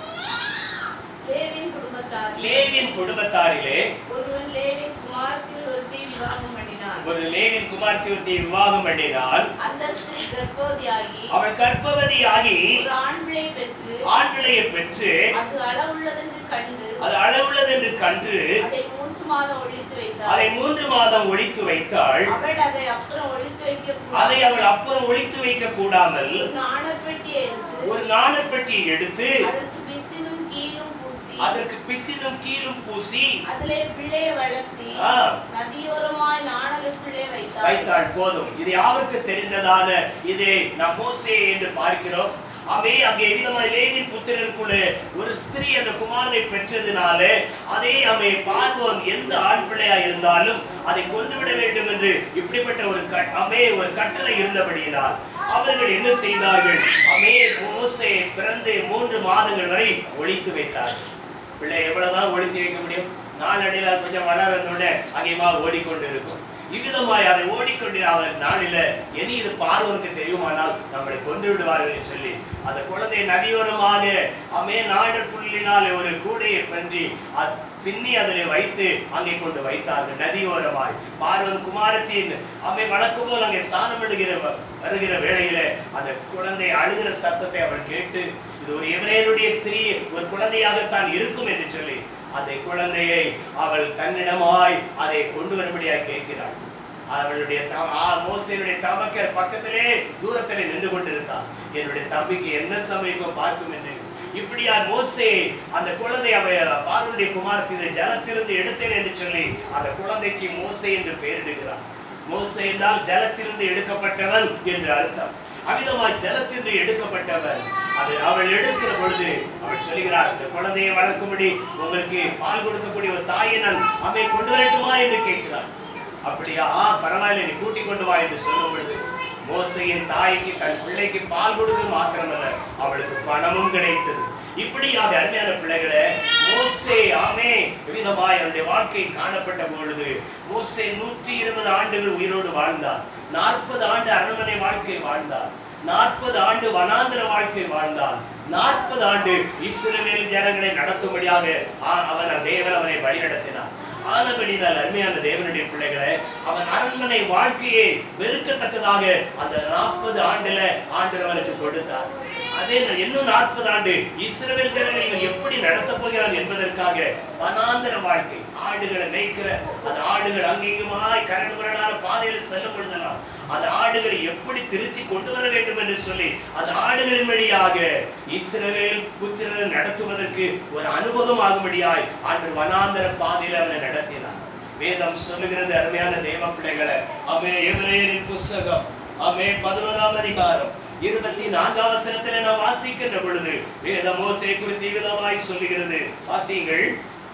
லேவியின் குடும்பத்தார் லேவியின் குடும்பத்தாரிலே ஒருவன் லேவியின் குமாரத்தில் ஒருத்தி விவாகம் பண்ணினான் ஒரு லேவின் குமார்த்தியத்தை விவாகம் பண்ணினால் அந்த ஸ்திரீ கர்ப்பவதியாகி அவள் கர்ப்பவதியாகி ஒரு ஆண் பிள்ளை பெற்று ஆண் பிள்ளையை பெற்று அது அளவுள்ளதென்று கண்டு அது அளவுள்ளது என்று கன்று அதை மூன்று மாதம் ஒழித்து வைத்தாள் அதை மூன்று மாதம் ஒழித்து வைத்தாள் அவள் அதை அப்புறம் ஒழித்து வைக்க அதை அவள் அப்புறம் ஒழித்து வைக்க கூடாமல் ஒரு நாணற்பெட்டி எடுத்து ஒரு நாணற்பெட்டியை எடுத்து அதற்கு பிசினும் கீழும் பூசி அதற்கு பிசினும் கீழும் பூசி அதிலே பிள்ளையை வளர்த்தி ஆ, நதியோரமாய் நாணலுக்குள்ளே வைத்தாள் வைத்தாள் போதும் இது யாருக்கு தெரிந்ததான இது நாம் மோசே என்று பார்க்கிறோம் அவே அங்கே விதமாய் லேவின் புத்திரருக்குள்ளே ஒரு ஸ்திரீ அந்த குமாரனை பெற்றதினாலே அதே அவை பார்வோன் எந்த ஆண் பிள்ளையா இருந்தாலும் அதை கொன்றுவிட வேண்டும் என்று இப்படிப்பட்ட ஒரு கட்- அவே ஒரு கட்டளை இருந்தபடியினால் அவர்கள் என்ன செய்தார்கள் அவே மோசே பிறந்து மூன்று மாதங்கள் வரை ஒழித்து வைத்தார்கள் பிள்ளை எவ்வளவுதான் ஒழித்து வைக்க முடியும் நாளடைவில் அது கொஞ்சம் வளரனோட அதிகமா ஓடிக்கொண்டு இருக்கும் இவ்விதமாய் அதை ஓடிக்கொண்டு அவர் நாளில இனி இது பார்வனுக்கு தெரியுமானால் நம்மளை கொண்டு விடுவார்கள் என்று சொல்லி அந்த குழந்தை நதியோரமாக அமே நாடு புள்ளினாலே ஒரு கூடையை பன்றி அத்- பின்னி அதிலே வைத்து அங்கே கொண்டு வைத்தார்கள் நதியோரமாய் பார்வன் குமாரத்தின் அம்மை வழக்கு போல் அங்கே ஸ்நானமிடுகிற வ- வருகிற வேளையிலே அந்த குழந்தை அழுகிற சத்தத்தை அவள் கேட்டு இது ஒரு எவரேனுடைய ஸ்திரீ ஒரு குழந்தையாகத்தான் இருக்கும் என்று சொல்லி அந்த குழந்தையை அவள் தன்னிடமாய் அதை கொண்டு வரும்படியாய் கேட்கிறாள் அவளுடைய த- ஆ, மோசேனுடைய தமக்க பக்கத்திலே தூரத்திலே நின்று கொண்டிருக்கான் என்னுடைய தம்பிக்கு என்ன சமயம் பார்க்கும் என்று இப்படியா மோசே அந்த குழந்தை அவ பார்வனுடைய குமாரத்தின் ஜலத்திலிருந்து எடுத்தேன் என்று சொல்லி அந்த குழந்தைக்கு மோசே என்று பெயரிடுகிறார் மோசே என்றால் ஜலத்திலிருந்து எடுக்கப்பட்டவன் என்று அர்த்தம் அமிதமாய் ஜலத்திலிருந்து எடுக்கப்பட்டவன் அது அவள் எடுக்கிற பொழுது அவள் சொல்கிறார் இந்த குழந்தையை வளர்க்கும்படி உங்களுக்கு பால் கொடுக்கக்கூடிய ஒரு தாயை நான் அம்மை கொண்டு வரட்டுமா என்று கேட்கிறாள் அப்படியா ஆ பரவாயில்லை நீ கூட்டிக் கொண்டு வா என்று சொல்லும் பொழுது மோசையின் தாய்க்கு தன் பிள்ளைக்கு பால் கொடுக்க மாத்திரமல்ல அவளுக்கு பணமும் கிடைத்தது இப்படியாக அருமையான பிள்ளைகளே மோசே ஆமே விதமாய் அவனுடைய வாழ்க்கை காணப்பட்ட பொழுது மோசே நூற்றி இருபது ஆண்டுகள் உயிரோடு வாழ்ந்தார் நாற்பது ஆண்டு அரண்மனை வாழ்க்கை வாழ்ந்தார் நாற்பது ஆண்டு வனாந்திர வாழ்க்கை வாழ்ந்தான் நாற்பது ஆண்டு இஸ்ரவேல் ஜனங்களை நடத்தும்படியாக ஆ- அவன் தேவன் அவனை வழிநடத்தினான் ஆனபடினால் அருமையான தேவனுடைய பிள்ளைகளை அவன் அரண்மனை வாழ்க்கையை வெறுக்கத்தக்கதாக அந்த நாற்பது ஆண்டுல ஆண்டு அவனுக்கு கொடுத்தார் அதே இன்னும் நாற்பது ஆண்டு இஸ்ரவேல் ஜனங்களை இவன் எப்படி நடத்த போகிறான் என்பதற்காக வனாந்தர வாழ்க்கை ஆடுகளை மேய்க்கிற அந்த ஆடுகள் அங்கேயுமாய் கரடு முரடான பாதையில் செல்லும் பொழுதெல்லாம் அந்த ஆடுகளை எப்படி திருத்தி கொண்டு வர வேண்டும் என்று சொல்லி அந்த ஆடுகளின் வழியாக இஸ்ரவேல் புத்திரரை நடத்துவதற்கு ஒரு அனுபவம் ஆகும்படியாய் அன்று வனாந்தர பாதையில் அவனை நடத்தினார் வேதம் சொல்லுகிறது அருமையான தேவ பிள்ளைகளை அமே எபிரேயரின் புஸ்தகம் அமே பதினோராம் அதிகாரம் இருபத்தி நான்காம் வசனத்திலே நாம் வாசிக்கின்ற பொழுது வேத மோசே குறித்து விதமாய் சொல்லுகிறது வாசியுங்கள்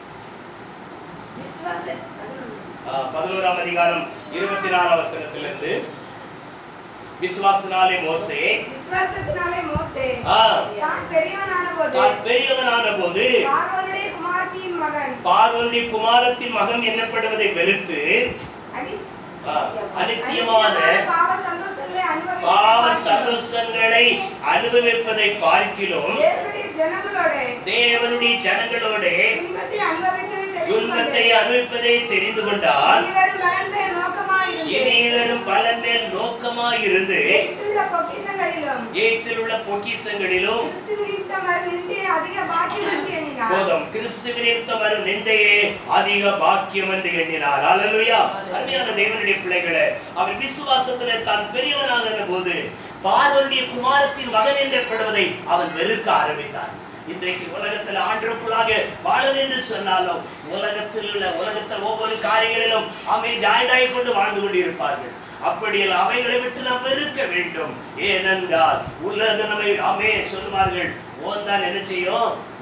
விசுவாச ஆ, பதினோராம் அதிகாரம் இருபத்தி நாலாம் வசனத்திலிருந்து விசுவாசத்தினாலே மோசே விசுவாசத்தினாலே மோசே ஆ, தான் பெரியவனான போது தான் பெரியவனான போது பார்வோனுடைய குமாரத்தியின் மகன் பார்வனுடைய குமாரத்தின் மகன் என்னப்படுவதை வெறுத்து அனி- ஆ, அனித்தியமான பாவ சந்தோஷங்களை அனுபவித்து பாவ பார்க்கிறோம். சந்தோஷங்களை அனுபவிப்பதை பார்க்கிலும் தேவனுடைய ஜனங்களோட தேவனுடைய ஜனங்களோட துன்பத்தை அனுபவித்ததை தெரிந்து துன்பத்தை கொண்டு அனுபவிப்பதை தெரிந்து கொண்டால் இனிவரும் நலன்களை நோக்கமாயிருந்து இனிவரும் பலன் மேல் நோக்கமாயிருந்து எகிப்திலுள்ள பொக்கிஷங்களிலும் ஏத்தில் உள்ள பொக்கிஷங்களிலும் கிறிஸ்து நிமித்தம் வரும் நிந்தையை அதிக பாக்கியம் என்று எண்ணினார். போதும் கிறிஸ்துவின் நிமித்தம் வரும் நிந்தையே அதிக பாக்கியம் என்று எண்ணினார் அல்லேலூயா அருமையான தேவனுடைய பிள்ளைகளே அவர் விசுவாசத்திலே தான் பெரியவனாக இருந்த போது பார்வனுடைய குமாரத்தின் மகன் என்றப்படுவதை அவன் வெறுக்க ஆரம்பித்தான் இன்றைக்கு உலகத்தில் ஆண்டுக்குள்ளாக வாழன் என்று சொன்னாலும் உலகத்தில் உள்ள உலகத்தில் ஒவ்வொரு காரியங்களிலும் அவை ஜாயிண்டாய் கொண்டு வாழ்ந்து கொண்டிருப்பார்கள் அப்படியில் அவைகளை விட்டு நாம் வெறுக்க வேண்டும் ஏனென்றால் உலக நம்மை அமே சொல்வார்கள் ஓந்தான் என்ன செய்யும்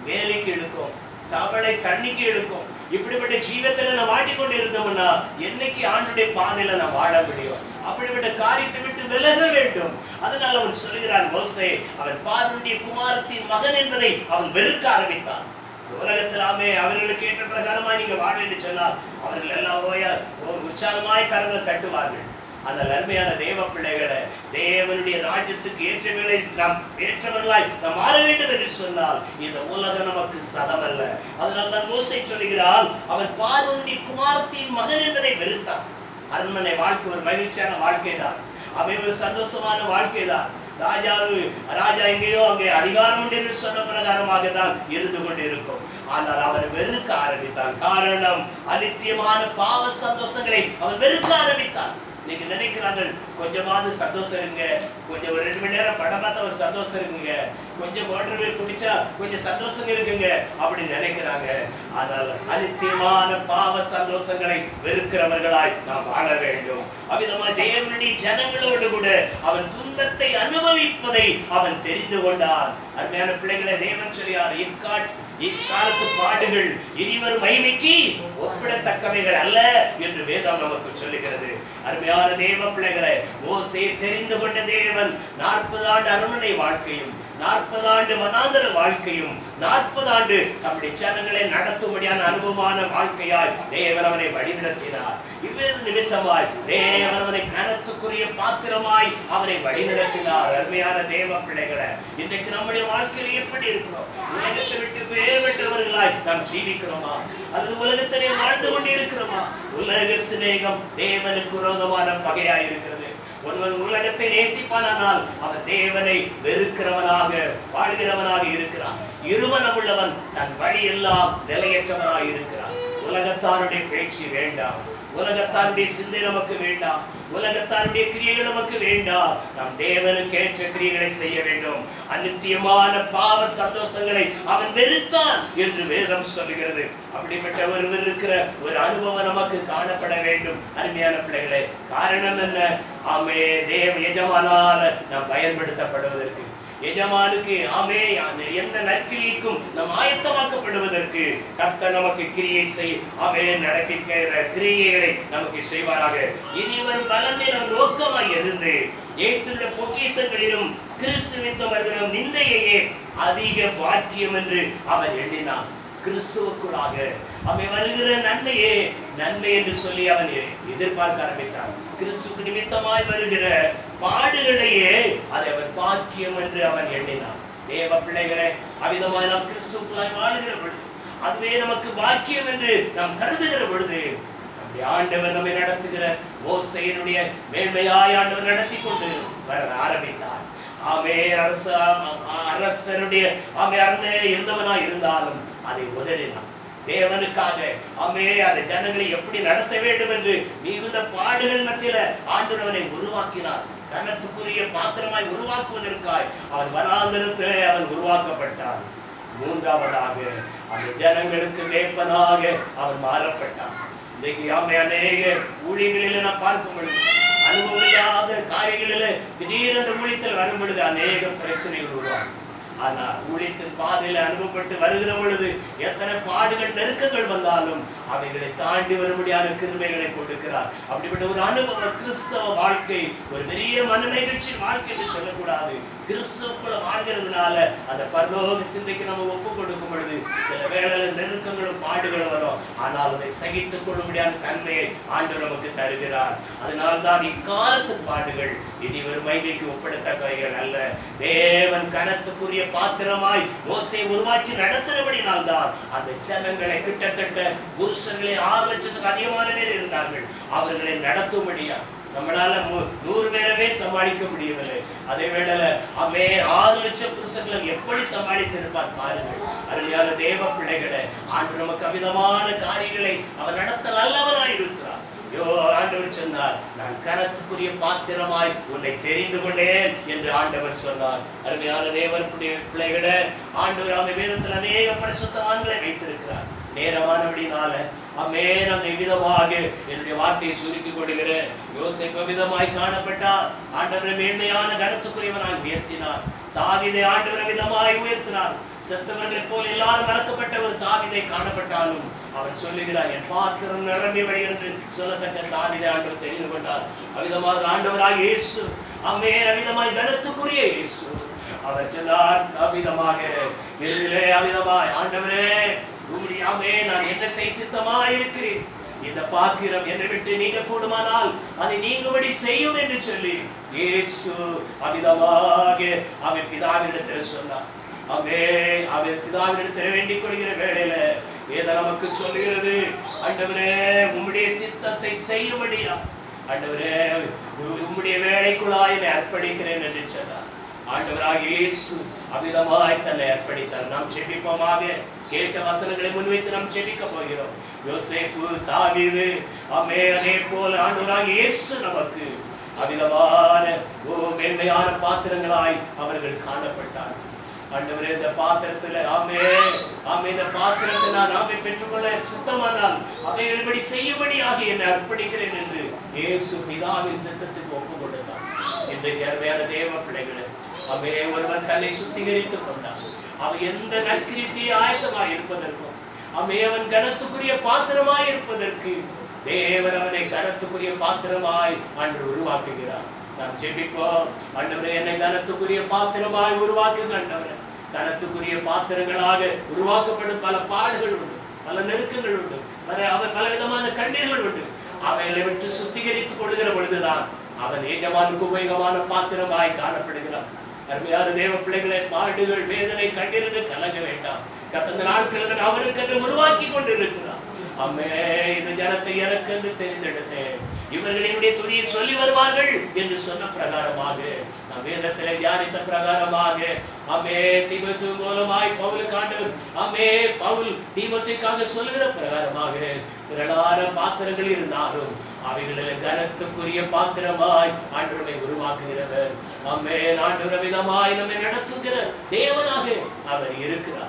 வேலைக்கு இழுக்கும் தவளை தண்ணிக்கு இழுக்கும் இப்படிப்பட்ட ஜீவத்துல நான் மாட்டிக்கொண்டு இருந்தோம்னா என்னைக்கு ஆண்டுடைய பாதையில நான் வாழ முடியும் அப்படிப்பட்ட காரியத்தை விட்டு விலக வேண்டும் அதனால அவன் சொல்கிறான் மோசே அவன் பார்வனுடைய குமாரத்தின் மகன் என்பதை அவன் வெறுக்க ஆரம்பித்தான் இந்த உலகத்திலாமே அவர்களுக்கு ஏற்ற பிரகாரமாய் நீங்க வாழ என்று சொன்னால் அவர்கள் எல்லாம் ஓய ஓ உற்சாகமாய் கரங்களை தட்டுவார்கள் அந்த அருமையான தேவ பிள்ளைகளை தேவனுடைய ராஜ்யத்துக்கு ஏற்றவர்களை நாம் ஏற்றவர்களாய் நாம் மாற வேண்டும் என்று சொன்னால் இந்த உலகம் நமக்கு சதமல்ல அதனால் தான் மோசை சொல்கிறான் அவன் பார்வனுடைய குமாரத்தின் மகன் என்பதை வெறுத்தான் அரண்மனை வாழ்க்கை ஒரு மகிழ்ச்சியான வாழ்க்கை தான் அவை ஒரு சந்தோஷமான வாழ்க்கை தான் ராஜாவு ராஜா எங்கேயோ அங்கே அதிகாரம் உண்டு என்று சொன்ன பிரகாரமாக தான் இருந்து கொண்டு இருக்கும் ஆனால் அவன் வெறுக்க ஆரம்பித்தான் காரணம் அனித்தியமான பாவ சந்தோஷங்களை அவன் வெறுக்க ஆரம்பித்தான் நீங்க நினைக்கிறாங்க கொஞ்சமாவது சந்தோஷம் இருங்க கொஞ்சம் ஒரு ரெண்டு மணி நேரம் படம் பார்த்தா ஒரு சந்தோஷம் இருக்குங்க கொஞ்சம் மோட்டர் வீல் குடிச்சா கொஞ்சம் சந்தோஷம் இருக்குங்க அப்படி நினைக்கிறாங்க ஆனால் அனித்தியமான பாவ சந்தோஷங்களை வெறுக்கிறவர்களாய் நாம் வாழ வேண்டும் அவ்விதமா தேவனுடைய ஜனங்களோடு கூட அவன் துன்பத்தை அனுபவிப்பதை அவன் தெரிந்து கொண்டான் அருமையான பிள்ளைகளை தேவன் சொல்லியார் இக்காட் இக்காலத்து பாடுகள் இனிவரும் மகிமைக்கு ஒப்பிடத்தக்கவைகள் அல்ல என்று வேதம் நமக்கு சொல்லுகிறது அருமையான தேவ பிள்ளைகளை ஓசே தெரிந்து கொண்ட தேவன் நாற்பது ஆண்டு அரண்மனை வாழ்க்கையும் நாற்பது ஆண்டு மனாந்தர வாழ்க்கையும் நாற்பது ஆண்டு தம்முடைய ஜனங்களை நடத்தும்படியான அனுபவமான வாழ்க்கையாய் தேவன் அவனை வழிநடத்தினார் இவ்வேறு நிமித்தமாய் தேவன் அவனை கனத்துக்குரிய பாத்திரமாய் அவனை வழிநடத்தினார் அருமையான தேவ பிள்ளைகளை இன்றைக்கு நம்முடைய வாழ்க்கையில் எப்படி இருக்கிறோம் உலகத்தை விட்டு வேறுபட்டவர்களாய் நாம் ஜீவிக்கிறோமா அல்லது உலகத்திலே வாழ்ந்து கொண்டு இருக்கிறோமா உலக சிநேகம் தேவனுக்கு விரோதமான பகையாய் இருக்கிறது ஒருவன் உலகத்தை நேசிப்பானால் அவன் தேவனை வெறுக்கிறவனாக வாழ்கிறவனாக இருக்கிறான் இருமனம் உள்ளவன் தன் வழியெல்லாம் நிலையற்றவனாய் இருக்கிறான் உலகத்தாருடைய பேச்சு வேண்டாம் உலகத்தாருடைய சிந்தை நமக்கு வேண்டாம் உலகத்தாருடைய கிரியைகள் நமக்கு வேண்டாம் நாம் தேவனுக்கு ஏற்ற கிரியைகளை செய்ய வேண்டும் அநித்தியமான பாவ சந்தோஷங்களை அவன் வெறுத்தான் என்று வேதம் சொல்லுகிறது அப்படிப்பட்ட ஒருவர் இருக்கிற ஒரு அனுபவம் நமக்கு காணப்பட வேண்டும் அருமையான பிள்ளைகளே காரணம் என்ன ஆமே தேவ எஜமானால நாம் பயன்படுத்தப்படுவதற்கு எஜமானுக்கு ஆமே எந்த நற்கிரிக்கும் நாம் ஆயத்தமாக்கப்படுவதற்கு கர்த்தர் நமக்கு கிரியை செய் ஆமே நடப்பிக்கிற கிரியைகளை நமக்கு செய்வாராக இனிவரும் பலனை நம் நோக்கமாய் இருந்து ஏற்றுள்ள பொக்கிசங்களிலும் கிறிஸ்துவின் வருகிற நிந்தையையே அதிக பாக்கியம் என்று அவன் எண்ணினான் கிறிஸ்துவுக்குள்ளாக அவன் வருகிற நன்மையே நன்மை என்று சொல்லி அவன் எதிர்பார்க்க ஆரம்பித்தான் கிறிஸ்துக்கு நிமித்தமாய் வருகிற பாடுகளையே அதை அவன் பாக்கியம் என்று அவன் எண்ணினான் தேவ பிள்ளைகளே அவிதமாய் நாம் கிறிஸ்துக்குள்ளாய் வாழுகிற பொழுது அதுவே நமக்கு பாக்கியம் என்று நாம் கருதுகிற பொழுது நம்முடைய ஆண்டவர் நம்மை நடத்துகிற மோசையினுடைய மேன்மையாய் ஆண்டவர் நடத்தி கொண்டு வர ஆரம்பித்தார் ஆமே அரச அரசனுடைய ஆமே அருமை இருந்தவனா இருந்தாலும் அதை உதறினான் தேவனுக்காக ஆமே அந்த ஜனங்களை எப்படி நடத்த வேண்டும் என்று மிகுந்த பாடுகள் மத்தியில ஆண்டவனை உருவாக்கினார் கனத்துக்குரிய பாத்திரமாய் உருவாக்குவதற்காய் அவன் வனாந்திரத்திலே அவன் உருவாக்கப்பட்டான் மூன்றாவதாக அந்த ஜனங்களுக்கு மேய்ப்பனாக அவன் மாறப்பட்டான் இன்றைக்கு ஆமை அநேக ஊழியங்களில நான் பார்க்கும் பொழுது அனுபவம் இல்லாத காரியங்களில திடீரென அந்த ஊழியத்தில் வரும் பொழுது அநேக பிரச்சனைகள் உருவாகும் ஆனா ஊழியத்தின் பாதையில அனுபவப்பட்டு வருகிற பொழுது எத்தனை பாடுகள் நெருக்கங்கள் வந்தாலும் அவைகளை தாண்டி வரும்படியான கிருமைகளை கொடுக்கிறார் அப்படிப்பட்ட ஒரு அனுபவ கிறிஸ்தவ வாழ்க்கை ஒரு பெரிய மனநெகிழ்ச்சி வாழ்க்கை என்று சொல்லக்கூடாது கிறிஸ்துவுக்குள்ள வாழ்கிறதுனால அந்த பரலோக சிந்தைக்கு நம்ம ஒப்பு கொடுக்கும் பொழுது சில வேளையில நெருக்கங்களும் பாடுகளும் வரும் ஆனால் அதை சகித்துக் கொள்ளும்படியான தன்மையை ஆண்டவர் நமக்கு தருகிறார் அதனால்தான் இக்காலத்து பாடுகள் இனி ஒரு மைமைக்கு ஒப்பிடத்தக்கவைகள் அல்ல தேவன் கனத்துக்குரிய பாத்திரமாய் மோசை உருவாக்கி நடத்துறபடினால் தான் அந்த ஜனங்களை கிட்டத்தட்ட புருஷர்களே ஆறு லட்சத்துக்கு அதிகமான பேர் இருந்தார்கள் அவர்களை நடத்தும்படியா நம்மளால மு- நூறு பேரவே சமாளிக்க முடியவில்லை அதே வேளையில அவே ஆறு லட்சம் புருஷர்களை எப்படி சமாளித்து இருப்பார் பாருங்கள் அருமையான தேவ பிள்ளைகளை ஆண்டு நமக்கு அவிதமான காரியங்களை அவர் நடத்த நல்லவராய் இருக்கிறார் ஐயோ ஆண்டவர் சொன்னார் நான் கனத்துக்குரிய பாத்திரமாய் உன்னை தெரிந்து கொண்டேன் என்று ஆண்டவர் சொன்னார் அருமையான தேவன் பிள்ளைகளே ஆண்டவர் அவன் வேதத்தில் அநேக பரிசுத்தவான்களை வைத்திருக்கிறார் நேரமானபடினால அமேன் அந்த விதமாக என்னுடைய வார்த்தையை சுருக்கிக் கொள்கிறேன் யோசிப்பு விதமாய் காணப்பட்டார் ஆண்டவர் மேன்மையான கனத்துக்குரியவனாய் உயர்த்தினார் தாவிதை ஆண்டவர் விதமாய் உயர்த்தினார் செத்தவர்களைப் போல் எல்லாரும் மறக்கப்பட்ட ஒரு தாவிதை காணப்பட்டாலும் அவர் சொல்லுகிறார் என் பாத்திரம் நிரம்பி வழிகிறது சொல்லத்தக்க தாவிதை ஆண்டவர் தெரிந்து கொண்டார் அவிதமாக ஆண்டவராய் இயேசு அமே அவிதமாய் கனத்துக்குரிய இயேசு அவர் சொன்னார் அவிதமாக இறுதியிலே அவிதமாய் ஆண்டவரே உம்முடையாமே நான் என்ன செய் சித்தமாய் இருக்கிறேன் இந்த பாத்திரம் என்னை விட்டு நீங்க கூடுமானால் அதை நீங்கும்படி செய்யும் என்று சொல்லி இயேசு அமிதமாக அவன் பிதாவினிடத்தில் சொன்னார் அவே அவன் பிதாவினிடத்தில் வேண்டிக் கொள்கிற வேளையில வேத நமக்கு சொல்லுகிறது ஆண்டவரே உம்முடைய சித்தத்தை செய்யும்படியா ஆண்டவரே உம்முடைய வேலைக்குள்ளாய் என்னை அர்ப்பணிக்கிறேன் என்று சொன்னார் ஆண்டவராக இயேசு அமிதமாய் தன்னை அர்ப்பணித்தார் நாம் செபிப்போமாக கேட்ட வசனங்களை முன்வைத்து நாம் செபிக்க போகிறோம் யோசேப்பு தாவீது அமே அதே போல ஆண்டவராக இயேசு நமக்கு அமிதமான ஓ மேன்மையான பாத்திரங்களாய் அவர்கள் காணப்பட்டார்கள் ஆண்டவரே இந்த பாத்திரத்துல ஆமே ஆமே இந்த பாத்திரத்தை நான் ஆமே பெற்றுக்கொள்ள சுத்தமானால் அவைகளபடி செய்யும்படியாக என்னை அர்ப்பணிக்கிறேன் என்று இயேசு பிதாவின் சித்தத்துக்கு ஒப்பு கொடுத்தார் இன்றைக்கு அருமையான தேவ பிள்ளைகளே அவே ஒருவன் தன்னை சுத்திகரித்துக் கொண்டான் அவன் எந்த நற்கிரிசியை ஆயத்தமாய் இருப்பதற்கும் அமே அவன் கனத்துக்குரிய பாத்திரமாய் இருப்பதற்கு தேவன் அவனை கனத்துக்குரிய பாத்திரமாய் அன்று உருவாக்குகிறார் நாம் ஜெபிப்போம் ஆண்டவரே என்னை கனத்துக்குரிய பாத்திரமாய் உருவாக்குங்க ஆண்டவரே கனத்துக்குரிய பாத்திரங்களாக உருவாக்கப்படும் பல பாடுகள் உண்டு பல நெருக்கங்கள் உண்டு பல அவன் பல விதமான கண்ணீர்கள் உண்டு அவைகளை விட்டு சுத்திகரித்துக் கொள்கிற பொழுதுதான் அவன் ஏஜமானுக்கு உபயோகமான பாத்திரமாய் காணப்படுகிறான் அருமையான தேவ பிள்ளைகளை பாடுகள் வேதனை கண்ணீர் கலங்க வேண்டாம் கத்தந்த நாட்களில் அவருக்கு என்று உருவாக்கி கொண்டு இருக்கிறார் அம்மே இந்த ஜனத்தை எனக்கு என்று தெரிந்தெடுத்தேன் இவர்கள் என்னுடைய துதியை சொல்லி வருவார்கள் என்று சொன்ன பிரகாரமாக நாம் வேதத்திலே தியானித்த பிரகாரமாக அம்மே தீபத்து மூலமாய் பவுலுக்கு ஆண்டவர் அம்மே பவுல் தீபத்துக்காக சொல்லுகிற பிரகாரமாக திரளான பாத்திரங்கள் இருந்தாலும் அவைகளில் கனத்துக்குரிய பாத்திரமாய் ஆண்டவரை உருவாக்குகிறவர் அம்மே ஆண்டவர் விதமாய் நம்மை நடத்துகிற தேவனாக அவர் இருக்கிறார்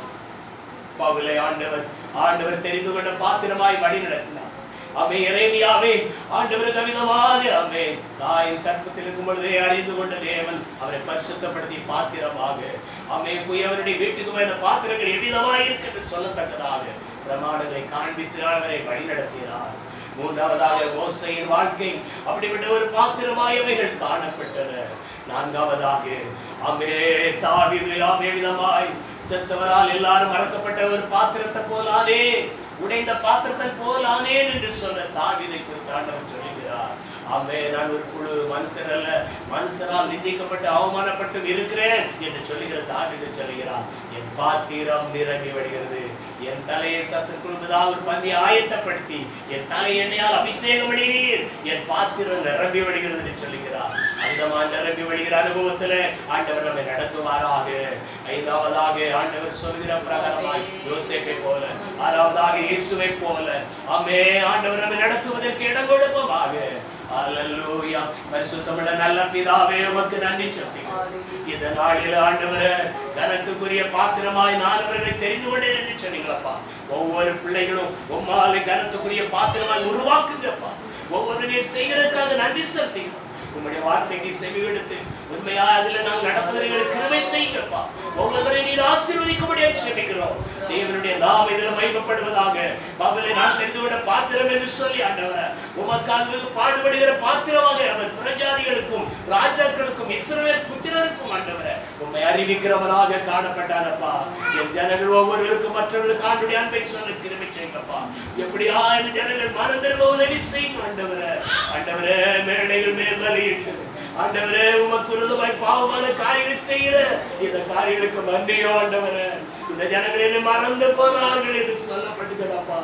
பவுலை ஆண்டவர் ஆண்டவர் தெரிந்து கொண்ட பாத்திரமாய் வழி நடத்தினார் அமே இறைமையாவே ஆண்டவர் கவிதமாக அமே தாயின் கற்பத்தில் இருக்கும் பொழுதே அறிந்து கொண்ட தேவன் அவரை பரிசுத்தப்படுத்தி பாத்திரமாக அமே குயவருடைய வீட்டுக்கு வந்த பாத்திரங்கள் எவ்விதமாய் இருக்கு என்று சொல்லத்தக்கதாக பிரமாணங்களை காண்பித்து அவரை வழி நடத்தினார் மூன்றாவதாக மோசையின் வாழ்க்கை அப்படிப்பட்ட ஒரு பாத்திரமாய் அவைகள் காணப்பட்டன நான்காவதாக அமே தாவிது ஆமே விதமாய் செத்தவரால் எல்லாரும் மறக்கப்பட்ட ஒரு பாத்திரத்தை போலானே உடைந்த பாத்திரத்தை போலானேன் என்று சொன்ன தாவிதை குறித்து ஆண்டவர் சொல்லுகிறார் ஆமே நான் ஒரு குழு மனுஷர் அல்ல மனுஷரால் நிந்திக்கப்பட்டு அவமானப்பட்டும் இருக்கிறேன் என்று சொல்லுகிற தாவிதை சொல்லுகிறார் என் பாத்திரம் நிரம்பி வழிகிறது என் தலையை சத்துக்குள்ளுவதாக ஒரு பந்தி ஆயத்தப்படுத்தி என் தலை எண்ணெயால் அபிஷேகம் அடைகிறீர் என் பாத்திரம் நிரம்பி வழிகிறது என்று சொல்லுகிறார் அந்தமா நிரம்பி வழிகிற அனுபவத்துல ஆண்டவர் நம்மை நடத்துவாராக ஐந்தாவதாக ஆண்டவர் சொல்லுகிற பிரகாரமாய் யோசேப்பை போல ஆறாவதாக இயேசுவை போல ஆமே ஆண்டவர் நம்மை நடத்துவதற்கு இடம் கொடுப்போமாக அல்லேலூயா பரிசுத்தமுள்ள நல்ல பிதாவே உமக்கு நன்றி சொல்லுகிறேன் இந்த நாளில் ஆண்டவரே கனத்துக்குரிய பாத்திரமாய் நான் அவர்களை தெரிந்து கொண்டேன் என்று சொன்னீங்களப்பா ஒவ்வொரு பிள்ளைகளும் உம்மாலை கனத்துக்குரிய பாத்திரமாய் உருவாக்குங்கப்பா ஒவ்வொரு நீர் செய்கிறதுக்காக நன்றி செலுத்துகிறோம் உம்முடைய வார்த்தைக்கு செவி எடுத்து உண்மையா அதுல நாங்கள் நடப்பதற்கு கிருபை செய்யுங்கப்பா ஒவ்வொருவரை நீர் ஆசீர்வதிக்கும்படியாக செபிக்கிறோம் தேவனுடைய நாம் இதில் மையப்படுவதாக பகலை நான் தெரிந்து விட பாத்திரம் என்று சொல்லி ஆண்டவர உமக்காக பாடுபடுகிற பாத்திரமாக அவர் புறஜாதிகளுக்கும் ராஜாக்களுக்கும் இஸ்ரவேல் புத்திரருக்கும் ஆண்டவர உண்மை அறிவிக்கிறவராக காணப்பட்டானப்பா என் ஜனங்கள் ஒவ்வொருவருக்கும் மற்றவர்களுக்கு ஆண்டுடைய அன்பை சொல்ல கிருபை செய்யுங்கப்பா எப்படியா இந்த ஜனங்கள் மனம் திரும்ப உதவி செய்யும் ஆண்டவர ஆண்டவரே மேடைகள் மேல் பலியிட்டு ஆண்டவரே உமக்கு விரோதமாய் பாவமான காரியங்களை செய்கிற இந்த காரியங்களுக்கு நன்றியோ ஆண்டவரே இந்த ஜனங்களில் மறந்து போனார்கள் என்று சொல்லப்பட்டுகிறப்பா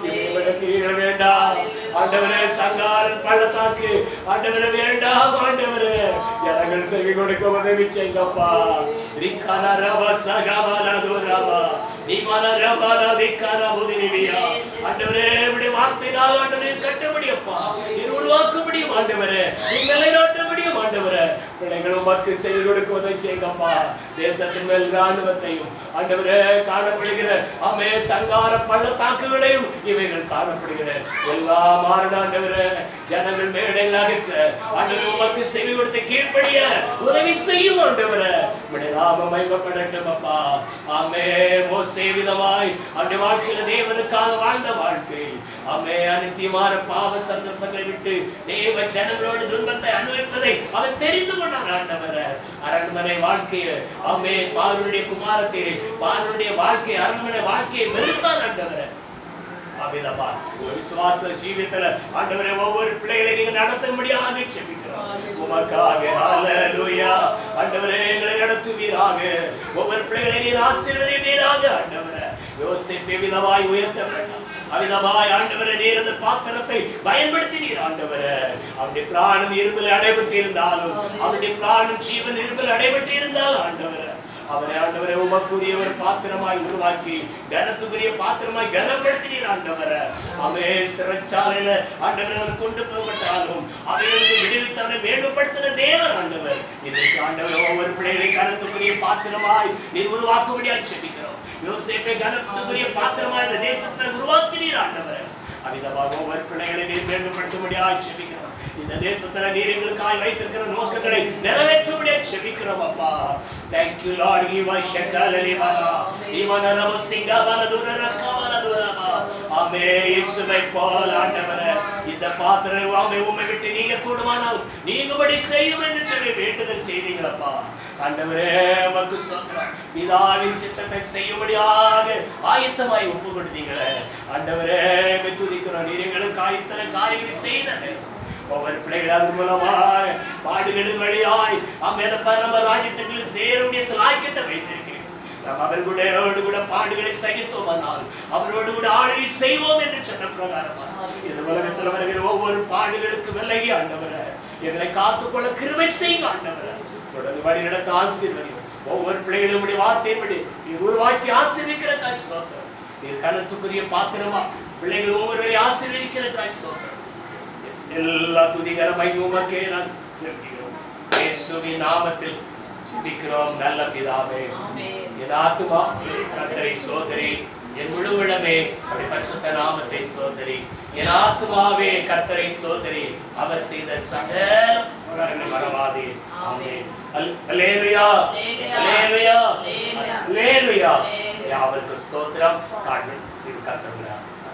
கீழ வேண்டாம் ஆண்டவரே சங்காரன் பள்ளத்தாக்கு ஆண்டவரே வேண்டாம் ஆண்டவரே ஜனங்கள் செவி கொடுக்க உதவி செய்யுங்கப்பா ரிக்கான ரவ சகவல துரவா நீமான ரவல திக்கான முதிரிவியா ஆண்டவரே இப்படி வார்த்தையினால் ஆண்டவரே கட்ட முடியப்பா இது உருவாக்க முடியும் ஆண்டவரே நீ நிலைநாட்ட முடியும் ஆண்டவரே பிள்ளைகள் உமக்கு செய்து கொடுக்க உதவி செய்யுங்கப்பா தேசத்தின் மேல் ராணுவத்தையும் ஆண்டவரே காணப்படுகிற அமே சங்கார பள்ளத்தாக்குகளையும் இவைகள் காணப்படுகிற எல்லா மாறுட ஆண்டவரே ஜனங்கள் மேடையில் அகற்ற ஆண்டவர் உமக்கு செவி கொடுத்து கீழ்ப்படிய உதவி செய்யும் ஆண்டவரே உடைய நாம மகிமைப்படட்டும் அப்பா ஆமே மோசே விதமாய் அந்த வாழ்க்கையில தேவனுக்காக வாழ்ந்த வாழ்க்கை ஆமே அனித்தியமான பாவ சந்தோஷங்களை விட்டு தேவ ஜனங்களோடு துன்பத்தை அனுபவிப்பதை அவன் தெரிந்து கொண்டான் ஆண்டவரை அரண்மனை வாழ்க்கையை ஆமே பாருடைய குமாரத்தை பாருடைய வாழ்க்கை அரண்மனை வாழ்க்கையை வெறுத்தான் ஆண்டவரை அமிதமா உங்க விசுவாச ஜீவியத்துல ஆண்டவரே ஒவ்வொரு பிள்ளைகளை நீங்க நடத்தும்படியாக செபிக்கிறோம் உமக்காக ஹalleluya ஆண்டவரே எங்களை நடத்துவீராக ஒவ்வொரு பிள்ளைகளை நீர் ஆசீர்வதிப்பீராக ஆண்டவரே யோசேப்பை விதமாய் உயர்த்தப்பட்டான் அவிதமாய் ஆண்டவரே நீர் அந்த பாத்திரத்தை பயன்படுத்தினீர் ஆண்டவரே அவருடைய பிராணம் இரும்பில் அடைபட்டு இருந்தாலும் அவருடைய பிராணம் ஜீவன் இரும்பில் அடைபட்டு இருந்தாலும் ஆண்டவரே அவரை ஆண்டவரை உமக்குரிய ஒரு பாத்திரமாய் உருவாக்கி கனத்துக்குரிய பாத்திரமாய் கனப்படுத்தினீர் ஆண்டவரை அமே சிறைச்சாலையில ஆண்டவரை அவன் கொண்டு போகப்பட்டாலும் அவைகளுக்கு விடுவித்தவனை மேம்படுத்தின தேவன் ஆண்டவர் இன்னைக்கு ஆண்டவர் ஒவ்வொரு பிள்ளைகளை கனத்துக்குரிய பாத்திரமாய் நீர் உருவாக்கும்படியாய் செபிக்கிறோம் யோசேப்பை கனத்துக்குரிய பாத்திரமாய் இந்த தேசத்தை உருவாக்கினீர் ஆண்டவரை அவிதமாக ஒவ்வொரு பிள்ளைகளை நீர் மேம்படுத்தும்படியாய் செபிக்கிறோம் இந்த தேசத்துல நீர் எங்களுக்காய் வைத்திருக்கிற நோக்கங்களை நிறைவேற்றும்படியாய் செபிக்கிறோம் அப்பா தேங்க்யூ லார்ட் ஈவா ஷக்கலலி மனா ஈவன ரம சிங்கா பலதுர ரக்கமலதுரமா ஆமே இயேசுவை போல் ஆண்டவரே இந்த பாத்திரம் ஆமே உம்மை விட்டு நீங்க கூடுமானால் நீங்கபடி செய்யும் என்று சொல்லி வேண்டுதல் செய்தீங்களப்பா ஆண்டவரே உமக்கு ஸ்தோத்திரம் பிதாவின் சித்தத்தை செய்யும்படியாக ஆயத்தமாய் ஒப்பு கொடுத்தீங்களே ஆண்டவரே உம்மை துதிக்கிறோம் நீர் எங்களுக்கு ஆயத்தன காரியங்களை செய்தது ஒவ்வொரு பிள்ளைகள் அது மூலமாய் பாடுகளின் வழியாய் அம்மேத பரம ராஜ்யத்துக்குள் சேருடைய சிலாக்கியத்தை வைத்திருக்கிறேன் நாம் அவர்களோடு கூட பாடுகளை சகித்தோமானால் அவரோடு கூட ஆளுகை செய்வோம் என்று சொன்ன பிரகாரமா இந்த உலகத்தில் வருகிற ஒவ்வொரு பாடுகளுக்கு விலகி ஆண்டவர எங்களை காத்துக்கொள்ள கிருபை செய்யுங்க ஆண்டவர தொடர்ந்து வழி நடத்த ஆசீர்வதியும் ஒவ்வொரு பிள்ளைகளும் உடைய வார்த்தையின்படி நீ உருவாக்கி ஆசீர்விக்கிற காய் ஸ்தோத்திரம் நீர் கனத்துக்குரிய பாத்திரமா பிள்ளைகள் ஒவ்வொருவரையும் ஆசீர்வதிக்கிற காய் ஸ்தோத்திரம் எல்லா துதிகரமை உமக்கே நான் செலுத்துகிறோம் இயேசுவின் நாமத்தில் ஜெபிக்கிறோம் நல்ல பிதாவே ஆமென். என் ஆத்துமா கர்த்தரை சோதரி என் முழு உளமே அவருடைய பரிசுத்த நாமத்தை சோதரி என் ஆத்துமாவே கர்த்தரை சோதரி அவர் செய்த சகல உலகங்களை மறவாதே ஆமென் அல்- அல்லேலூயா அல்லேலூயா அல்லேலூயா யாவருக்கு ஸ்தோத்திரம் காண்பு சிறு கர்த்தருடைய ஆசீர்வாதம்